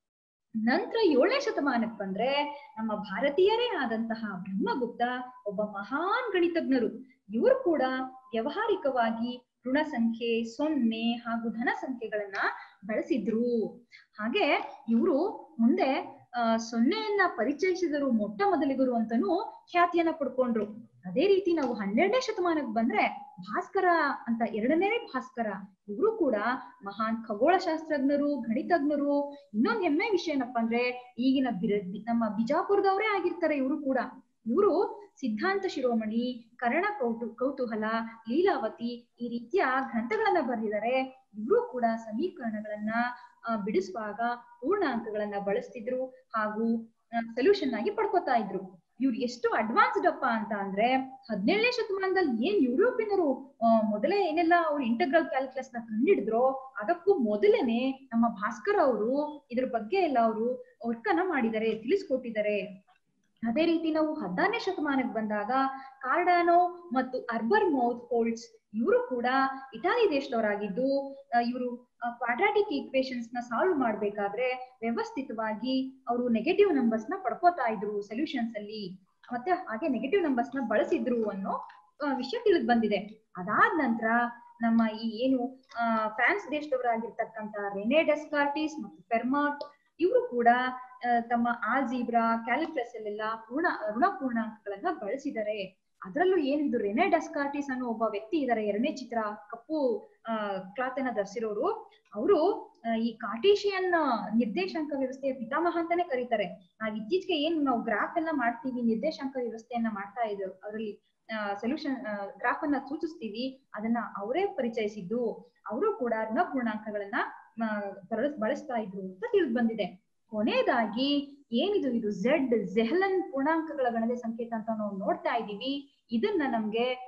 ನಂತರ ಏಳನೇ ಶತಮಾನಕ್ಕೆ ಬಂದ್ರೆ ನಮ್ಮ ಭಾರತೀಯರೇ ಆದಂತಹ ಬ್ರಹ್ಮಗುಪ್ತ ಒಬ್ಬ ಮಹಾನ್ ಗಣಿತಜ್ಞರು ಇವರು ಕೂಡ ವ್ಯವಹಾರಿಕವಾಗಿ ಋಣ ಸಂಖ್ಯೆ ಸೊನ್ನೆ ಹಾಗೂ ಧನ ಸಂಖ್ಯೆಗಳನ್ನ ಬಳಸಿದ್ರು ಹಾಗೆ ಇವರು ಮುಂದೆ ಆ ಸೊನ್ನೆಯನ್ನ ಪರಿಚಯಿಸಿದರು ಮೊಟ್ಟ ಮೊದಲಿಗರು ಅಂತಾನೂ ಖ್ಯಾತಿಯನ್ನ ಪಡ್ಕೊಂಡ್ರು ಅದೇ ರೀತಿ ನಾವು ಹನ್ನೆರಡನೇ ಶತಮಾನಕ್ಕೆ ಬಂದ್ರೆ ಭಾಸ್ಕರ ಅಂತ ಎರಡನೇ ಭಾಸ್ಕರ ಇವರು ಕೂಡ ಮಹಾನ್ ಖಗೋಳಶಾಸ್ತ್ರಜ್ಞರು ಗಣಿತಜ್ಞರು ಇನ್ನೊಂದ್ ಹೆಮ್ಮೆ ವಿಷಯ ಏನಪ್ಪಾ ಅಂದ್ರೆ ಈಗಿನ ಬಿರ- ನಮ್ಮ ಬಿಜಾಪುರದವರೇ ಆಗಿರ್ತಾರೆ ಇವರು ಕೂಡ ಇವರು ಸಿದ್ಧಾಂತ ಶಿರೋಮಣಿ ಕರ್ಣ ಕೌಟು ಕೌತೂಹಲ ಲೀಲಾವತಿ ಈ ರೀತಿಯ ಗ್ರಂಥಗಳನ್ನ ಬರೆದಿದ್ದಾರೆ ಇವರು ಕೂಡ ಸಮೀಕರಣಗಳನ್ನ ಆ, ಬಿಡಿಸುವಾಗ ಪೂರ್ಣಾಂಕಗಳನ್ನ ಬಳಸ್ತಿದ್ರು ಹಾಗೂ ಸೊಲ್ಯೂಷನ್ ಆಗಿ ಪಡ್ಕೋತಾ ಇದ್ರು ಇವ್ರು ಎಷ್ಟು ಅಡ್ವಾನ್ಸ್ಡ್ ಅಪ್ಪ ಅಂತ ಅಂದ್ರೆ ಹದಿನೇಳನೇ ಶತಮಾನದಲ್ಲಿ ಏನ್ ಯುರೋಪಿಯನರು ಆ, ಮೊದಲೇ ಏನೆಲ್ಲ ಅವ್ರು ಇಂಟಗ್ರಲ್ ಕ್ಯಾಲ್ಕುಲಸ್ ನ ಕಂಡಿಡಿದ್ರೋ ಅದಕ್ಕೂ ಮೊದಲೇನೆ ನಮ್ಮ ಭಾಸ್ಕರ್ ಅವರು ಇದ್ರ ಬಗ್ಗೆ ಎಲ್ಲ ಅವರು ವರ್ಕನ್ನ ಮಾಡಿದ್ದಾರೆ ತಿಳಿಸ್ಕೊಟ್ಟಿದ್ದಾರೆ ಅದೇ ರೀತಿ ನಾವು ಹದಿನಾರನೇ ಶತಮಾನಕ್ಕೆ ಬಂದಾಗ ಕಾರ್ಡಾನೋ ಮತ್ತು ಅರ್ಬರ್ ಮೌತ್ ಹೋಲ್ಡ್ಸ್ ಇವರು ಕೂಡ ಇಟಾಲಿ ದೇಶದವರಾಗಿದ್ದು ಇವರು ಕ್ವಾಡ್ರಾಟಿಕ್ ಈಕ್ವೇಶನ್ಸ್ ನ ಸಾಲ್ವ್ ಮಾಡ್ಬೇಕಾದ್ರೆ ವ್ಯವಸ್ಥಿತವಾಗಿ ಅವರು ನೆಗೆಟಿವ್ ನಂಬರ್ಸ್ ನ ಪಡ್ಕೋತಾ ಇದ್ರು ಸೊಲ್ಯೂಷನ್ಸ್ ಅಲ್ಲಿ ಮತ್ತೆ ಹಾಗೆ ನೆಗೆಟಿವ್ ನಂಬರ್ಸ್ ನ ಬಳಸಿದ್ರು ಅನ್ನೋ ಆ, ವಿಷಯ ತಿಳಿದು ಬಂದಿದೆ ಅದಾದ ನಂತರ ನಮ್ಮ ಈ ಏನು ಆ ಫ್ರಾನ್ಸ್ ದೇಶದವರಾಗಿರ್ತಕ್ಕಂತ ರೆನೆ ಡೆಸ್ಕಾರ್ಟಿಸ್ ಮತ್ತು ಫೆರ್ಮಾಟ್ ಇವರು ಕೂಡ ಆ, ತಮ್ಮ ಆಲ್ಜೀಬ್ರಾ ಕ್ಯಾಲ್ಕುಲಸ್ ಅಲ್ಲೆಲ್ಲ ಪೂರ್ಣ ಋಣ ಪೂರ್ಣಾಂಕಗಳನ್ನ ಬಳಸಿದ್ದಾರೆ ಅದರಲ್ಲೂ ಏನಿದು ರೆನೆ ಡೆಸ್ಕಾರ್ಟಿಸ್ ಅನ್ನೋ ಒಬ್ಬ ವ್ಯಕ್ತಿ ಇದ್ದಾರೆ ಎರಡನೇ ಚಿತ್ರ ಕಪ್ಪು ಆ ಕ್ಲಾತ್ ಅನ್ನ ಧರಿಸಿರೋರು ಅವರು ಈ ಕಾರ್ಟೇಶಿಯನ್ ನಿರ್ದೇಶಾಂಕ ವ್ಯವಸ್ಥೆಯ ಪಿತಾಮಹ ಅಂತಾನೆ ಕರೀತಾರೆ ನಾವ್ ಇತ್ತೀಚೆಗೆ ಏನ್ ನಾವು ಗ್ರಾಫ್ ಎಲ್ಲ ಮಾಡ್ತೀವಿ ನಿರ್ದೇಶಾಂಕ ವ್ಯವಸ್ಥೆಯನ್ನ ಮಾಡ್ತಾ ಇದ್ರು ಅದರಲ್ಲಿ ಸೊಲ್ಯೂಷನ್ ಗ್ರಾಫ್ ಅನ್ನ ಸೂಚಿಸ್ತೀವಿ ಅದನ್ನ ಅವರೇ ಪರಿಚಯಿಸಿದ್ದು ಅವರು ಕೂಡ ಋಣ ಪೂರ್ಣಾಂಕಗಳನ್ನ ಆ, ಬಳಸ್- ಬಳಸ್ತಾ ಇದ್ರು ಅಂತ ತಿಳಿದು ಬಂದಿದೆ ಕೊನೆಯದಾಗಿ ಏನಿದು ಇದು ಝೆಡ್ ಜೆಹಲನ್ ಪೂರ್ಣಾಂಕಗಳ ಗಣನೆ ಸಂಕೇತ ಅಂತ ನಾವು ನೋಡ್ತಾ ಇದೀವಿ ಇದನ್ನ ನಮ್ಗೆ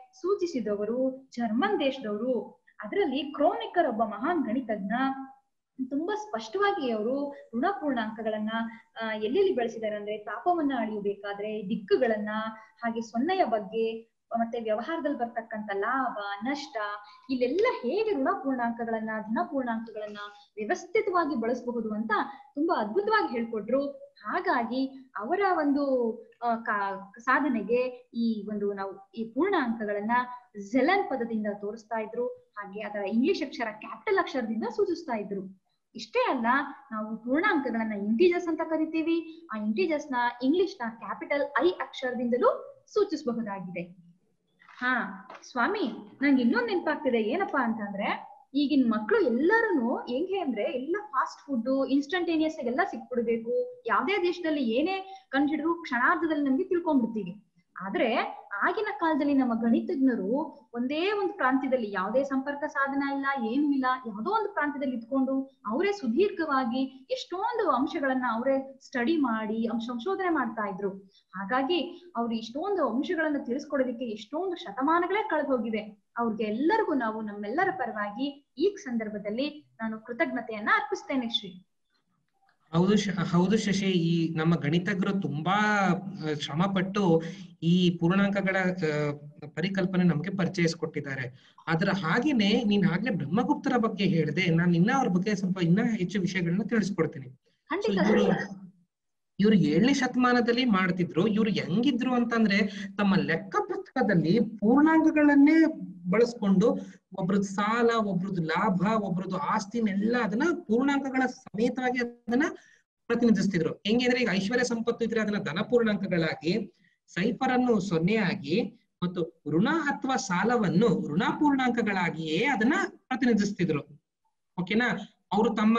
ಸೂಚಿಸಿದವರು ಜರ್ಮನ್ ದೇಶದವರು ಅದರಲ್ಲಿ ಕ್ರೋನಿಕರ್ ಒಬ್ಬ ಮಹಾನ್ ಗಣಿತಜ್ಞ ತುಂಬಾ ಸ್ಪಷ್ಟವಾಗಿ ಅವರು ಋಣಪೂರ್ಣಾಂಕಗಳನ್ನ ಆ, ಎಲ್ಲೆಲ್ಲಿ ಬಳಸಿದ್ದಾರೆ ಅಂದ್ರೆ ತಾಪವನ್ನ ಅಳಿಯಬೇಕಾದ್ರೆ ದಿಕ್ಕುಗಳನ್ನ ಹಾಗೆ ಸೊನ್ನೆಯ ಬಗ್ಗೆ ಮತ್ತೆ ವ್ಯವಹಾರದಲ್ಲಿ ಬರ್ತಕ್ಕಂಥ ಲಾಭ ನಷ್ಟ ಇಲ್ಲೆಲ್ಲ ಹೇಗೆ ಋಣಪೂರ್ಣಾಂಕಗಳನ್ನ ಧನಪೂರ್ಣಾಂಕಗಳನ್ನ ವ್ಯವಸ್ಥಿತವಾಗಿ ಬಳಸಬಹುದು ಅಂತ ತುಂಬಾ ಅದ್ಭುತವಾಗಿ ಹೇಳ್ಕೊಟ್ರು ಹಾಗಾಗಿ ಅವರ ಒಂದು ಆ, ಕಾ- ಸಾಧನೆಗೆ ಈ ಒಂದು ನಾವು ಈ ಪೂರ್ಣಾಂಕಗಳನ್ನ ಜೆಲನ್ ಪದದಿಂದ ತೋರಿಸ್ತಾ ಇದ್ರು ಹಾಗೆ ಅದರ ಇಂಗ್ಲಿಷ್ ಅಕ್ಷರ ಕ್ಯಾಪಿಟಲ್ ಅಕ್ಷರದಿಂದ ಸೂಚಿಸ್ತಾ ಇದ್ರು ಇಷ್ಟೇ ಅಲ್ಲ ನಾವು ಪೂರ್ಣಾಂಕಗಳನ್ನ ಇಂಟಿಜರ್ಸ್ ಅಂತ ಕರಿತೀವಿ ಆ ಇಂಟಿಜರ್ಸ್ ನ ಇಂಗ್ಲಿಷ್ ನ ಕ್ಯಾಪಿಟಲ್ ಐ ಅಕ್ಷರದಿಂದಲೂ ಸೂಚಿಸಬಹುದಾಗಿದೆ ಹಾ ಸ್ವಾಮಿ ನಂಗೆ ಇನ್ನೊಂದ್ ನೆನಪಾಗ್ತಿದೆ ಏನಪ್ಪಾ ಅಂತಂದ್ರೆ ಈಗಿನ ಮಕ್ಳು ಎಲ್ಲರೂ ಹೆಂಗೆ ಅಂದ್ರೆ ಎಲ್ಲ ಫಾಸ್ಟ್ ಫುಡ್ ಇನ್ಸ್ಟಂಟೇನಿಯಸ್ ಎಲ್ಲ ಸಿಕ್ಬಿಡ್ಬೇಕು ಯಾವ್ದೇ ದೇಶದಲ್ಲಿ ಏನೇ ಕಂಡಿಡಿದ್ರು ಕ್ಷಣಾರ್ಧದಲ್ಲಿ ನಮ್ಗೆ ತಿಳ್ಕೊಂಡ್ಬಿಡ್ತೀವಿ ಆದ್ರೆ ಆಗಿನ ಕಾಲದಲ್ಲಿ ನಮ್ಮ ಗಣಿತಜ್ಞರು ಒಂದೇ ಒಂದು ಪ್ರಾಂತ್ಯದಲ್ಲಿ ಯಾವುದೇ ಸಂಪರ್ಕ ಸಾಧನ ಇಲ್ಲ ಏನೂ ಇಲ್ಲ ಯಾವುದೋ ಒಂದು ಪ್ರಾಂತ್ಯದಲ್ಲಿ ಇದ್ಕೊಂಡು ಅವರೇ ಸುದೀರ್ಘವಾಗಿ ಎಷ್ಟೊಂದು ಅಂಶಗಳನ್ನ ಅವರೇ ಸ್ಟಡಿ ಮಾಡಿ ಅಂಶ ಸಂಶೋಧನೆ ಮಾಡ್ತಾ ಇದ್ರು ಹಾಗಾಗಿ ಅವ್ರು ಇಷ್ಟೊಂದು ಅಂಶಗಳನ್ನ ತಿಳಿಸ್ಕೊಡೋದಕ್ಕೆ ಎಷ್ಟೊಂದು ಶತಮಾನಗಳೇ ಕಳೆದು ಹೋಗಿವೆ ಅವ್ರಿಗೆ ಎಲ್ಲರಿಗೂ ನಾವು ನಮ್ಮೆಲ್ಲರ ಪರವಾಗಿ ಈ ಸಂದರ್ಭದಲ್ಲಿ ನಾನು ಕೃತಜ್ಞತೆಯನ್ನ ಅರ್ಪಿಸ್ತೇನೆ ಶ್ರೀ ಹೌದು ಶ- ಹೌದು ಶಶಿ ಈ ನಮ್ಮ ಗಣಿತಜ್ಞರು ತುಂಬಾ ಆ, ಶ್ರಮ ಪಟ್ಟು ಈ ಪೂರ್ಣಾಂಕಗಳ ಆ, ಪರಿಕಲ್ಪನೆ ನಮ್ಗೆ ಪರಿಚಯಿಸ್ಕೊಟ್ಟಿದ್ದಾರೆ ಆದ್ರ ಹಾಗೇನೆ ನೀನ್ ಆಗ್ಲೇ ಬ್ರಹ್ಮಗುಪ್ತರ ಬಗ್ಗೆ ಹೇಳಿದೆ ನಾನು ಇನ್ನ ಅವ್ರ ಬಗ್ಗೆ ಸ್ವಲ್ಪ ಇನ್ನ ಹೆಚ್ಚು ವಿಷಯಗಳನ್ನ ತಿಳಿಸ್ಕೊಡ್ತೀನಿ ಸೊ ಖಂಡಿತ ಇವರು ಶ್ರೀ. ಇವ್ರು ಏಳನೇ ಶತಮಾನದಲ್ಲಿ ಮಾಡ್ತಿದ್ರು ಇವ್ರು ಹೆಂಗಿದ್ರು ಅಂತಂದ್ರೆ ತಮ್ಮ ಲೆಕ್ಕ ಪುಸ್ತಕದಲ್ಲಿ ಪೂರ್ಣಾಂಕಗಳನ್ನೇ ಬಳಸ್ಕೊಂಡು ಒಬ್ರದ್ ಸಾಲ ಒಬ್ರದ್ದು ಲಾಭ ಒಬ್ರದ್ದು ಆಸ್ತಿನೆಲ್ಲ ಅದನ್ನ ಪೂರ್ಣಾಂಕಗಳ ಸಮೇತವಾಗಿ ಅದನ್ನ ಪ್ರತಿನಿಧಿಸ್ತಿದ್ರು ಹೆಂಗೆ ಅಂದ್ರೆ ಈಗ ಐಶ್ವರ್ಯ ಸಂಪತ್ತು ಇದ್ರೆ ಅದನ್ನ ಧನ ಪೂರ್ಣಾಂಕಗಳಾಗಿ ಸೈಫರ್ ಅನ್ನು ಸೊನ್ನೆಯಾಗಿ ಮತ್ತು ಋಣ ಅಥವಾ ಸಾಲವನ್ನು ಋಣ ಪೂರ್ಣಾಂಕಗಳಾಗಿಯೇ ಅದನ್ನ ಪ್ರತಿನಿಧಿಸ್ತಿದ್ರು ಓಕೆನಾ ಅವರು ತಮ್ಮ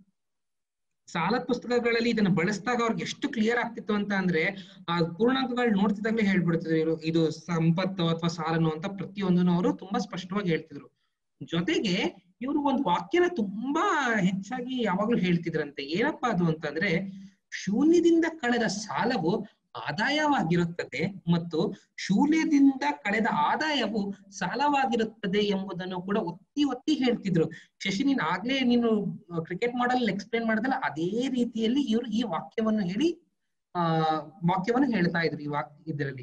ಸಾಲದ ಪುಸ್ತಕಗಳಲ್ಲಿ ಇದನ್ನ ಬಳಸಿದಾಗ ಅವ್ರಿಗೆ ಎಷ್ಟು ಕ್ಲಿಯರ್ ಆಗ್ತಿತ್ತು ಅಂತ ಅಂದ್ರೆ ಆ ಪೂರ್ಣಾಂಕಗಳು ನೋಡ್ತಿದ್ದಾಗಲೇ ಹೇಳ್ಬಿಡ್ತಿದ್ರು ಇವ್ರು ಇದು ಸಂಪತ್ತು ಅಥವಾ ಸಾಲನು ಅಂತ ಪ್ರತಿಯೊಂದನ್ನು ಅವರು ತುಂಬಾ ಸ್ಪಷ್ಟವಾಗಿ ಹೇಳ್ತಿದ್ರು ಜೊತೆಗೆ ಇವರು ಒಂದು ವಾಕ್ಯನ ತುಂಬಾ ಹೆಚ್ಚಾಗಿ ಯಾವಾಗ್ಲೂ ಹೇಳ್ತಿದ್ರಂತೆ ಏನಪ್ಪಾ ಅದು ಅಂತಂದ್ರೆ ಶೂನ್ಯದಿಂದ ಕಳೆದ ಸಾಲವು ಆದಾಯವಾಗಿರುತ್ತದೆ ಮತ್ತು ಶೂನ್ಯದಿಂದ ಕಳೆದ ಆದಾಯವು ಸಾಲವಾಗಿರುತ್ತದೆ ಎಂಬುದನ್ನು ಕೂಡ ಒತ್ತಿ ಒತ್ತಿ ಹೇಳ್ತಿದ್ರು ಶಶಿ ನೀನ್ ಆಗ್ಲೇ ನೀನು ಕ್ರಿಕೆಟ್ ಮಾಡಲ್ ಎಕ್ಸ್ಪ್ಲೇನ್ ಮಾಡಿದಲ್ಲ ಅದೇ ರೀತಿಯಲ್ಲಿ ಇವರು ಈ ವಾಕ್ಯವನ್ನು ಹೇಳಿ ಆ ವಾಕ್ಯವನ್ನು ಹೇಳ್ತಾ ಇದ್ರು ಈ ವಾಕ್ ಇದರಲ್ಲಿ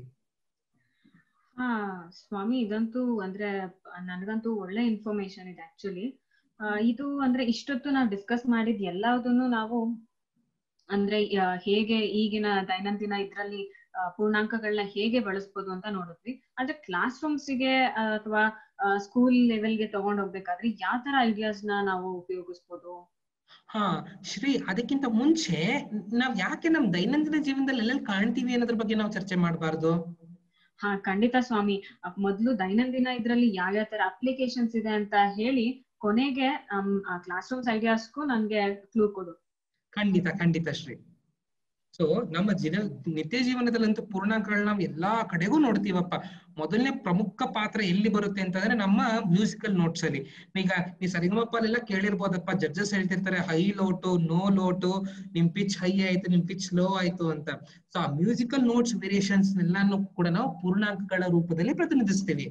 ಹಾ ಸ್ವಾಮಿ ಇದಂತೂ ಅಂದ್ರೆ ನನಗಂತೂ ಒಳ್ಳೆ ಇನ್ಫಾರ್ಮೇಶನ್ ಇದೆ ಆಕ್ಚುಲಿ ಇದು ಅಂದ್ರೆ ಇಷ್ಟೊತ್ತು ನಾವು ಡಿಸ್ಕಸ್ ಮಾಡಿದ್ ಎಲ್ಲದನ್ನು ನಾವು ಅಂದ್ರೆ ಆ, ಹೇಗೆ ಈಗಿನ ದೈನಂದಿನ ಇದ್ರಲ್ಲಿ ಆ, ಪೂರ್ಣಾಂಕಗಳನ್ನ ಹೇಗೆ ಬಳಸ್ಬೋದು ಅಂತ ನೋಡಿದ್ವಿ ಆದ್ರೆ ಕ್ಲಾಸ್ ರೂಮ್ಸ್ಗೆ ಅಥವಾ ಸ್ಕೂಲ್ ಲೆವೆಲ್ಗೆ ತಗೊಂಡ್ ಹೋಗ್ಬೇಕಾದ್ರೆ ಯಾವ ತರ ಐಡಿಯಾಸ್ ನ ನಾವು ಉಪಯೋಗಿಸ್ಬೋದು ಹಾ ಶ್ರೀ ಅದಕ್ಕಿಂತ ಮುಂಚೆ ನಾವ್ ಯಾಕೆ ನಮ್ ದೈನಂದಿನ ಜೀವನದಲ್ಲಿ ಎಲ್ಲೆಲ್ಲಿ ಕಾಣ್ತೀವಿ ಅನ್ನೋದ್ರ ಬಗ್ಗೆ ನಾವು ಚರ್ಚೆ ಮಾಡಬಾರ್ದು ಹಾ ಖಂಡಿತ ಸ್ವಾಮಿ ಅಹ್, ಮೊದ್ಲು ದೈನಂದಿನ ಇದ್ರಲ್ಲಿ ಯಾವ್ಯಾವ ತರ ಅಪ್ಲಿಕೇಶನ್ಸ್ ಇದೆ ಅಂತ ಹೇಳಿ ಕೊನೆಗೆ ಕ್ಲಾಸ್ ರೂಮ್ಸ್ ಐಡಿಯಾಸ್ಗೂ ನನ್ಗೆ ಕ್ಲೂ ಕೊಡು ಖಂಡಿತ ಖಂಡಿತ ಶ್ರೀ ಸೊ ನಮ್ಮ ಜೀವ ನಿತ್ಯ ಜೀವನದಲ್ಲಂತೂ ಪೂರ್ಣಾಂಕಗಳನ್ನ ನಾವು ಎಲ್ಲಾ ಕಡೆಗೂ ನೋಡ್ತೀವಪ್ಪ ಮೊದಲನೇ ಪ್ರಮುಖ ಪಾತ್ರ ಎಲ್ಲಿ ಬರುತ್ತೆ ಅಂತಂದ್ರೆ ನಮ್ಮ ಮ್ಯೂಸಿಕಲ್ ನೋಟ್ಸ್ ಅಲ್ಲಿ ಈಗ ನೀ ಸರಿಗಮಪ್ಪಲೆಲ್ಲ ಕೇಳಿರ್ಬೋದಪ್ಪ ಜಡ್ಜಸ್ ಹೇಳ್ತಿರ್ತಾರೆ ಹೈ ಲೋಟು ನೋ ಲೋಟು ನಿಮ್ ಪಿಚ್ ಹೈ ಆಯ್ತು ನಿಮ್ ಪಿಚ್ ಲೋ ಆಯ್ತು ಅಂತ ಸೊ ಆ ಮ್ಯೂಸಿಕಲ್ ನೋಟ್ಸ್ ವೇರಿಯೇಷನ್ಸ್ ಎಲ್ಲಾನು ಕೂಡ ನಾವು ಪೂರ್ಣಾಂಕಗಳ ರೂಪದಲ್ಲಿ ಪ್ರತಿನಿಧಿಸ್ತೀವಿ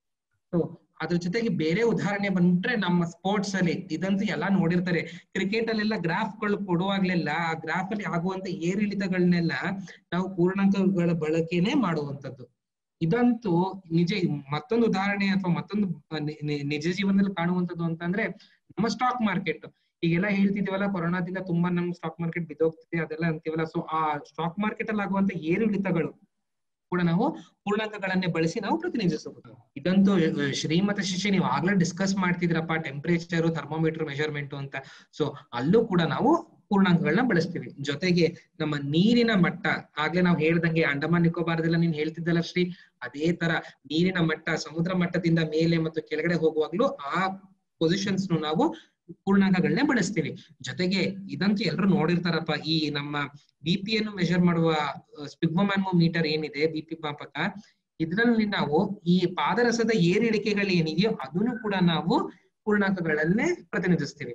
ಸೊ ಅದ್ರ ಜೊತೆಗೆ ಬೇರೆ ಉದಾಹರಣೆ ಬಂದ್ಬಿಟ್ರೆ ನಮ್ಮ ಸ್ಪೋರ್ಟ್ಸ್ ಅಲ್ಲಿ ಇದಂತೂ ಎಲ್ಲಾ ನೋಡಿರ್ತಾರೆ ಕ್ರಿಕೆಟ್ ಅಲ್ಲೆಲ್ಲ ಗ್ರಾಫ್ಗಳು ಕೊಡುವಾಗ್ಲೆಲ್ಲ ಆ ಗ್ರಾಫ್ ಅಲ್ಲಿ ಆಗುವಂತ ಏರಿಳಿತಗಳನ್ನೆಲ್ಲ ನಾವು ಪೂರ್ಣಾಂಕಗಳ ಬಳಕೆನೆ ಮಾಡುವಂತದ್ದು ಇದಂತೂ ನಿಜ ಮತ್ತೊಂದು ಉದಾಹರಣೆ ಅಥವಾ ಮತ್ತೊಂದು ನಿ- ನಿ- ನಿಜ ಜೀವನದಲ್ಲಿ ಕಾಣುವಂತದ್ದು ಅಂತಂದ್ರೆ ನಮ್ಮ ಸ್ಟಾಕ್ ಮಾರ್ಕೆಟ್ ಈಗೆಲ್ಲ ಹೇಳ್ತಿದೀವಲ್ಲ ಕೊರೋನಾದಿಂದ ತುಂಬಾ ನಮ್ ಸ್ಟಾಕ್ ಮಾರ್ಕೆಟ್ ಬಿದ್ದೋಗ್ತಿದೆ ಅದೆಲ್ಲ ಅಂತೀವಲ್ಲ ಸೊ ಆ ಸ್ಟಾಕ್ ಮಾರ್ಕೆಟ್ ಅಲ್ಲಿ ಆಗುವಂತ ಏರಿಳಿತಗಳು ಕೂಡ ನಾವು ಪೂರ್ಣಾಂಕಗಳನ್ನೇ ಬಳಸಿ ನಾವು ಪ್ರತಿನಿಧಿಸಬಹುದು ಇದಂತೂ ಅಹ್, ಶ್ರೀಮತ ಶಿಷ್ಯ ನೀವು ಆಗ್ಲೇ ಡಿಸ್ಕಸ್ ಮಾಡ್ತಿದ್ರಪ್ಪ ಟೆಂಪರೇಚರ್ ಥರ್ಮೋಮೀಟರ್ ಮೆಷರ್ಮೆಂಟ್ ಅಂತ ಸೊ ಅಲ್ಲೂ ಕೂಡ ನಾವು ಪೂರ್ಣಾಂಕಗಳನ್ನ ಬಳಸ್ತೀವಿ ಜೊತೆಗೆ ನಮ್ಮ ನೀರಿನ ಮಟ್ಟ ಆಗ್ಲೇ ನಾವು ಹೇಳ್ದಂಗೆ ಅಂಡಮಾನ್ ನಿಕೋಬಾರದೆಲ್ಲ ನೀನ್ ಹೇಳ್ತಿದ್ದಲ್ಲ ಶ್ರೀ ಅದೇ ತರ ನೀರಿನ ಮಟ್ಟ ಸಮುದ್ರ ಮಟ್ಟದಿಂದ ಮೇಲೆ ಮತ್ತು ಕೆಳಗಡೆ ಹೋಗುವಾಗ್ಲೂ ಆ ಪೊಸಿಷನ್ಸ್ ನಾವು ಪೂರ್ಣಾಂಕಗಳನ್ನೇ ಬಳಸ್ತೀವಿ ಜೊತೆಗೆ ಇದಂತೂ ಎಲ್ಲರೂ ನೋಡಿರ್ತಾರಪ್ಪ ಈ ನಮ್ಮ ಬಿ ಪಿ ಅನ್ನು ಮೆಷರ್ ಮಾಡುವ ಸ್ಪಿಗ್ಮೋಮ್ಯಾನ್ಮೋ ಮೀಟರ್ ಏನಿದೆ ಬಿ ಪಿ ಮಾಪಕ ಇದರಲ್ಲಿ ನಾವು ಈ ಪಾದರಸದ ಏರಿಳಿಕೆಗಳು ಏನಿದೆಯೋ ಅದನ್ನು ಕೂಡ ನಾವು ಪೂರ್ಣಾಂಕಗಳನ್ನೇ ಪ್ರತಿನಿಧಿಸ್ತೀವಿ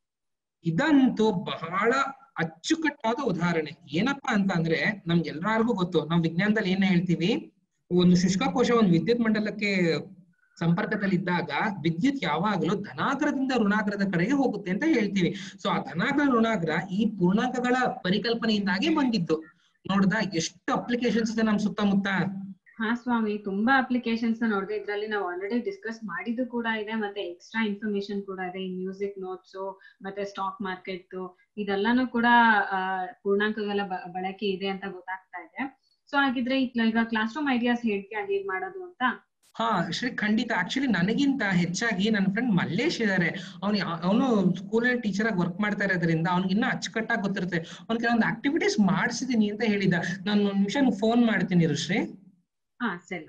ಇದಂತೂ ಬಹಳ ಅಚ್ಚುಕಟ್ಟಾದ ಉದಾಹರಣೆ ಏನಪ್ಪಾ ಅಂತ ಅಂದ್ರೆ ನಮ್ಗೆಲ್ರಿಗೂ ಗೊತ್ತು ನಾವು ವಿಜ್ಞಾನದಲ್ಲಿ ಏನ್ ಹೇಳ್ತೀವಿ ಒಂದು ಶುಷ್ಕಕೋಶ ಒಂದು ವಿದ್ಯುತ್ ಮಂಡಲಕ್ಕೆ ಸಂಪರ್ಕದಲ್ಲಿದ್ದಾಗ ವಿದ್ಯುತ್ ಯಾವಾಗಲೂ ಧನಾಗ್ರದಿಂದ ಋಣಾಗ್ರದ ಕಡೆಗೆ ಹೋಗುತ್ತೆ ಅಂತ ಹೇಳ್ತೀವಿ ಸೊ ಆ ಧನಾಗ್ರ ಋಣಾಗ್ರ ಈ ಪೂರ್ಣಾಂಕಗಳ ಪರಿಕಲ್ಪನೆಯಿಂದಾಗಿ ಬಂದಿದ್ದು ನೋಡ್ದ ಎಷ್ಟು ಅಪ್ಲಿಕೇಶನ್ಸ್ ಇದೆ ನಮ್ ಸುತ್ತಮುತ್ತ ಹಾ ಸ್ವಾಮಿ ತುಂಬಾ ಅಪ್ಲಿಕೇಶನ್ಸ್ ನೋಡಿದೆ ಇದ್ರಲ್ಲಿ ನಾವು ಆಲ್ರೆಡಿ ಡಿಸ್ಕಸ್ ಮಾಡಿದ್ದು ಕೂಡ ಇದೆ ಮತ್ತೆ ಎಕ್ಸ್ಟ್ರಾ ಇನ್ಫಾರ್ಮೇಶನ್ ಕೂಡ ಇದೆ ಈ ಮ್ಯೂಸಿಕ್ ನೋಟ್ಸ್ ಮತ್ತೆ ಸ್ಟಾಕ್ ಮಾರ್ಕೆಟ್ ಇದೆಲ್ಲಾನು ಕೂಡ ಆ, ಪೂರ್ಣಾಂಕಗಳ ಬ- ಬಳಕೆ ಇದೆ ಅಂತ ಗೊತ್ತಾಗ್ತಾ ಇದೆ ಸೊ ಹಾಗಿದ್ರೆ ಇತ್ಲ- ಈಗ ಕ್ಲಾಸ್ ರೂಮ್ ಐಡಿಯಾಸ್ ಹೇಳ್ತೀಯಾ ಹೇಗ್ ಮಾಡೋದು ಅಂತ ಹಾ ಶ್ರೀ ಖಂಡಿತ ಆಕ್ಚುಲಿ ನನಗಿಂತ ಹೆಚ್ಚಾಗಿ ನನ್ನ ಫ್ರೆಂಡ್ ಮಲ್ಲೇಶ್ ಇದಾರೆ ಅವ್ನು ಅವನು ಸ್ಕೂಲಲ್ಲಿ ಟೀಚರ್ ಆಗಿ ವರ್ಕ್ ಮಾಡ್ತಾ ಇರೋದ್ರಿಂದ ಅವ್ನಿಗೆ ಇನ್ನೂ ಅಚ್ಚುಕಟ್ಟಾಗಿ ಗೊತ್ತಿರುತ್ತೆ ಅವ್ನು ಕೆಲವೊಂದು ಆಕ್ಟಿವಿಟೀಸ್ ಮಾಡಿಸಿದೀನಿ ಅಂತ ಹೇಳಿದ ನಾನು ಒಂದ್ ನಿಮಿಷ ಫೋನ್ ಮಾಡ್ತೀನಿ ಋಷಿ ಹಾ ಸರಿ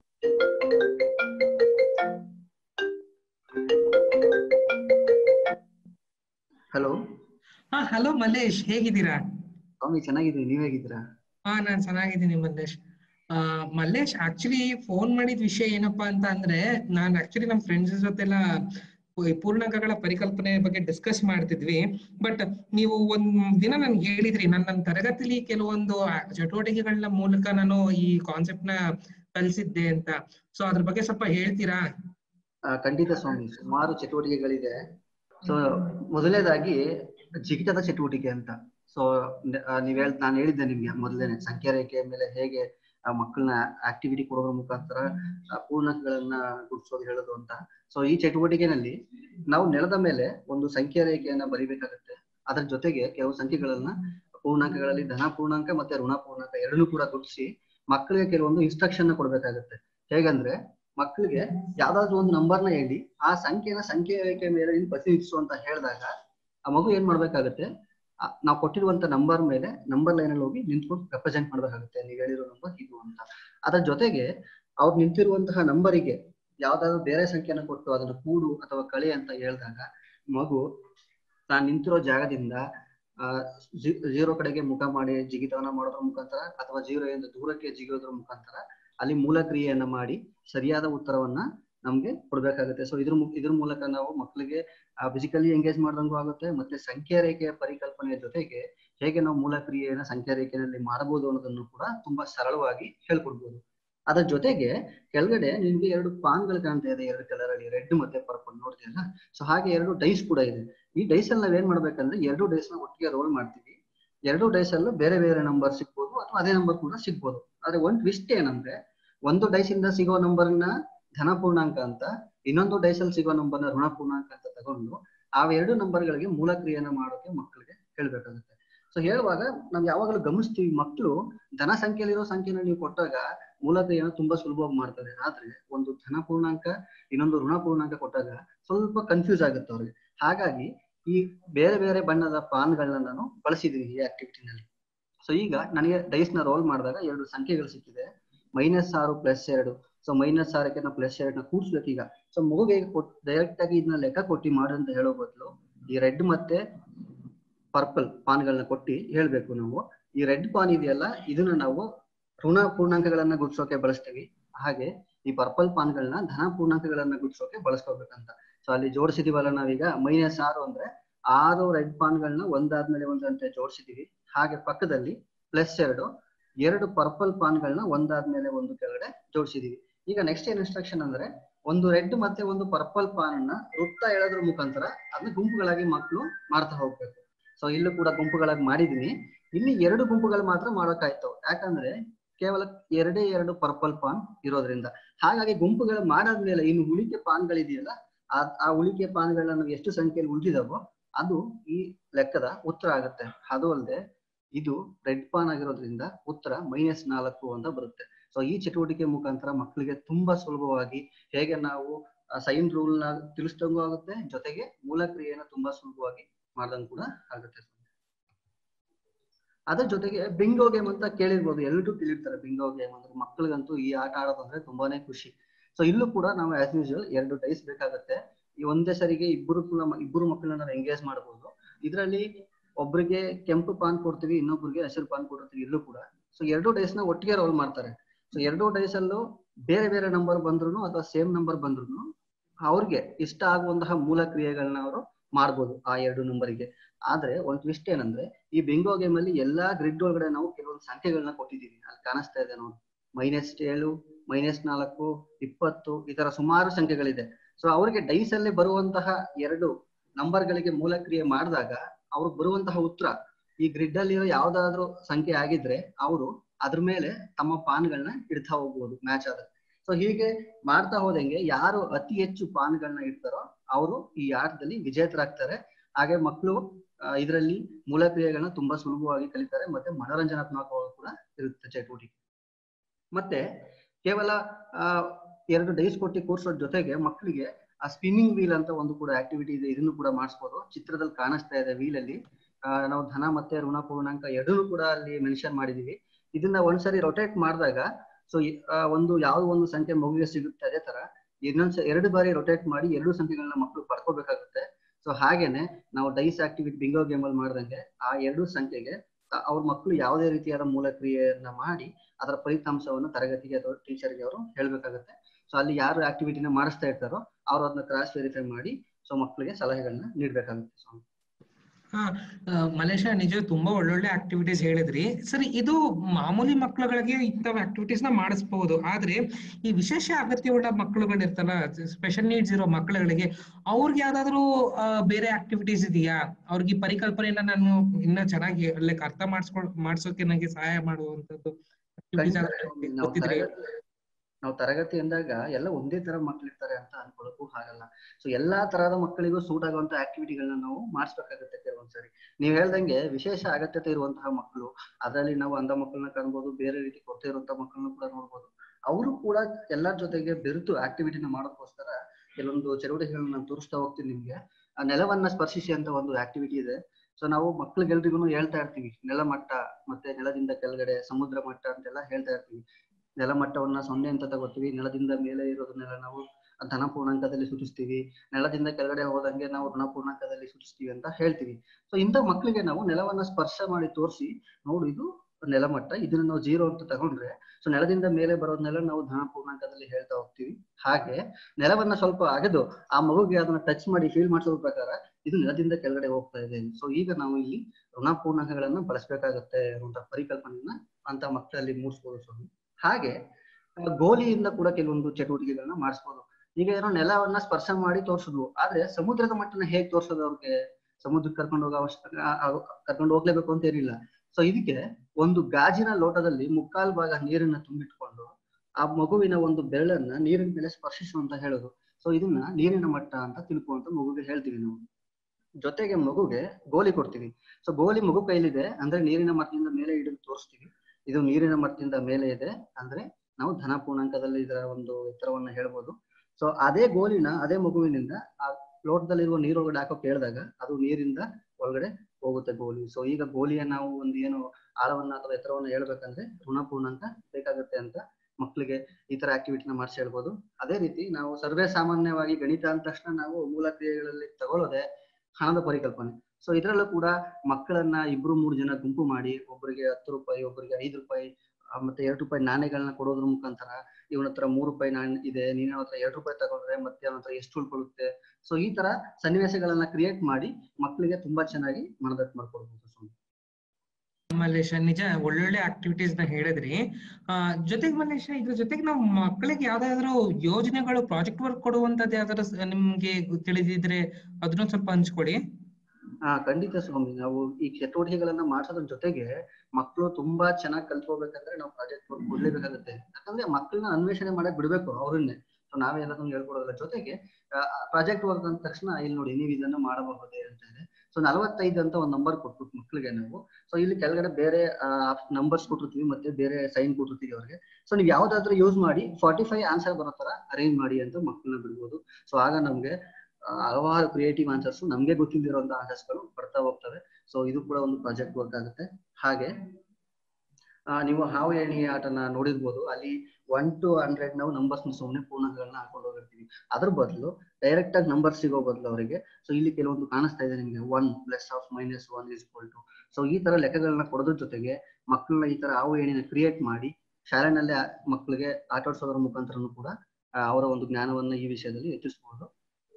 ಹಲೋ ಹಾ ಹಲೋ ಮಲ್ಲೇಶ್ ಹೇಗಿದ್ದೀರಾ ಸ್ವಾಮಿ ಚೆನ್ನಾಗಿದ್ದೀನಿ ನೀವ್ ಹೇಗಿದ್ದೀರಾ ಹಾ ನಾನ್ ಚೆನ್ನಾಗಿದ್ದೀನಿ ಮಲ್ಲೇಶ್ ಆ ಮಲ್ಲೇಶ್ ಆಕ್ಚುಲಿ ಫೋನ್ ಮಾಡಿದ ವಿಷಯ ಏನಪ್ಪಾ ಅಂತ ಅಂದ್ರೆ ನಾನ್ ಆಕ್ಚುಲಿ ನಮ್ ಫ್ರೆಂಡ್ಸ್ ಜೊತೆಲ್ಲ ಈ ಪೂರ್ಣಾಂಕಗಳ ಪರಿಕಲ್ಪನೆ ಬಗ್ಗೆ ಡಿಸ್ಕಸ್ ಮಾಡ್ತಿದ್ವಿ ಬಟ್ ನೀವು ಒಂದ್ ದಿನ ನನ್ಗೆ ಹೇಳಿದ್ರಿ ನನ್ನ ನನ್ನ ತರಗತಿಲಿ ಕೆಲವೊಂದು ಚಟುವಟಿಕೆಗಳ ಮೂಲಕ ನಾನು ಈ ಕಾನ್ಸೆಪ್ಟ್ ನ ಕಲಿಸಿದ್ದೆ ಅಂತ ಸೊ ಅದ್ರ ಬಗ್ಗೆ ಸ್ವಲ್ಪ ಹೇಳ್ತೀರಾ ಆ, ಖಂಡಿತ ಸ್ವಾಮಿ ಸುಮಾರು ಚಟುವಟಿಕೆಗಳಿದೆ ಸೊ ಮೊದಲನೇದಾಗಿ ಜಿಗಿತದ ಚಟುವಟಿಕೆ ಅಂತ ಸೊ ನೀವ್ ಹೇಳ್ ನಾನು ಹೇಳಿದ್ದೆ ನಿಮ್ಗೆ ಮೊದಲನೇ ಸಂಖ್ಯಾ ರೇಖೆಯ ಮೇಲೆ ಹೇಗೆ ಆ ಮಕ್ಕಳನ್ನ ಆಕ್ಟಿವಿಟಿ ಕೊಡೋದ್ರ ಮುಖಾಂತರ ಆ ಪೂರ್ಣಾಂಕಗಳನ್ನ ಗುರ್ಸೋದು ಹೇಳೋದು ಅಂತ ಸೊ ಈ ಚಟುವಟಿಕೆನಲ್ಲಿ ನಾವು ನೆಲದ ಮೇಲೆ ಒಂದು ಸಂಖ್ಯಾ ರೇಖೆಯನ್ನ ಬರಿಬೇಕಾಗುತ್ತೆ ಅದ್ರ ಜೊತೆಗೆ ಕೆಲವು ಸಂಖ್ಯೆಗಳನ್ನ ಪೂರ್ಣಾಂಕಗಳಲ್ಲಿ ಧನ ಪೂರ್ಣಾಂಕ ಮತ್ತೆ ಋಣ ಪೂರ್ಣಾಂಕ ಎರಡನ್ನೂ ಕೂಡ ಗುರುತಿಸಿ ಮಕ್ಕಳಿಗೆ ಕೆಲವೊಂದು ಇನ್ಸ್ಟ್ರಕ್ಷನ್ ಕೊಡ್ಬೇಕಾಗುತ್ತೆ ಹೇಗಂದ್ರೆ ಮಕ್ಕಳಿಗೆ ಯಾವ್ದಾದ್ರು ಒಂದು ನಂಬರ್ನ ಹೇಳಿ ಆ ಸಂಖ್ಯೆನ ಸಂಖ್ಯೆ ರೇಖೆ ಮೇಲೆ ನೀನು ಪ್ರತಿನಿಧಿಸು ಅಂತ ಹೇಳಿದಾಗ ಆ ಮಗು ಏನ್ ಮಾಡ್ಬೇಕಾಗುತ್ತೆ ಆ, ನಾವು ಕೊಟ್ಟಿರುವಂತ ನಂಬರ್ ಮೇಲೆ ನಂಬರ್ ಲೈನ್ ಅಲ್ಲಿ ಹೋಗಿ ನಿಂತ್ಕೊಂಡು ರೆಪ್ರೆಸೆಂಟ್ ಮಾಡ್ಬೇಕಾಗುತ್ತೆ ನೀವು ಹೇಳಿರೋ ನಂಬರ್ ಇದು ಅಂತ ಅದ್ರ ಜೊತೆಗೆ ಅವ್ರು ನಿಂತಿರುವಂತಹ ನಂಬರಿಗೆ ಯಾವ್ದಾದ್ರು ಬೇರೆ ಸಂಖ್ಯೆನ ಕೊಟ್ಟು ಅದನ್ನ ಕೂಡು ಅಥವಾ ಕಳೆ ಅಂತ ಹೇಳಿದಾಗ ಮಗು ತಾನು ನಿಂತಿರೋ ಜಾಗದಿಂದ ಆ ಜೀರೋ ಕಡೆಗೆ ಮುಖ ಮಾಡಿ ಜಿಗಿತವನ್ನ ಮಾಡೋದ್ರ ಮುಖಾಂತರ ಅಥವಾ ಜೀರೋ ಇಂದ ದೂರಕ್ಕೆ ಜಿಗಿಯೋದ್ರ ಮುಖಾಂತರ ಅಲ್ಲಿ ಮೂಲ ಕ್ರಿಯೆಯನ್ನ ಮಾಡಿ ಸರಿಯಾದ ಉತ್ತರವನ್ನ ನಮ್ಗೆ ಕೊಡ್ಬೇಕಾಗುತ್ತೆ ಸೊ ಇದ್ರ ಮು- ಇದ್ರ ಮೂಲಕ ನಾವು ಮಕ್ಕಳಿಗೆ ಫಿಸಿಕಲಿ ಎಂಗೇಜ್ ಮಾಡ್ದಂಗೂ ಆಗುತ್ತೆ ಮತ್ತೆ ಸಂಖ್ಯಾ ರೇಖೆಯ ಪರಿಕಲ್ಪನೆಯ ಜೊತೆಗೆ ಹೇಗೆ ನಾವು ಮೂಲ ಕ್ರಿಯೆಯನ್ನ ಸಂಖ್ಯಾ ರೇಖೆಯಲ್ಲಿ ಮಾಡಬಹುದು ಅನ್ನೋದನ್ನು ಕೂಡ ತುಂಬಾ ಸರಳವಾಗಿ ಹೇಳ್ಕೊಡ್ಬೋದು ಅದ್ರ ಜೊತೆಗೆ ಕೆಳಗಡೆ ನಿಮ್ಗೆ ಎರಡು ಪಾನ್ಗಳು ಕಾಣ್ತಾ ಇದೆ ಎರಡು ಕಲರ್ ಅಲ್ಲಿ ರೆಡ್ ಮತ್ತೆ ಪರ್ಪಲ್ ನೋಡ್ತೀಯಲ್ಲ ಸೊ ಹಾಗೆ ಎರಡು ಡೈಸ್ ಕೂಡ ಇದೆ ಈ ಡೈಸ್ ಅಲ್ಲಿ ನಾವ್ ಏನ್ ಮಾಡ್ಬೇಕಂದ್ರೆ ಎರಡು ಡೈಸ್ ನ ಒಟ್ಟಿಗೆ ರೋಲ್ ಮಾಡ್ತೀವಿ ಎರಡು ಡೈಸ್ ಅಲ್ಲೂ ಬೇರೆ ಬೇರೆ ನಂಬರ್ ಸಿಗ್ಬೋದು ಅಥವಾ ಅದೇ ನಂಬರ್ ಕೂಡ ಸಿಗ್ಬೋದು ಆದ್ರೆ ಒಂದ್ ಟ್ವಿಸ್ಟ್ ಏನಂದ್ರೆ ಒಂದು ಡೈಸ್ ಇಂದ ಸಿಗೋ ನಂಬರ್ ನ ಧನ ಪೂರ್ಣಾಂಕ ಅಂತ ಇನ್ನೊಂದು ಡೈಸ್ ಅಲ್ಲಿ ಸಿಗೋ ನಂಬರ್ ನ ಋಣ ಪೂರ್ಣಾಂಕ ಅಂತ ತಗೊಂಡು ಆ ಎರಡು ನಂಬರ್ ಗಳಿಗೆ ಮೂಲ ಕ್ರಿಯೆಯನ್ನ ಮಾಡೋಕೆ ಮಕ್ಕಳಿಗೆ ಹೇಳ್ಬೇಕಾಗುತ್ತೆ ಸೊ ಹೇಳುವಾಗ ನಾವ್ ಯಾವಾಗಲೂ ಗಮನಿಸ್ತೀವಿ ಮಕ್ಕಳು ಧನ ಸಂಖ್ಯೆಯಲ್ಲಿರೋ ಸಂಖ್ಯೆನ ನೀವು ಕೊಟ್ಟಾಗ ಮೂಲ ಕ್ರಿಯೆನ ತುಂಬಾ ಸುಲಭವಾಗಿ ಮಾಡ್ತಾರೆ ಆದ್ರೆ ಒಂದು ಧನ ಪೂರ್ಣಾಂಕ ಇನ್ನೊಂದು ಋಣ ಪೂರ್ಣಾಂಕ ಕೊಟ್ಟಾಗ ಸ್ವಲ್ಪ ಕನ್ಫ್ಯೂಸ್ ಆಗುತ್ತೆ ಅವ್ರಿಗೆ ಹಾಗಾಗಿ ಈ ಬೇರೆ ಬೇರೆ ಬಣ್ಣದ ಪಾನ್ಗಳನ್ನ ನಾನು ಬಳಸಿದ್ದೀನಿ ಈ ಆಕ್ಟಿವಿಟಿನಲ್ಲಿ ಸೊ ಈಗ ನನಗೆ ಡೈಸ್ ನ ರೋಲ್ ಮಾಡಿದಾಗ ಎರಡು ಸಂಖ್ಯೆಗಳು ಸಿಕ್ಕಿದೆ ಮೈನಸ್ ಆರು ಪ್ಲಸ್ ಎರಡು ಸೊ ಮೈನಸ್ ಆರಕ್ಕೆ ನಾವು ಪ್ಲಸ್ ಎರಡನ್ನ ಕೂಡ್ಸ್ಬೇಕು ಈಗ ಸೊ ಮಗುಗೆ ಡೈರೆಕ್ಟ್ ಆಗಿ ಇದನ್ನ ಲೆಕ್ಕ ಕೊಟ್ಟಿ ಮಾಡು ಅಂತ ಹೇಳೋ ಬದಲು ಈ ರೆಡ್ ಮತ್ತೆ ಪರ್ಪಲ್ ಪಾನ್ಗಳನ್ನ ಕೊಟ್ಟಿ ಹೇಳ್ಬೇಕು ನಾವು ಈ ರೆಡ್ ಪಾನ್ ಇದೆಯಲ್ಲ ಇದನ್ನ ನಾವು ಋಣ ಪೂರ್ಣಾಂಕಗಳನ್ನ ಗುಡ್ಸೋಕೆ ಬಳಸ್ತೀವಿ ಹಾಗೆ ಈ ಪರ್ಪಲ್ ಪಾನ್ಗಳನ್ನ ಧನ ಪೂರ್ಣಾಂಕಗಳನ್ನ ಗುಡ್ಸೋಕೆ ಬಳಸ್ಕೋಬೇಕಂತ ಸೊ ಅಲ್ಲಿ ಜೋಡಿಸಿದೀವಲ್ಲ ನಾವೀಗ ಮೈನಸ್ ಆರು ಅಂದ್ರೆ ಆರು ರೆಡ್ ಪಾನ್ಗಳನ್ನ ಒಂದಾದ್ಮೇಲೆ ಒಂದಂತೆ ಜೋಡಿಸಿದೀವಿ ಹಾಗೆ ಪಕ್ಕದಲ್ಲಿ ಪ್ಲಸ್ ಎರಡು ಎರಡು ಪರ್ಪಲ್ ಪಾನ್ಗಳನ್ನ ಒಂದಾದ್ಮೇಲೆ ಒಂದು ಕೆಳಗಡೆ ಜೋಡಿಸಿದೀವಿ ಈಗ ನೆಕ್ಸ್ಟ್ ಏನ್ ಇನ್ಸ್ಟ್ರಕ್ಷನ್ ಅಂದ್ರೆ ಒಂದು ರೆಡ್ ಮತ್ತೆ ಒಂದು ಪರ್ಪಲ್ ಪಾನ್ ಅನ್ನ ವೃತ್ತ ಎಳೆದ್ರ ಮುಖಾಂತರ ಅದನ್ನ ಗುಂಪುಗಳಾಗಿ ಮಕ್ಕಳು ಮಾಡ್ತಾ ಹೋಗ್ಬೇಕು ಸೊ ಇಲ್ಲೂ ಕೂಡ ಗುಂಪುಗಳಾಗಿ ಮಾಡಿದೀನಿ ಇಲ್ಲಿ ಎರಡು ಗುಂಪುಗಳು ಮಾತ್ರ ಮಾಡೋಕ್ಕಾಯ್ತು ಯಾಕಂದ್ರೆ ಕೇವಲ ಎರಡೇ ಎರಡು ಪರ್ಪಲ್ ಪಾನ್ ಇರೋದ್ರಿಂದ ಹಾಗಾಗಿ ಗುಂಪುಗಳು ಮಾಡಾದ್ಮೇಲೆ ಇನ್ನು ಉಳಿಕೆ ಪಾನ್ಗಳಿದೆಯಲ್ಲ ಆ ಆ ಉಳಿಕೆ ಪಾನ್ಗಳನ್ನ ನಾವು ಎಷ್ಟು ಸಂಖ್ಯೆಯಲ್ಲಿ ಉಳಿದಿದಾವೋ ಅದು ಈ ಲೆಕ್ಕದ ಉತ್ತರ ಆಗುತ್ತೆ ಅದು ಅಲ್ಲದೆ ಇದು ರೆಡ್ ಪಾನ್ ಆಗಿರೋದ್ರಿಂದ ಉತ್ತರ ಮೈನಸ್ ನಾಲ್ಕು ಅಂತ ಬರುತ್ತೆ ಸೊ ಈ ಚಟುವಟಿಕೆ ಮುಖಾಂತರ ಮಕ್ಕಳಿಗೆ ತುಂಬಾ ಸುಲಭವಾಗಿ ಹೇಗೆ ನಾವು ಸೈನ್ ರೂಲ್ ನ ತಿಳಿಸ್ದಂಗೂ ಆಗುತ್ತೆ ಜೊತೆಗೆ ಮೂಲ ಕ್ರಿಯೆನ ತುಂಬಾ ಸುಲಭವಾಗಿ ಮಾಡ್ದಂಗೂ ಕೂಡ ಆಗುತ್ತೆ ಅದ್ರ ಜೊತೆಗೆ ಬಿಂಗೋ ಗೇಮ್ ಅಂತ ಕೇಳಿರ್ಬೋದು ಎಲ್ರು ತಿಳಿರ್ತಾರೆ ಬಿಂಗೋ ಗೇಮ್ ಅಂದ್ರೆ ಮಕ್ಕಳಿಗಂತೂ ಈ ಆಟ ಆಡೋದಂದ್ರೆ ತುಂಬಾನೇ ಖುಷಿ ಸೊ ಇಲ್ಲೂ ಕೂಡ ನಾವು ಆಸ್ ಯೂಶುವಲ್ ಎರಡು ಡೈಸ್ ಬೇಕಾಗುತ್ತೆ ಈ ಒಂದೇ ಸರಿಗೆ ಇಬ್ಬರು ಇಬ್ಬರು ಮಕ್ಕಳನ್ನ ನಾವು ಎಂಗೇಜ್ ಮಾಡಬಹುದು ಇದರಲ್ಲಿ ಒಬ್ರಿಗೆ ಕೆಂಪು ಪಾನ್ ಕೊಡ್ತೀವಿ ಇನ್ನೊಬ್ರಿಗೆ ಹಸಿರು ಪಾನ್ ಕೊಡ್ತೀವಿ ಇಲ್ಲೂ ಕೂಡ ಸೊ ಎರಡು ಡೈಸ್ ನ ಒಟ್ಟಿಗೆ ರೋಲ್ ಮಾಡ್ತಾರೆ ಸೊ ಎರಡು ಡೈಸ್ ಅಲ್ಲೂ ಬೇರೆ ಬೇರೆ ನಂಬರ್ ಬಂದ್ರು ಅಥವಾ ಸೇಮ್ ನಂಬರ್ ಬಂದ್ರು ಅವ್ರಿಗೆ ಇಷ್ಟ ಆಗುವಂತಹ ಮೂಲ ಕ್ರಿಯೆಗಳನ್ನ ಅವರು ಮಾಡ್ಬೋದು ಆ ಎರಡು ನಂಬರಿಗೆ ಆದ್ರೆ ಒಂದ್ ಟ್ವಿಸ್ಟ್ ಏನಂದ್ರೆ ಈ ಬಿಂಗೋ ಗೇಮ್ ಅಲ್ಲಿ ಎಲ್ಲಾ ಗ್ರಿಡ್ ಒಳಗಡೆ ನಾವು ಕೆಲವೊಂದು ಸಂಖ್ಯೆಗಳನ್ನ ಕೊಟ್ಟಿದೀವಿ ಅಲ್ಲಿ ಕಾಣಿಸ್ತಾ ಇದೆ ನೋಡಿ ಮೈನಸ್ ಏಳು ಮೈನಸ್ ನಾಲ್ಕು ಇಪ್ಪತ್ತು ಈ ತರ ಸುಮಾರು ಸಂಖ್ಯೆಗಳಿದೆ ಸೊ ಅವರಿಗೆ ಡೈಸ್ ಅಲ್ಲಿ ಬರುವಂತಹ ಎರಡು ನಂಬರ್ ಗಳಿಗೆ ಮೂಲ ಕ್ರಿಯೆ ಮಾಡಿದಾಗ ಅವ್ರಿಗೆ ಬರುವಂತಹ ಉತ್ತರ ಈ ಗ್ರಿಡ್ ಅಲ್ಲಿ ಯಾವ್ದಾದ್ರು ಸಂಖ್ಯೆ ಆಗಿದ್ರೆ ಅವರು ಅದ್ರ ಮೇಲೆ ತಮ್ಮ ಪಾನ್ಗಳನ್ನ ಇಡ್ತಾ ಹೋಗ್ಬೋದು ಮ್ಯಾಚ್ ಆದ್ರೆ ಸೊ ಹೀಗೆ ಮಾಡ್ತಾ ಹೋದಂಗೆ ಯಾರು ಅತಿ ಹೆಚ್ಚು ಪಾನ್ಗಳನ್ನ ಇಡ್ತಾರೋ ಅವರು ಈ ಆಟದಲ್ಲಿ ವಿಜೇತರಾಗ್ತಾರೆ ಹಾಗೆ ಮಕ್ಕಳು ಇದರಲ್ಲಿ ಮೂಲ ಕ್ರಿಯೆಗಳನ್ನ ತುಂಬಾ ಸುಲಭವಾಗಿ ಕಲಿತಾರೆ ಮತ್ತೆ ಮನೋರಂಜನಾತ್ಮಕವಾಗಿ ಕೂಡ ಇರುತ್ತೆ ಚಟುವಟಿಕೆ ಮತ್ತೆ ಕೇವಲ ಆ ಎರಡು ಡೈಸ್ ಕೊಟ್ಟಿ ಕೂರ್ಸೋ ಜೊತೆಗೆ ಮಕ್ಕಳಿಗೆ ಆ ಸ್ಪಿನ್ನಿಂಗ್ ವೀಲ್ ಅಂತ ಒಂದು ಕೂಡ ಆಕ್ಟಿವಿಟಿ ಇದೆ ಇದನ್ನು ಕೂಡ ಮಾಡಿಸ್ಬೋದು ಚಿತ್ರದಲ್ಲಿ ಕಾಣಿಸ್ತಾ ಇದೆ ವೀಲ್ ಅಲ್ಲಿ ಆ, ನಾವು ಧನ ಮತ್ತೆ ಋಣ ಪೂರ್ಣಾಂಕ ಎರಡನ್ನೂ ಕೂಡ ಅಲ್ಲಿ ಮೆನ್ಷನ್ ಮಾಡಿದೀವಿ ಇದನ್ನ ಒಂದ್ಸರಿ ರೊಟೇಟ್ ಮಾಡಿದಾಗ ಸೊ ಒಂದು ಯಾವ್ದು ಒಂದು ಸಂಖ್ಯೆ ಮಗುವಿಗೆ ಸಿಗುತ್ತೆ ಅದೇ ತರ ಇನ್ನೊಂದ್ಸ ಎರಡು ಬಾರಿ ರೊಟೇಟ್ ಮಾಡಿ ಎರಡು ಸಂಖ್ಯೆಗಳನ್ನ ಮಕ್ಕಳು ಪಡ್ಕೋಬೇಕಾಗುತ್ತೆ ಸೊ ಹಾಗೇನೆ ನಾವು ಡೈಸ್ ಆಕ್ಟಿವಿಟಿ ಬಿಂಗೋ ಗೇಮ್ ಅಲ್ಲಿ ಮಾಡ್ದಂಗೆ ಆ ಎರಡು ಸಂಖ್ಯೆಗೆ ತ- ಅವ್ರ ಮಕ್ಕಳು ಯಾವುದೇ ರೀತಿಯಾದ ಮೂಲ ಕ್ರಿಯೆಯನ್ನ ಮಾಡಿ ಅದರ ಫಲಿತಾಂಶವನ್ನು ತರಗತಿಗೆ ಅಥವಾ ಟೀಚರ್ಗೆ ಅವರು ಹೇಳ್ಬೇಕಾಗುತ್ತೆ ಸೊ ಅಲ್ಲಿ ಯಾರು ಆಕ್ಟಿವಿಟಿನ ಮಾಡಿಸ್ತಾ ಇರ್ತಾರೋ ಅವ್ರು ಅದನ್ನ ಕ್ರಾಸ್ ವೆರಿಫೈ ಮಾಡಿ ಸೊ ಮಕ್ಕಳಿಗೆ ಸಲಹೆಗಳನ್ನ ನೀಡ್ಬೇಕಾಗುತ್ತೆ ಸೊ ಹಾ ಆ, ಮಲೇಶ ನಿಜ ತುಂಬಾ ಒಳ್ಳೊಳ್ಳೆ ಆಕ್ಟಿವಿಟೀಸ್ ಹೇಳಿದ್ರಿ ಸರಿ ಇದು ಮಾಮೂಲಿ ಮಕ್ಕಳುಗಳಿಗೆ ಇಂಥವ್ ಆಕ್ಟಿವಿಟೀಸ್ ನ ಮಾಡಿಸ್ಬಹುದು ಆದ್ರೆ ಈ ವಿಶೇಷ ಅಗತ್ಯವುಳ್ಳ ಮಕ್ಕಳುಗಳಿರ್ತಲ್ಲ ಸ್ಪೆಷಲ್ ನೀಡ್ಸ್ ಇರೋ ಮಕ್ಕಳುಗಳಿಗೆ ಅವ್ರಿಗೆ ಯಾವ್ದಾದ್ರು ಆ, ಬೇರೆ ಆಕ್ಟಿವಿಟೀಸ್ ಇದೆಯಾ ಅವ್ರಿಗೆ ಈ ಪರಿಕಲ್ಪನೆಯನ್ನ ನಾನು ಇನ್ನ ಚೆನ್ನಾಗಿ ಲೈಕ್ ಅರ್ಥ ಮಾಡಿಸ್ಕೊಳ್ ಮಾಡ್ಸೋಕೆ ನಂಗೆ ಸಹಾಯ ಮಾಡುವಂತದ್ದು activities ಖಂಡಿತ ಯಾವ್ದಾದ್ರು ಸ್ವಾಮಿ, ನಾವು ಗೊತ್ತಿದ್ರೆ ತರಗತಿ ನಾವು ತರಗತಿ ಅಂದಾಗ ಎಲ್ಲ ಒಂದೇ ತರ ಮಕ್ಳಿರ್ತಾರೆ ಅಂತ ಅನ್ಕೊಳ್ಳೋಕ್ಕೂ ಆಗಲ್ಲ ಸೊ ಎಲ್ಲಾ ತರಹದ ಮಕ್ಕಳಿಗೂ ಸೂಟ್ ಆಗುವಂತ ಆಕ್ಟಿವಿಟಿಗಳನ್ನ ನಾವು ಮಾಡಿಸ್ಬೇಕಾಗುತ್ತೆ ಕೆಲವೊಂದ್ಸರಿ ನೀವ್ ಹೇಳ್ದಂಗೆ ವಿಶೇಷ ಅಗತ್ಯತೆ ಇರುವಂತಹ ಮಕ್ಕಳು ಅದರಲ್ಲಿ ನಾವು ಅಂಧ ಮಕ್ಕಳನ್ನ ಕಾಣ್ಬೋದು ಬೇರೆ ರೀತಿ ಕೊರತೆ ಇರುವಂತಹ ಮಕ್ಕಳನ್ನ ಕೂಡ ನೋಡ್ಬೋದು ಅವರು ಕೂಡ ಎಲ್ಲರ ಜೊತೆಗೆ ಬೆರೆತು ಆಕ್ಟಿವಿಟಿನ ಮಾಡೋದಕ್ಕೋಸ್ಕರ ಕೆಲವೊಂದು ಚಟುವಟಿಕೆಗಳನ್ನ ನಾನು ತೋರಿಸ್ತಾ ಹೋಗ್ತೀನಿ ನಿಮ್ಗೆ ಆ ನೆಲವನ್ನ ಸ್ಪರ್ಶಿಸಿ ಅಂತ ಒಂದು ಆಕ್ಟಿವಿಟಿ ಇದೆ ಸೊ ನಾವು ಮಕ್ಳಿಗೆಲ್ರಿಗೂ ಹೇಳ್ತಾ ಇರ್ತೀವಿ ನೆಲಮಟ್ಟ ಮತ್ತೆ ನೆಲದಿಂದ ಕೆಳಗಡೆ ಸಮುದ್ರ ಮಟ್ಟ ಅಂತೆಲ್ಲ ಹೇಳ್ತಾ ಇರ್ತೀವಿ ನೆಲಮಟ್ಟವನ್ನ ಸೊನ್ನೆ ಅಂತ ತಗೋತೀವಿ ನೆಲದಿಂದ ಮೇಲೆ ಇರೋದನ್ನೆಲ್ಲ ನಾವು ಧನ ಪೂರ್ಣಾಂಕದಲ್ಲಿ ಸೂಚಿಸ್ತೀವಿ ನೆಲದಿಂದ ಕೆಳಗಡೆ ಹೋದಂಗೆ ನಾವು ಋಣ ಪೂರ್ಣಾಂಕದಲ್ಲಿ ಸೂಚಿಸ್ತೀವಿ ಅಂತ ಹೇಳ್ತೀವಿ ಸೊ ಇಂಥ ಮಕ್ಕಳಿಗೆ ನಾವು ನೆಲವನ್ನ ಸ್ಪರ್ಶ ಮಾಡಿ ತೋರಿಸಿ ನೋಡು ಇದು ನೆಲಮಟ್ಟ ಇದನ್ನ ನಾವು ಜೀರೋ ಅಂತ ತಗೊಂಡ್ರೆ ಸೊ ನೆಲದಿಂದ ಮೇಲೆ ಬರೋದನ್ನೆಲ್ಲ ನಾವು ಧನ ಪೂರ್ಣಾಂಕದಲ್ಲಿ ಹೇಳ್ತಾ ಹೋಗ್ತೀವಿ ಹಾಗೆ ನೆಲವನ್ನ ಸ್ವಲ್ಪ ಅಗೆದು ಆ ಮಗುಗೆ ಅದನ್ನ ಟಚ್ ಮಾಡಿ ಫೀಲ್ ಮಾಡಿಸೋದ್ರ ಪ್ರಕಾರ ಇದು ನೆಲದಿಂದ ಕೆಳಗಡೆ ಹೋಗ್ತಾ ಇದೆ ಸೊ ಈಗ ನಾವು ಇಲ್ಲಿ ಋಣ ಪೂರ್ಣಾಂಕಗಳನ್ನ ಬಳಸಬೇಕಾಗತ್ತೆ ಅನ್ನುವಂತ ಪರಿಕಲ್ಪನೆಯನ್ನ ಅಂತ ಮಕ್ಕಳಲ್ಲಿ ಮೂಡಿಸ್ಬೋದು ಸ್ವಾಮಿ ಹಾಗೆ ಆ, ಗೋಲಿಯಿಂದ ಕೂಡ ಕೆಲವೊಂದು ಚಟುವಟಿಕೆಗಳನ್ನ ಮಾಡಿಸ್ಬೋದು ಈಗ ಏನೋ ನೆಲವನ್ನ ಸ್ಪರ್ಶ ಮಾಡಿ ತೋರ್ಸಿದ್ವು ಆದ್ರೆ ಸಮುದ್ರದ ಮಟ್ಟನ ಹೇಗ್ ತೋರ್ಸೋದು ಅವ್ರಿಗೆ ಸಮುದ್ರಕ್ಕೆ ಕರ್ಕೊಂಡು ಹೋಗೋ ಅವಶ್ಯಕ ಆ- ಆ- ಕರ್ಕೊಂಡು ಹೋಗ್ಲೇಬೇಕು ಅಂತ ಏನಿಲ್ಲ ಸೊ ಇದಕ್ಕೆ ಒಂದು ಗಾಜಿನ ಲೋಟದಲ್ಲಿ ಮುಕ್ಕಾಲ್ ಭಾಗ ನೀರನ್ನ ತುಂಬಿಟ್ಕೊಂಡು ಆ ಮಗುವಿನ ಒಂದು ಬೆರಳನ್ನ ನೀರಿನ ಮೇಲೆ ಸ್ಪರ್ಶಿಸು ಅಂತ ಹೇಳೋದು ಸೊ ಇದನ್ನ ನೀರಿನ ಮಟ್ಟ ಅಂತ ತಿಳ್ಕೊಂತ ಮಗುಗೆ ಹೇಳ್ತೀವಿ ನಾವು ಜೊತೆಗೆ ಮಗುಗೆ ಗೋಲಿ ಕೊಡ್ತೀವಿ ಸೊ ಗೋಲಿ ಮಗು ಕೈಲಿದೆ ಅಂದ್ರೆ ನೀರಿನ ಮಟ್ಟದಿಂದ ಮೇಲೆ ಹಿಡಿದು ತೋರಿಸ್ತೀವಿ ಇದು ನೀರಿನ ಮಟ್ಟದಿಂದ ಮೇಲೆ ಇದೆ ಅಂದ್ರೆ ನಾವು ಧನ ಪೂರ್ಣಾಂಕದಲ್ಲಿ ಇದರ ಒಂದು ಎತ್ತರವನ್ನ ಹೇಳ್ಬೋದು ಸೊ ಅದೇ ಗೋಲಿನ ಅದೇ ಮಗುವಿನಿಂದ ಆ ಲೋಟದಲ್ಲಿರುವ ನೀರೊಳಗಡೆ ಹಾಕೋಕ್ ಹೇಳಿದಾಗ ಅದು ನೀರಿಂದ ಒಳಗಡೆ ಹೋಗುತ್ತೆ ಗೋಲಿ ಸೊ ಈಗ ಗೋಲಿಯ ನಾವು ಒಂದು ಏನು ಆಳವನ್ನ ಅಥವಾ ಎತ್ತರವನ್ನ ಹೇಳ್ಬೇಕಂದ್ರೆ ಋಣ ಪೂರ್ಣಾಂಕ ಬೇಕಾಗುತ್ತೆ ಅಂತ ಮಕ್ಕಳಿಗೆ ಈ ತರ ಆಕ್ಟಿವಿಟಿನ ಮಾಡಿಸಿ ಹೇಳ್ಬೋದು ಅದೇ ರೀತಿ ನಾವು ಸರ್ವೇ ಸಾಮಾನ್ಯವಾಗಿ ಗಣಿತ ಅಂದ ತಕ್ಷಣ ನಾವು ಮೂಲ ಕ್ರಿಯೆಗಳಲ್ಲಿ ತಗೊಳ್ಳೋದೆ ಹಣದ ಪರಿಕಲ್ಪನೆ ಸೊ ಇದರಲ್ಲೂ ಕೂಡ ಮಕ್ಕಳನ್ನ ಇಬ್ರು ಮೂರು ಜನ ಗುಂಪು ಮಾಡಿ ಒಬ್ಬರಿಗೆ ಹತ್ತು ರೂಪಾಯಿ ಒಬ್ಬರಿಗೆ ಐದು ರೂಪಾಯಿ ಆ, ಮತ್ತೆ ಎರಡು ರೂಪಾಯಿ ನಾಣ್ಯಗಳನ್ನ ಕೊಡೋದ್ರ ಮುಖಾಂತರ ಇವನ ಹತ್ರ ಮೂರು ರೂಪಾಯಿ ನಾಣ್ಯ ಇದೆ ನೀನ್ ಅವನ ಹತ್ರ ಎರಡು ರೂಪಾಯಿ ತಗೊಂಡ್ರೆ ಮತ್ತೆ ಅವನ ಹತ್ರ ಎಷ್ಟು ಉಳ್ಕೊಳ್ಳುತ್ತೆ ಸೊ ಈ ತರ ಸನ್ನಿವೇಶಗಳನ್ನ ಕ್ರಿಯೇಟ್ ಮಾಡಿ ಮಕ್ಕಳಿಗೆ ತುಂಬಾ ಚೆನ್ನಾಗಿ ಮನದಟ್ಟು ಮಾಡ್ಕೊಡ್ಬೋದು ಸ್ವಾಮಿ ಮಲ್ಲೇಶ ನಿಜ ಒಳ್ಳೊಳ್ಳೆ ಆಕ್ಟಿವಿಟೀಸ್ ನ ಹೇಳಿದ್ರಿ ಆ ಜೊತೆಗೆ ಮಲ್ಲೇಶ ಇದ್ರ ಜೊತೆಗೆ ನಾವು ಮಕ್ಕಳಿಗೆ ಯಾವ್ದಾದ್ರು ಯೋಜನೆಗಳು ಪ್ರಾಜೆಕ್ಟ್ ವರ್ಕ್ ಕೊಡುವಂತದ್ದು ಯಾವ್ದಾದ್ರು ಸ- ನಿಮ್ಗೆ ತಿಳಿದಿದ್ರೆ ಅದನ್ನ ಸ್ವಲ್ಪ ಹಂಚ್ಕೊಡಿ ಹಾ ಖಂಡಿತ ಸ್ವಾಮಿ ನಾವು ಈ ಚಟುವಟಿಕೆಗಳನ್ನ ಮಾಡ್ಸೋದ್ರ ಜೊತೆಗೆ ಮಕ್ಕಳು ತುಂಬಾ ಚೆನ್ನಾಗಿ ಕಲ್ತ್ಕೋಬೇಕಂದ್ರೆ ನಾವು ಪ್ರಾಜೆಕ್ಟ್ ವರ್ಕ್ ಕೊಡ್ಲೇಬೇಕಾಗುತ್ತೆ ಯಾಕಂದ್ರೆ ಮಕ್ಕಳನ್ನ ಅನ್ವೇಷಣೆ ಮಾಡಕ್ ಬಿಡ್ಬೇಕು ಅವ್ರನ್ನೇ ಸೊ ನಾವೇ ಎಲ್ಲದನ್ನು ಹೇಳ್ಕೊಡೋದಿಲ್ಲ ಜೊತೆಗೆ ಪ್ರಾಜೆಕ್ಟ್ ವರ್ಕ್ ಅಂದ ತಕ್ಷಣ ಇಲ್ಲಿ ನೋಡಿ ನೀವು ಇದನ್ನ ಮಾಡಬಹುದೇ ಅಂತ ಇದೆ ಸೊ ನಲವತ್ತೈದು ಅಂತ ಒಂದು ನಂಬರ್ ಕೊಟ್ಬಿಟ್ಟು ಮಕ್ಕಳಿಗೆ ನಾವು ಸೊ ಇಲ್ಲಿ ಕೆಳಗಡೆ ಬೇರೆ ನಂಬರ್ಸ್ ಕೊಟ್ಟಿರ್ತೀವಿ ಮತ್ತೆ ಬೇರೆ ಸೈನ್ ಕೊಟ್ಟಿರ್ತೀವಿ ಅವ್ರಿಗೆ ಸೊ ನೀವು ಯಾವ್ದಾದ್ರು ಯೂಸ್ ಮಾಡಿ ಫಾರ್ಟಿ ಫೈವ್ ಆನ್ಸರ್ ಬರೋ ತರ ಅರೇಂಜ್ ಮಾಡಿ ಅಂತ ಮಕ್ಕಳನ್ನ ಬಿಡ್ಬೋದು ಸೊ ಆಗ ನಮ್ಗೆ ಆ, ಹಲವಾರು ಕ್ರಿಯೇಟಿವ್ ಆನ್ಸರ್ಸ್ ನಮ್ಗೆ ಗೊತ್ತಿಲ್ದಿರುವಂತ ಆನ್ಸರ್ಸ್ ಗಳು ಬರ್ತಾ ಹೋಗ್ತವೆ ಸೊ ಇದು ಕೂಡ ಒಂದು ಪ್ರಾಜೆಕ್ಟ್ ವರ್ಕ್ ಆಗುತ್ತೆ ಹಾಗೆ ಆ, ನೀವು ಹಾವು ಏಣಿ ಆಟನ ನೋಡಿರ್ಬೋದು ಅಲ್ಲಿ ಒನ್ ಟು ಹಂಡ್ರೆಡ್ ನಾವು ನಂಬರ್ಸ್ ಸುಮ್ಮನೆ ಪೂರ್ಣಗಳನ್ನ ಹಾಕೊಂಡು ಹೋಗಿರ್ತೀವಿ ಅದ್ರ ಬದಲು ಡೈರೆಕ್ಟ್ ಆಗಿ ನಂಬರ್ ಸಿಗೋ ಬದಲು ಅವರಿಗೆ ಸೊ ಇಲ್ಲಿ ಕೆಲವೊಂದು ಕಾಣಿಸ್ತಾ ಇದೆ ನಿಮಗೆ one plus of minus one is two so ಈ ತರ ಲೆಕ್ಕಗಳನ್ನ ಕೊಡೋದ್ರ ಜೊತೆಗೆ ಮಕ್ಕಳನ್ನ ಈ ತರ ಹಾವು ಏಣಿನ ಕ್ರಿಯೇಟ್ ಮಾಡಿ ಶಾಲೆನಲ್ಲೇ ಆ- ಮಕ್ಕಳಿಗೆ ಆಟಾಡ್ಸೋದ್ರ ಮುಖಾಂತರನು ಕೂಡ ಆ, ಅವರ ಒಂದು ಜ್ಞಾನವನ್ನ ಈ ವಿಷಯದಲ್ಲಿ ಹೆಚ್ಚಿಸಬಹುದು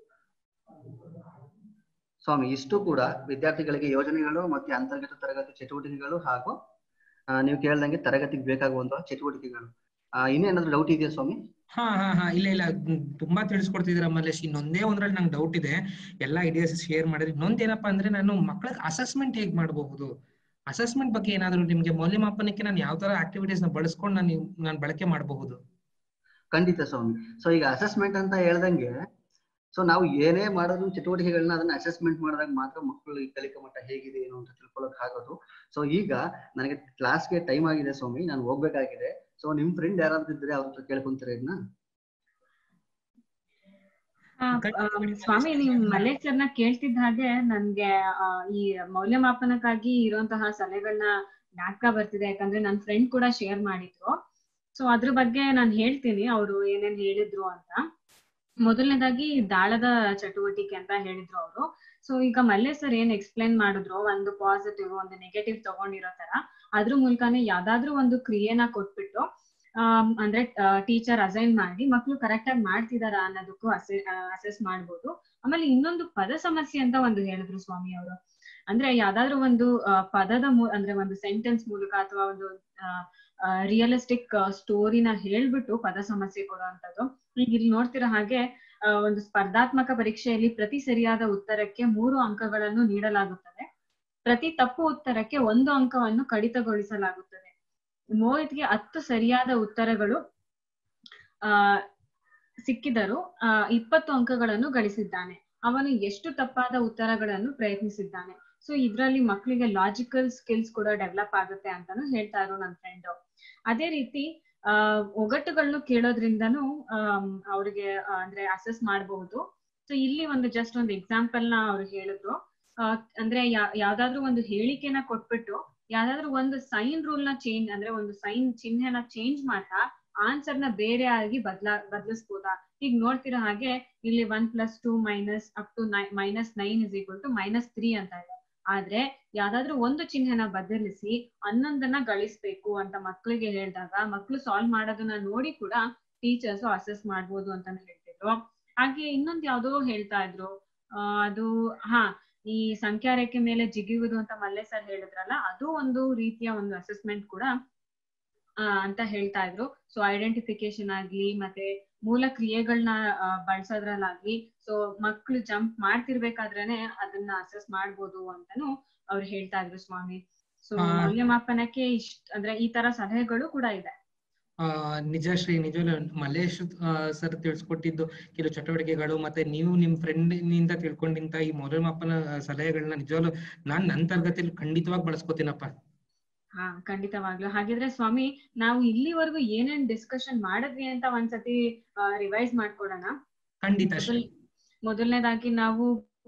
ಸ್ವಾಮಿ ಇಷ್ಟು ಕೂಡ ವಿದ್ಯಾರ್ಥಿಗಳಿಗೆ ಯೋಜನೆಗಳು ಮತ್ತೆ ಅಂತರ್ಗತ ತರಗತಿ ಚಟುವಟಿಕೆಗಳು ಹಾಗೂ ಆ, ನೀವು ಕೇಳ್ದಂಗೆ ತರಗತಿಗೆ ಬೇಕಾಗುವಂತಹ ಚಟುವಟಿಕೆಗಳು ಆ, ಇನ್ನೇನಾದ್ರೂ ಡೌಟ್ ಇದೆಯಾ ಸ್ವಾಮಿ ಹಾ ಹಾ ಹಾ ಇಲ್ಲ ಇಲ್ಲ ಹ್ಮ್, ತುಂಬಾ ತಿಳಿಸ್ಕೊಡ್ತಿದ್ದೀರಾ ಮಲ್ಲೇಶ್ ಇನ್ನೊಂದೇ ಒಂದ್ರಲ್ಲಿ ನಂಗೆ ಡೌಟ್ ಇದೆ ಎಲ್ಲ ಐಡಿಯಾಸ್ ಶೇರ್ ಮಾಡಿದ್ರೆ ಇನ್ನೊಂದೇನಪ್ಪಾ ಅಂದ್ರೆ ನಾನು ಮಕ್ಕಳಿಗೆ ಅಸೆಸ್ಮೆಂಟ್ ಹೇಗ್ ಮಾಡಬಹುದು ಅಸೆಸ್ಮೆಂಟ್ ಬಗ್ಗೆ ಏನಾದ್ರು ನಿಮ್ಗೆ ಮೌಲ್ಯಮಾಪನಕ್ಕೆ ನಾನು ಯಾವ ತರ ಆಕ್ಟಿವಿಟೀಸ್ ನ ಬಳಸ್ಕೊಂಡು ನಾನು ನಾನು ಬಳಕೆ ಮಾಡಬಹುದು ಖಂಡಿತ ಸ್ವಾಮಿ ಸೊ ಈಗ ಅಸೆಸ್ಮೆಂಟ್ ಅಂತ ಹೇಳ್ದಂಗೆ ಸೊ ನಾವು ಏನೇ ಮಾಡಿದ್ರು ಚಟುವಟಿಕೆಗಳನ್ನ ಅದನ್ನ ಅಸೆಸ್ಮೆಂಟ್ ಮಾಡಿದಾಗ ಮಾತ್ರ ಮಕ್ಕಳು ಈ ಕಲಿಕಾ ಮಟ್ಟ ಹೇಗಿದೆ ಏನು ಅಂತ ತಿಳ್ಕೊಳಕ್ ಆಗೋದು ಸೊ ಈಗ ನನಗೆ ಕ್ಲಾಸ್ಗೆ ಟೈಮ್ ಆಗಿದೆ ಸ್ವಾಮಿ ನಾನು ಹೋಗ್ಬೇಕಾಗಿದೆ ಸೊ ನಿಮ್ ಫ್ರೆಂಡ್ ಯಾರಾದ್ರೂ ಇದ್ರೆ ಅವ್ರ ಹತ್ರ ಕೇಳ್ಕೊಂತೀರಾ ಇದನ್ನ ಆ, ಆ, ಸ್ವಾಮಿ ನೀವು ಮಲ್ಲೇಶ್ ಸರ್ನ ಕೇಳ್ತಿದ್ದ ಹಾಗೆ ನನ್ಗೆ ಆ, ಈ ಮೌಲ್ಯಮಾಪನಕ್ಕಾಗಿ ಇರುವಂತಹ ಸಲಹೆಗಳನ್ನ ಜ್ಞಾಪಕ ಬರ್ತಿದೆ ಯಾಕಂದ್ರೆ ನನ್ ಫ್ರೆಂಡ್ ಕೂಡ ಶೇರ್ ಮಾಡಿದ್ರು ಸೊ ಅದ್ರ ಬಗ್ಗೆ ನಾನು ಹೇಳ್ತೀನಿ ಅವರು ಏನೇನ್ ಹೇಳಿದ್ರು ಅಂತ ಮೊದಲನೇದಾಗಿ ದಾಳದ ಚಟುವಟಿಕೆ ಅಂತ ಹೇಳಿದ್ರು ಅವರು ಸೊ ಈಗ ಮಲ್ಲೇಶ್ ಸರ್ ಏನ್ ಎಕ್ಸ್ಪ್ಲೈನ್ ಮಾಡಿದ್ರು ಒಂದು ಪಾಸಿಟಿವ್ ಒಂದು ನೆಗೆಟಿವ್ ತಗೊಂಡಿರೋ ತರ ಅದ್ರ ಮೂಲಕನೇ ಯಾವ್ದಾದ್ರು ಒಂದು ಕ್ರಿಯೆನ ಕೊಟ್ಬಿಟ್ಟು ಆಮ್, ಅಂದ್ರೆ ಟೀಚರ್ ಅಸೈನ್ ಮಾಡಿ ಮಕ್ಳು ಕರೆಕ್ಟ್ ಆಗಿ ಮಾಡ್ತಿದಾರಾ ಅನ್ನೋದಕ್ಕೂ ಅಸೆಸ್ ಮಾಡ್ಬೋದು ಆಮೇಲೆ ಇನ್ನೊಂದು ಪದ ಸಮಸ್ಯೆ ಅಂತ ಒಂದು ಹೇಳಿದ್ರು ಸ್ವಾಮಿ ಅವರು ಅಂದ್ರೆ ಯಾವ್ದಾದ್ರು ಒಂದು ಆ, ಪದದ ಮೂ- ಅಂದ್ರೆ ಒಂದು ಸೆಂಟೆನ್ಸ್ ಮೂಲಕ ಅಥವಾ ಒಂದು ರಿಯಲಿಸ್ಟಿಕ್ ಸ್ಟೋರಿನ ಹೇಳ್ಬಿಟ್ಟು ಪದ ಸಮಸ್ಯೆ ಕೊಡುವಂತದ್ದು ಈಗ ಇಲ್ಲಿ ನೋಡ್ತಿರೋ ಹಾಗೆ ಆ, ಒಂದು ಸ್ಪರ್ಧಾತ್ಮಕ ಪರೀಕ್ಷೆಯಲ್ಲಿ ಪ್ರತಿ ಸರಿಯಾದ ಉತ್ತರಕ್ಕೆ ಮೂರು ಅಂಕಗಳನ್ನು ನೀಡಲಾಗುತ್ತದೆ ಪ್ರತಿ ತಪ್ಪು ಉತ್ತರಕ್ಕೆ ಒಂದು ಅಂಕವನ್ನು ಕಡಿತಗೊಳಿಸಲಾಗುತ್ತದೆ ಮೋಹಿತ್ಗೆ ಹತ್ತು ಸರಿಯಾದ ಉತ್ತರಗಳು ಆ ಸಿಕ್ಕಿದರೂ ಆ ಇಪ್ಪತ್ತು ಅಂಕಗಳನ್ನು ಗಳಿಸಿದ್ದಾನೆ ಅವನು ಎಷ್ಟು ತಪ್ಪಾದ ಉತ್ತರಗಳನ್ನು ಪ್ರಯತ್ನಿಸಿದ್ದಾನೆ ಸೊ ಇದ್ರಲ್ಲಿ ಮಕ್ಕಳಿಗೆ ಲಾಜಿಕಲ್ ಸ್ಕಿಲ್ಸ್ ಕೂಡ ಡೆವಲಪ್ ಆಗುತ್ತೆ ಅಂತಾನು ಹೇಳ್ತಾ ಇದ್ರು ನನ್ನ ಫ್ರೆಂಡ್ ಅದೇ ರೀತಿ ಆ ಒಗಟುಗಳನ್ನು ಕೇಳೋದ್ರಿಂದನೂ ಆಮ್, ಅವ್ರಿಗೆ ಆ, ಅಂದ್ರೆ ಅಸೆಸ್ ಮಾಡಬಹುದು ಸೊ ಇಲ್ಲಿ ಒಂದು ಜಸ್ಟ್ ಒಂದು ಎಕ್ಸಾಂಪಲ್ ನ ಅವ್ರು ಹೇಳಿದ್ರು ಆ, ಅಂದ್ರೆ ಯಾ- ಯಾವ್ದಾದ್ರು ಒಂದು ಹೇಳಿಕೆನ ಕೊಟ್ಬಿಟ್ಟು ಯಾವ್ದಾದ್ರು ಒಂದು ಸೈನ್ ರೂಲ್ ನ ಚೇಂಜ್ ಅಂದ್ರೆ ಒಂದು ಸೈನ್ ಚಿಹ್ನೆನ ಚೇಂಜ್ ಮಾಡ್ತಾ ಆನ್ಸರ್ ನ ಬೇರೆ ಆಗಿ ಬದ್ಲಾ ಬದಲಿಸ್ಬೋದಾ ಈಗ ನೋಡ್ತಿರೋ ಹಾಗೆ ಇಲ್ಲಿ one plus two minus up to minus nine is equal to minus three ಅಂತ ಇದೆ ಆದ್ರೆ ಯಾವ್ದಾದ್ರು ಒಂದು ಚಿಹ್ನೆನ ಬದಲಿಸಿ ಹನ್ನೊಂದನ್ನ ಗಳಿಸ್ಬೇಕು ಅಂತ ಮಕ್ಳಿಗೆ ಹೇಳಿದಾಗ ಮಕ್ಳು ಸಾಲ್ವ್ ಮಾಡೋದನ್ನ ನೋಡಿ ಕೂಡ ಟೀಚರ್ಸ್ ಅಸೆಸ್ ಮಾಡ್ಬೋದು ಅಂತಾನು ಹೇಳ್ತಿದ್ರು ಹಾಗೆ ಇನ್ನೊಂದ್ ಯಾವ್ದೋ ಹೇಳ್ತಾ ಇದ್ರು ಆ, ಅದು ಹಾ ಈ ಸಂಖ್ಯಾ ರೇಖೆ ಮೇಲೆ ಜಿಗಿಯುವುದು ಅಂತ ಮಲ್ಲೆ ಸರ್ ಹೇಳಿದ್ರಲ್ಲ ಅದು ಒಂದು ರೀತಿಯ ಒಂದು ಅಸೆಸ್ಮೆಂಟ್ ಕೂಡ ಆ, ಅಂತ ಹೇಳ್ತಾ ಇದ್ರು ಸೊ ಐಡೆಂಟಿಫಿಕೇಶನ್ ಆಗ್ಲಿ ಮತ್ತೆ ಮೂಲ ಕ್ರಿಯೆಗಳನ್ನ ಬಳಸೋದ್ರಲ್ಲಾಗ್ಲಿ ಸೊ ಮಕ್ಳು ಜಂಪ್ ಮಾಡ್ತಿರ್ಬೇಕಾದ್ರೇನೆ ಅದನ್ನ ಅಸೆಸ್ ಮಾಡ್ಬೋದು ಅಂತಾನು ಅವ್ರು ಹೇಳ್ತಾ ಇದ್ರು ಸ್ವಾಮಿ ಸೊ ಆ. ಮೌಲ್ಯಮಾಪನಕ್ಕೆ ಇಷ್ಟ ಅಂದ್ರೆ ಈ ತರ ಸಲಹೆಗಳು ಕೂಡ ಇದೆ ಆ ನಿಜ ಶ್ರೀ ನಿಜವಲ್ಲ ಮಲ್ಲೇಶ್ ಸರ್ ತಿಳಿಸ್ಕೊಟ್ಟಿದ್ದು ಕೆಲವು ಚಟುವಟಿಕೆಗಳು ಮತ್ತೆ ನೀವು ನಿಮ್ ಫ್ರೆಂಡ್ ನಿಂದ ತಿಳ್ಕೊಂಡಿಂತ ಈ ಮೌಲ್ಯಮಾಪನ ಸಲಹೆಗಳನ್ನ ನಿಜವಲ್ಲೂ ನಾನ್ ನನ್ನ ತರಗತಿಯಲ್ಲಿ ಖಂಡಿತವಾಗಿ ಬಳಸ್ಕೊತೀನಪ್ಪ ಹಾ ಖಂಡಿತವಾಗ್ಲು ಹಾಗಿದ್ರೆ ಸ್ವಾಮಿ ನಾವು ಇಲ್ಲಿವರೆಗೂ ಏನೇನ್ ಡಿಸ್ಕಷನ್ ಮಾಡಿದ್ವಿ ಅಂತ ಒಂದ್ಸತಿ ರಿವೈಸ್ ಮಾಡ್ಕೊಡೋಣ ಖಂಡಿತ ಶ್ರೀ ಮೊದಲ್- ಮೊದಲನೇದಾಗಿ ನಾವು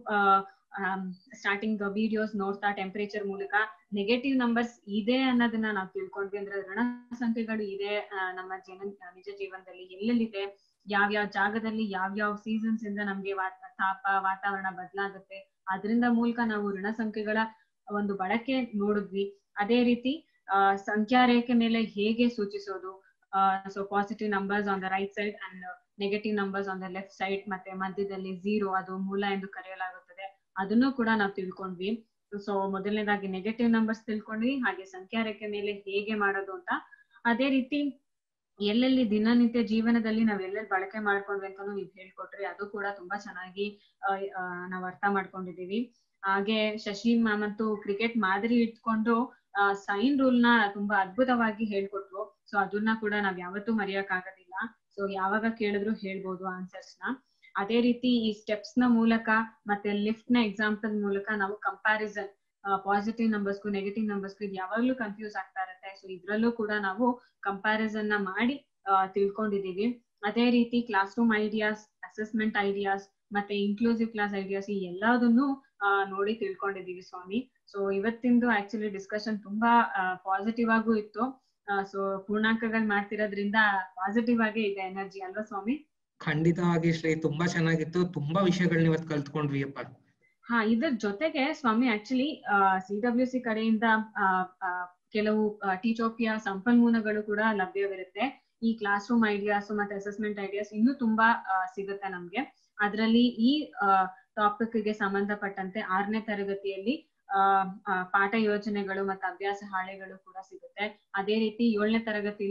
ಸ್ಟಾರ್ಟಿಂಗ್ ವಿಡಿಯೋಸ್ ನೋಡ್ತಾ ಟೆಂಪರೇಚರ್ ಮೂಲಕ ನೆಗೆಟಿವ್ ನಂಬರ್ಸ್ ಇದೆ ಅನ್ನೋದನ್ನ ನಾವು ತಿಳ್ಕೊಂಡ್ವಿ ಅಂದ್ರೆ ಋಣ ಸಂಖ್ಯೆಗಳು ಇದೆ ಆ, ನಮ್ಮ ಜನ ನಿಜ ಜೀವನದಲ್ಲಿ ಎಲ್ಲೆಲ್ಲಿದೆ ಯಾವ್ಯಾವ ಜಾಗದಲ್ಲಿ ಯಾವ್ಯಾವ ಸೀಸನ್ಸ್ ಇಂದ ನಮ್ಗೆ ವಾತ- ತಾಪ ವಾತಾವರಣ ಬದಲಾಗುತ್ತೆ ಅದರಿಂದ ಮೂಲಕ ನಾವು ಋಣ ಸಂಖ್ಯೆಗಳ ಒಂದು ಬಳಕೆ ನೋಡಿದ್ವಿ ಅದೇ ರೀತಿ ಆ, ಸಂಖ್ಯಾ ರೇಖೆ ಮೇಲೆ ಹೇಗೆ ಸೂಚಿಸೋದು so positive numbers on the right side and negative numbers on the left side ಮತ್ತೆ ಮಧ್ಯದಲ್ಲಿ ಝೀರೋ ಅದು ಮೂಲ ಎಂದು ಕರೆಯಲಾಗುತ್ತದೆ ಅದನ್ನು ಕೂಡ ನಾವು ತಿಳ್ಕೊಂಡ್ವಿ ಸೊ ಮೊದಲನೇದಾಗಿ ನೆಗೆಟಿವ್ ನಂಬರ್ಸ್ ತಿಳ್ಕೊಂಡ್ವಿ ಹಾಗೆ ಸಂಖ್ಯಾ ರೇಖೆ ಮೇಲೆ ಹೇಗೆ ಮಾಡೋದು ಅಂತ ಅದೇ ರೀತಿ ಎಲ್ಲೆಲ್ಲಿ ದಿನನಿತ್ಯ ಜೀವನದಲ್ಲಿ ನಾವ್ ಎಲ್ಲೆಲ್ಲಿ ಬಳಕೆ ಮಾಡ್ಕೊಂಡ್ವಿ ಅಂತಾನು ನೀವು ಹೇಳ್ಕೊಟ್ರಿ ಅದು ಕೂಡ ತುಂಬಾ ಚೆನ್ನಾಗಿ ಆ, ಆ, ನಾವ್ ಅರ್ಥ ಮಾಡ್ಕೊಂಡಿದೀವಿ ಹಾಗೆ ಶಶಿ ಮ್ಯಾಮ್ ಅಂತೂ ಕ್ರಿಕೆಟ್ ಮಾದರಿ ಇಟ್ಕೊಂಡು ಸೈನ್ ರೂಲ್ ನ ತುಂಬಾ ಅದ್ಭುತವಾಗಿ ಹೇಳ್ಕೊಟ್ರು ಸೊ ಅದನ್ನ ಕೂಡ ನಾವ್ ಯಾವತ್ತೂ ಮರೆಯಕ್ ಆಗೋದಿಲ್ಲ ಸೊ ಯಾವಾಗ ಕೇಳಿದ್ರು ಹೇಳ್ಬೋದು ಆನ್ಸರ್ಸ್ ನ ಅದೇ ರೀತಿ ಈ ಸ್ಟೆಪ್ಸ್ ನ ಮೂಲಕ ಮತ್ತೆ ಲಿಫ್ಟ್ ನ ಎಕ್ಸಾಂಪಲ್ ಮೂಲಕ ನಾವು ಕಂಪ್ಯಾರಿಸನ್ ಪಾಸಿಟಿವ್ ನಂಬರ್ಸ್ಗೂ ನೆಗೆಟಿವ್ ನಂಬರ್ಸ್ಗೂ ಇದು ಯಾವಾಗ್ಲೂ ಕನ್ಫ್ಯೂಸ್ ಆಗ್ತಾ ಇರುತ್ತೆ ಸೊ ಇದ್ರಲ್ಲೂ ಕೂಡ ನಾವು ಕಂಪ್ಯಾರಿಸನ್ ನ ಮಾಡಿ ಆ, ತಿಳ್ಕೊಂಡಿದೀವಿ ಅದೇ ರೀತಿ classroom ideas assessment ideas ಮತ್ತೆ ಇನ್ಕ್ಲೂಸಿವ್ ಕ್ಲಾಸ್ ಐಡಿಯಾಸ್ ಈ ಎಲ್ಲದನ್ನು ಆ, ನೋಡಿ ತಿಳ್ಕೊಂಡಿದೀವಿ ಸ್ವಾಮಿ ಸೊ ಇವತ್ತಿಂದು ಆಕ್ಚುಲಿ ಡಿಸ್ಕಷನ್ ತುಂಬಾ ಪಾಸಿಟಿವ್ ಆಗೂ ಇತ್ತು ಸೊ ಪೂರ್ಣಾಂಕಗಳು ಮಾಡ್ತಿರೋದ್ರಿಂದ ಪಾಸಿಟಿವ್ ಆಗೇ ಇದೆ ಎನರ್ಜಿ ಅಲ್ವಾ ಸ್ವಾಮಿ ಖಂಡಿತವಾಗಿ ಶ್ರೀ ತುಂಬಾ ಚೆನ್ನಾಗಿತ್ತು ತುಂಬಾ ವಿಷಯಗಳನ್ನ ಇವತ್ತು ಕಲ್ತ್ಕೊಂಡ್ವಿ ಅಪ್ಪ ಹಾ ಇದ್ರ ಜೊತೆಗೆ Swamy actually C W C ಕಡೆಯಿಂದ ಆ, ಆ, ಕೆಲವು ಟೀಚೋಪಿಯ ಸಂಪನ್ಮೂಲಗಳು ಕೂಡ ಲಭ್ಯವಿರುತ್ತೆ ಈ ಕ್ಲಾಸ್ ರೂಮ್ ಐಡಿಯಾಸ್ ಮತ್ತೆ ಅಸೆಸ್ಮೆಂಟ್ ಐಡಿಯಾಸ್ ಇನ್ನೂ ತುಂಬಾ ಆ, ಸಿಗುತ್ತೆ ನಮ್ಗೆ ಅದರಲ್ಲಿ ಈ ಟಾಪಿಕ್ ಗೆ ಸಂಬಂಧಪಟ್ಟಂತೆ ಆರನೇ ತರಗತಿಯಲ್ಲಿ ಆ, ಆ, ಪಾಠ ಯೋಜನೆಗಳು ಮತ್ತೆ ಅಭ್ಯಾಸ ಹಾಳೆಗಳು ಕೂಡ ಸಿಗುತ್ತೆ ಅದೇ ರೀತಿ ಏಳನೇ ತರಗತಿಲಿ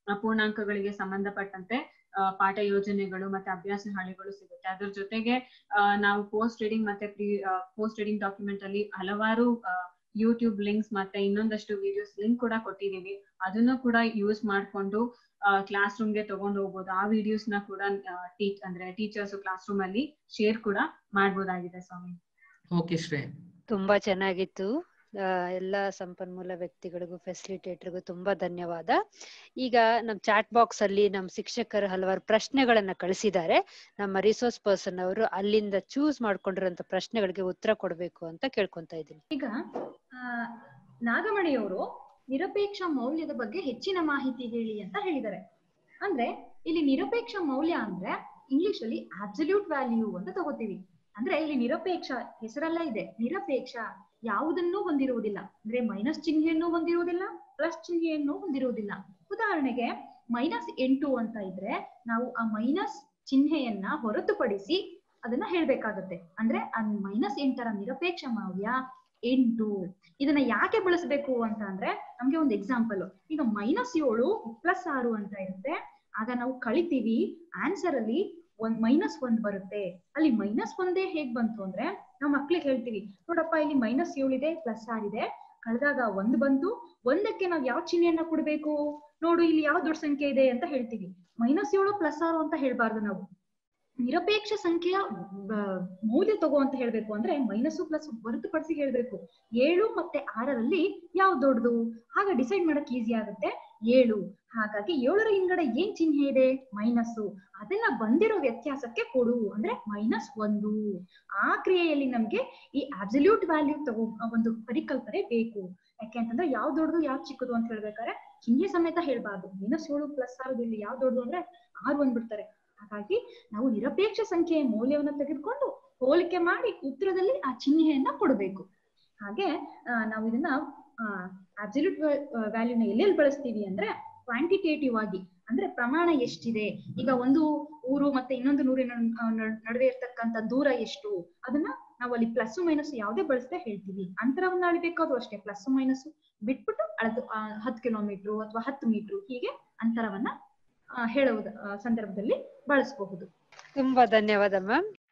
ಆ, ಪೂರ್ಣಾಂಕಗಳಿಗೆ ಸಂಬಂಧಪಟ್ಟಂತೆ ಆ, ಪಾಠ ಯೋಜನೆಗಳು ಮತ್ತೆ ಅಭ್ಯಾಸ ಹಾಳೆಗಳು ಸಿಗುತ್ತೆ ಅದ್ರ ಜೊತೆಗೆ ಆ, ನಾವು ಪೋಸ್ಟ್ ರೀಡಿಂಗ್ ಮತ್ತೆ ಪ್ರೀ ಪೋಸ್ಟ್ ರೀಡಿಂಗ್ ಡಾಕ್ಯುಮೆಂಟ್ ಅಲ್ಲಿ ಹಲವಾರು ಯೂಟ್ಯೂಬ್ ಲಿಂಕ್ಸ್ ಮತ್ತೆ ಇನ್ನೊಂದಷ್ಟು ವಿಡಿಯೋಸ್ ಲಿಂಕ್ ಕೂಡ ಕೊಟ್ಟಿದೀವಿ ಅದನ್ನು ಕೂಡ ಯೂಸ್ ಮಾಡ್ಕೊಂಡು ಕ್ಲಾಸ್ ರೂಮ್ಗೆ ತಗೊಂಡು ಹೋಗ್ಬೋದು ಆ ವಿಡಿಯೋಸ್ ನ ಕೂಡ ಟೀಚ್ ಅಂದ್ರೆ ಟೀಚರ್ಸ್ ಕ್ಲಾಸ್ ರೂಮ್ ಅಲ್ಲಿ ಶೇರ್ ಕೂಡ ಮಾಡ್ಬೋದಾಗಿದೆ ಸ್ವಾಮಿ ಓಕೆ ಶ್ರೇ ತುಂಬಾ ಚೆನ್ನಾಗಿತ್ತು ಆ, ಎಲ್ಲ ಸಂಪನ್ಮೂಲ ವ್ಯಕ್ತಿಗಳಿಗೂ ಫೆಸಿಲಿಟೇಟರ್ಗೂ ತುಂಬಾ ಧನ್ಯವಾದ ಈಗ ನಮ್ ಚಾಟ್ ಬಾಕ್ಸ್ ಅಲ್ಲಿ ನಮ್ ಶಿಕ್ಷಕರು ಹಲವಾರು ಪ್ರಶ್ನೆಗಳನ್ನ ಕಳಿಸಿದ್ದಾರೆ ನಮ್ಮ ರಿಸೋರ್ಸ್ ಪರ್ಸನ್ ಅವರು ಅಲ್ಲಿಂದ ಚೂಸ್ ಮಾಡ್ಕೊಂಡಿರುವಂತ ಪ್ರಶ್ನೆಗಳಿಗೆ ಉತ್ತರ ಕೊಡ್ಬೇಕು ಅಂತ ಕೇಳ್ಕೊಂತ ಇದ್ದೀನಿ ಈಗ ಆ, ನಾಗಮಣಿಯವರು ನಿರಪೇಕ್ಷ ಮೌಲ್ಯದ ಬಗ್ಗೆ ಹೆಚ್ಚಿನ ಮಾಹಿತಿ ಹೇಳಿ ಅಂತ ಹೇಳಿದ್ದಾರೆ ಅಂದ್ರೆ ಇಲ್ಲಿ ನಿರಪೇಕ್ಷ ಮೌಲ್ಯ ಅಂದ್ರೆ ಇಂಗ್ಲಿಷ್ ಅಲ್ಲಿ ಅಬ್ಸಲ್ಯೂಟ್ ವ್ಯಾಲ್ಯೂ ಅಂತ ತಗೋತೀವಿ ಅಂದ್ರೆ ಇಲ್ಲಿ ನಿರಪೇಕ್ಷ ಹೆಸರಲ್ಲ ಇದೆ ನಿರಪೇಕ್ಷ ಯಾವುದನ್ನೂ ಹೊಂದಿರುವುದಿಲ್ಲ ಅಂದ್ರೆ ಮೈನಸ್ ಚಿಹ್ನೆಯನ್ನು ಹೊಂದಿರುವುದಿಲ್ಲ ಪ್ಲಸ್ ಚಿಹ್ನೆಯನ್ನು ಹೊಂದಿರುವುದಿಲ್ಲ ಉದಾಹರಣೆಗೆ ಮೈನಸ್ ಎಂಟು ಅಂತ ಇದ್ರೆ ನಾವು ಆ ಮೈನಸ್ ಚಿಹ್ನೆಯನ್ನ ಹೊರತುಪಡಿಸಿ ಅದನ್ನ ಹೇಳ್ಬೇಕಾಗತ್ತೆ ಅಂದ್ರೆ ಆ ಮೈನಸ್ ಎಂಟರ ನಿರಪೇಕ್ಷ ಮೌಲ್ಯ ಎಂಟು ಇದನ್ನ ಯಾಕೆ ಬಳಸಬೇಕು ಅಂತ ಅಂದ್ರೆ ನಮ್ಗೆ ಒಂದು ಎಕ್ಸಾಂಪಲ್ ಈಗ ಮೈನಸ್ ಏಳು ಪ್ಲಸ್ ಆರು ಅಂತ ಇರುತ್ತೆ ಆಗ ನಾವು ಕಳಿತೀವಿ ಆನ್ಸರ್ ಅಲ್ಲಿ ಒಂದ್ ಮೈನಸ್ ಒಂದ್ ಬರುತ್ತೆ ಅಲ್ಲಿ ಮೈನಸ್ ಒಂದೇ ಹೇಗ್ ಬಂತು ಅಂದ್ರೆ ನಾವು ಮಕ್ಳಿಗೆ ಹೇಳ್ತೀವಿ ನೋಡಪ್ಪ ಇಲ್ಲಿ ಮೈನಸ್ ಏಳಿದೆ ಪ್ಲಸ್ ಆರಿದೆ ಕಳೆದಾಗ ಒಂದ್ ಬಂತು ಒಂದಕ್ಕೆ ನಾವ್ ಯಾವ ಚಿಹ್ನೆಯನ್ನ ಕೊಡ್ಬೇಕು ನೋಡು ಇಲ್ಲಿ ಯಾವ ದೊಡ್ಡ ಸಂಖ್ಯೆ ಇದೆ ಅಂತ ಹೇಳ್ತೀವಿ ಮೈನಸ್ ಏಳು ಪ್ಲಸ್ ಆರು ಅಂತ ಹೇಳ್ಬಾರ್ದು ನಾವು ನಿರಪೇಕ್ಷ ಸಂಖ್ಯೆಯ ಆ, ಮೌಲ್ಯ ತಗೋ ಅಂತ ಹೇಳ್ಬೇಕು ಅಂದ್ರೆ ಮೈನಸ್ ಪ್ಲಸ್ ಹೊರತುಪಡಿಸಿ ಹೇಳ್ಬೇಕು ಏಳು ಮತ್ತೆ ಆರರಲ್ಲಿ ಯಾವ್ದು ದೊಡ್ಡದು ಆಗ ಡಿಸೈಡ್ ಮಾಡಕ್ ಈಸಿ ಆಗುತ್ತೆ ಏಳು ಹಾಗಾಗಿ ಏಳರ ಹಿಂದ್ಗಡೆ ಏನ್ ಚಿಹ್ನೆ ಇದೆ ಮೈನಸ್ಸು ಅದನ್ನ ಬಂದಿರೋ ವ್ಯತ್ಯಾಸಕ್ಕೆ ಕೊಡು ಅಂದ್ರೆ ಮೈನಸ್ ಒಂದು ಆ ಕ್ರಿಯೆಯಲ್ಲಿ ನಮ್ಗೆ ಈ ಅಬ್ಸಲ್ಯೂಟ್ ವ್ಯಾಲ್ಯೂ ತಗೋ ಆ ಒಂದು ಪರಿಕಲ್ಪನೆ ಬೇಕು ಯಾಕೆ ಅಂತಂದ್ರೆ ಯಾವ್ ದೊಡ್ಡದು ಯಾವ್ ಚಿಕ್ಕದು ಅಂತ ಹೇಳ್ಬೇಕಾದ್ರೆ ಚಿಹ್ನೆ ಸಮೇತ ಹೇಳ್ಬಾರ್ದು ಮೈನಸ್ ಏಳು ಪ್ಲಸ್ ಆರು ಇಲ್ಲಿ ಯಾವ್ ದೊಡ್ಡದು ಅಂದ್ರೆ ಆರು ಅಂದ್ಬಿಡ್ತಾರೆ ಹಾಗಾಗಿ ನಾವು ನಿರಪೇಕ್ಷ ಸಂಖ್ಯೆಯ ಮೌಲ್ಯವನ್ನ ತೆಗೆದುಕೊಂಡು ಹೋಲಿಕೆ ಮಾಡಿ ಉತ್ತರದಲ್ಲಿ ಆ ಚಿಹ್ನೆಯನ್ನ ಕೊಡಬೇಕು ಹಾಗೆ ಆ, ನಾವು ಇದನ್ನ ಅಬ್ಸಲ್ಯೂಟ್ ವ್ಯಾಲ್ಯೂನ ಎಲ್ಲೆಲ್ಲಿ ಬಳಸ್ತೀವಿ ಅಂದ್ರೆ ಕ್ವಾಂಟಿಟೇಟಿವ್ ಆಗಿ ಅಂದ್ರೆ ಪ್ರಮಾಣ ಎಷ್ಟಿದೆ ಈಗ ಒಂದು ಊರು ಮತ್ತೆ ಇನ್ನೊಂದು ಊರಿನ ಆ, ನಡ್- ನಡುವೆ ಇರ್ತಕ್ಕಂಥ ದೂರ ಎಷ್ಟು ಅದನ್ನ ನಾವು ಅಲ್ಲಿ ಪ್ಲಸ್ ಮೈನಸ್ ಯಾವುದೇ ಬಳಸದೆ ಹೇಳ್ತೀವಿ ಅಂತರವನ್ನ ಅಳಿಬೇಕಾದ್ರೂ ಅಷ್ಟೇ ಪ್ಲಸ್ ಮೈನಸ್ ಬಿಟ್ಬಿಟ್ಟು ಅಳದು ಆ, ಹತ್ತು ಕಿಲೋಮೀಟರ್ ಅಥವಾ ಹತ್ತು ಮೀಟರ್ ಹೀಗೆ ಅಂತರವನ್ನ ಆ, ಹೇಳುವುದ ಆ, ಸಂದರ್ಭದಲ್ಲಿ ಬಳಸಬಹುದು ತುಂಬಾ ಧನ್ಯವಾದ ಮ್ಯಾಮ್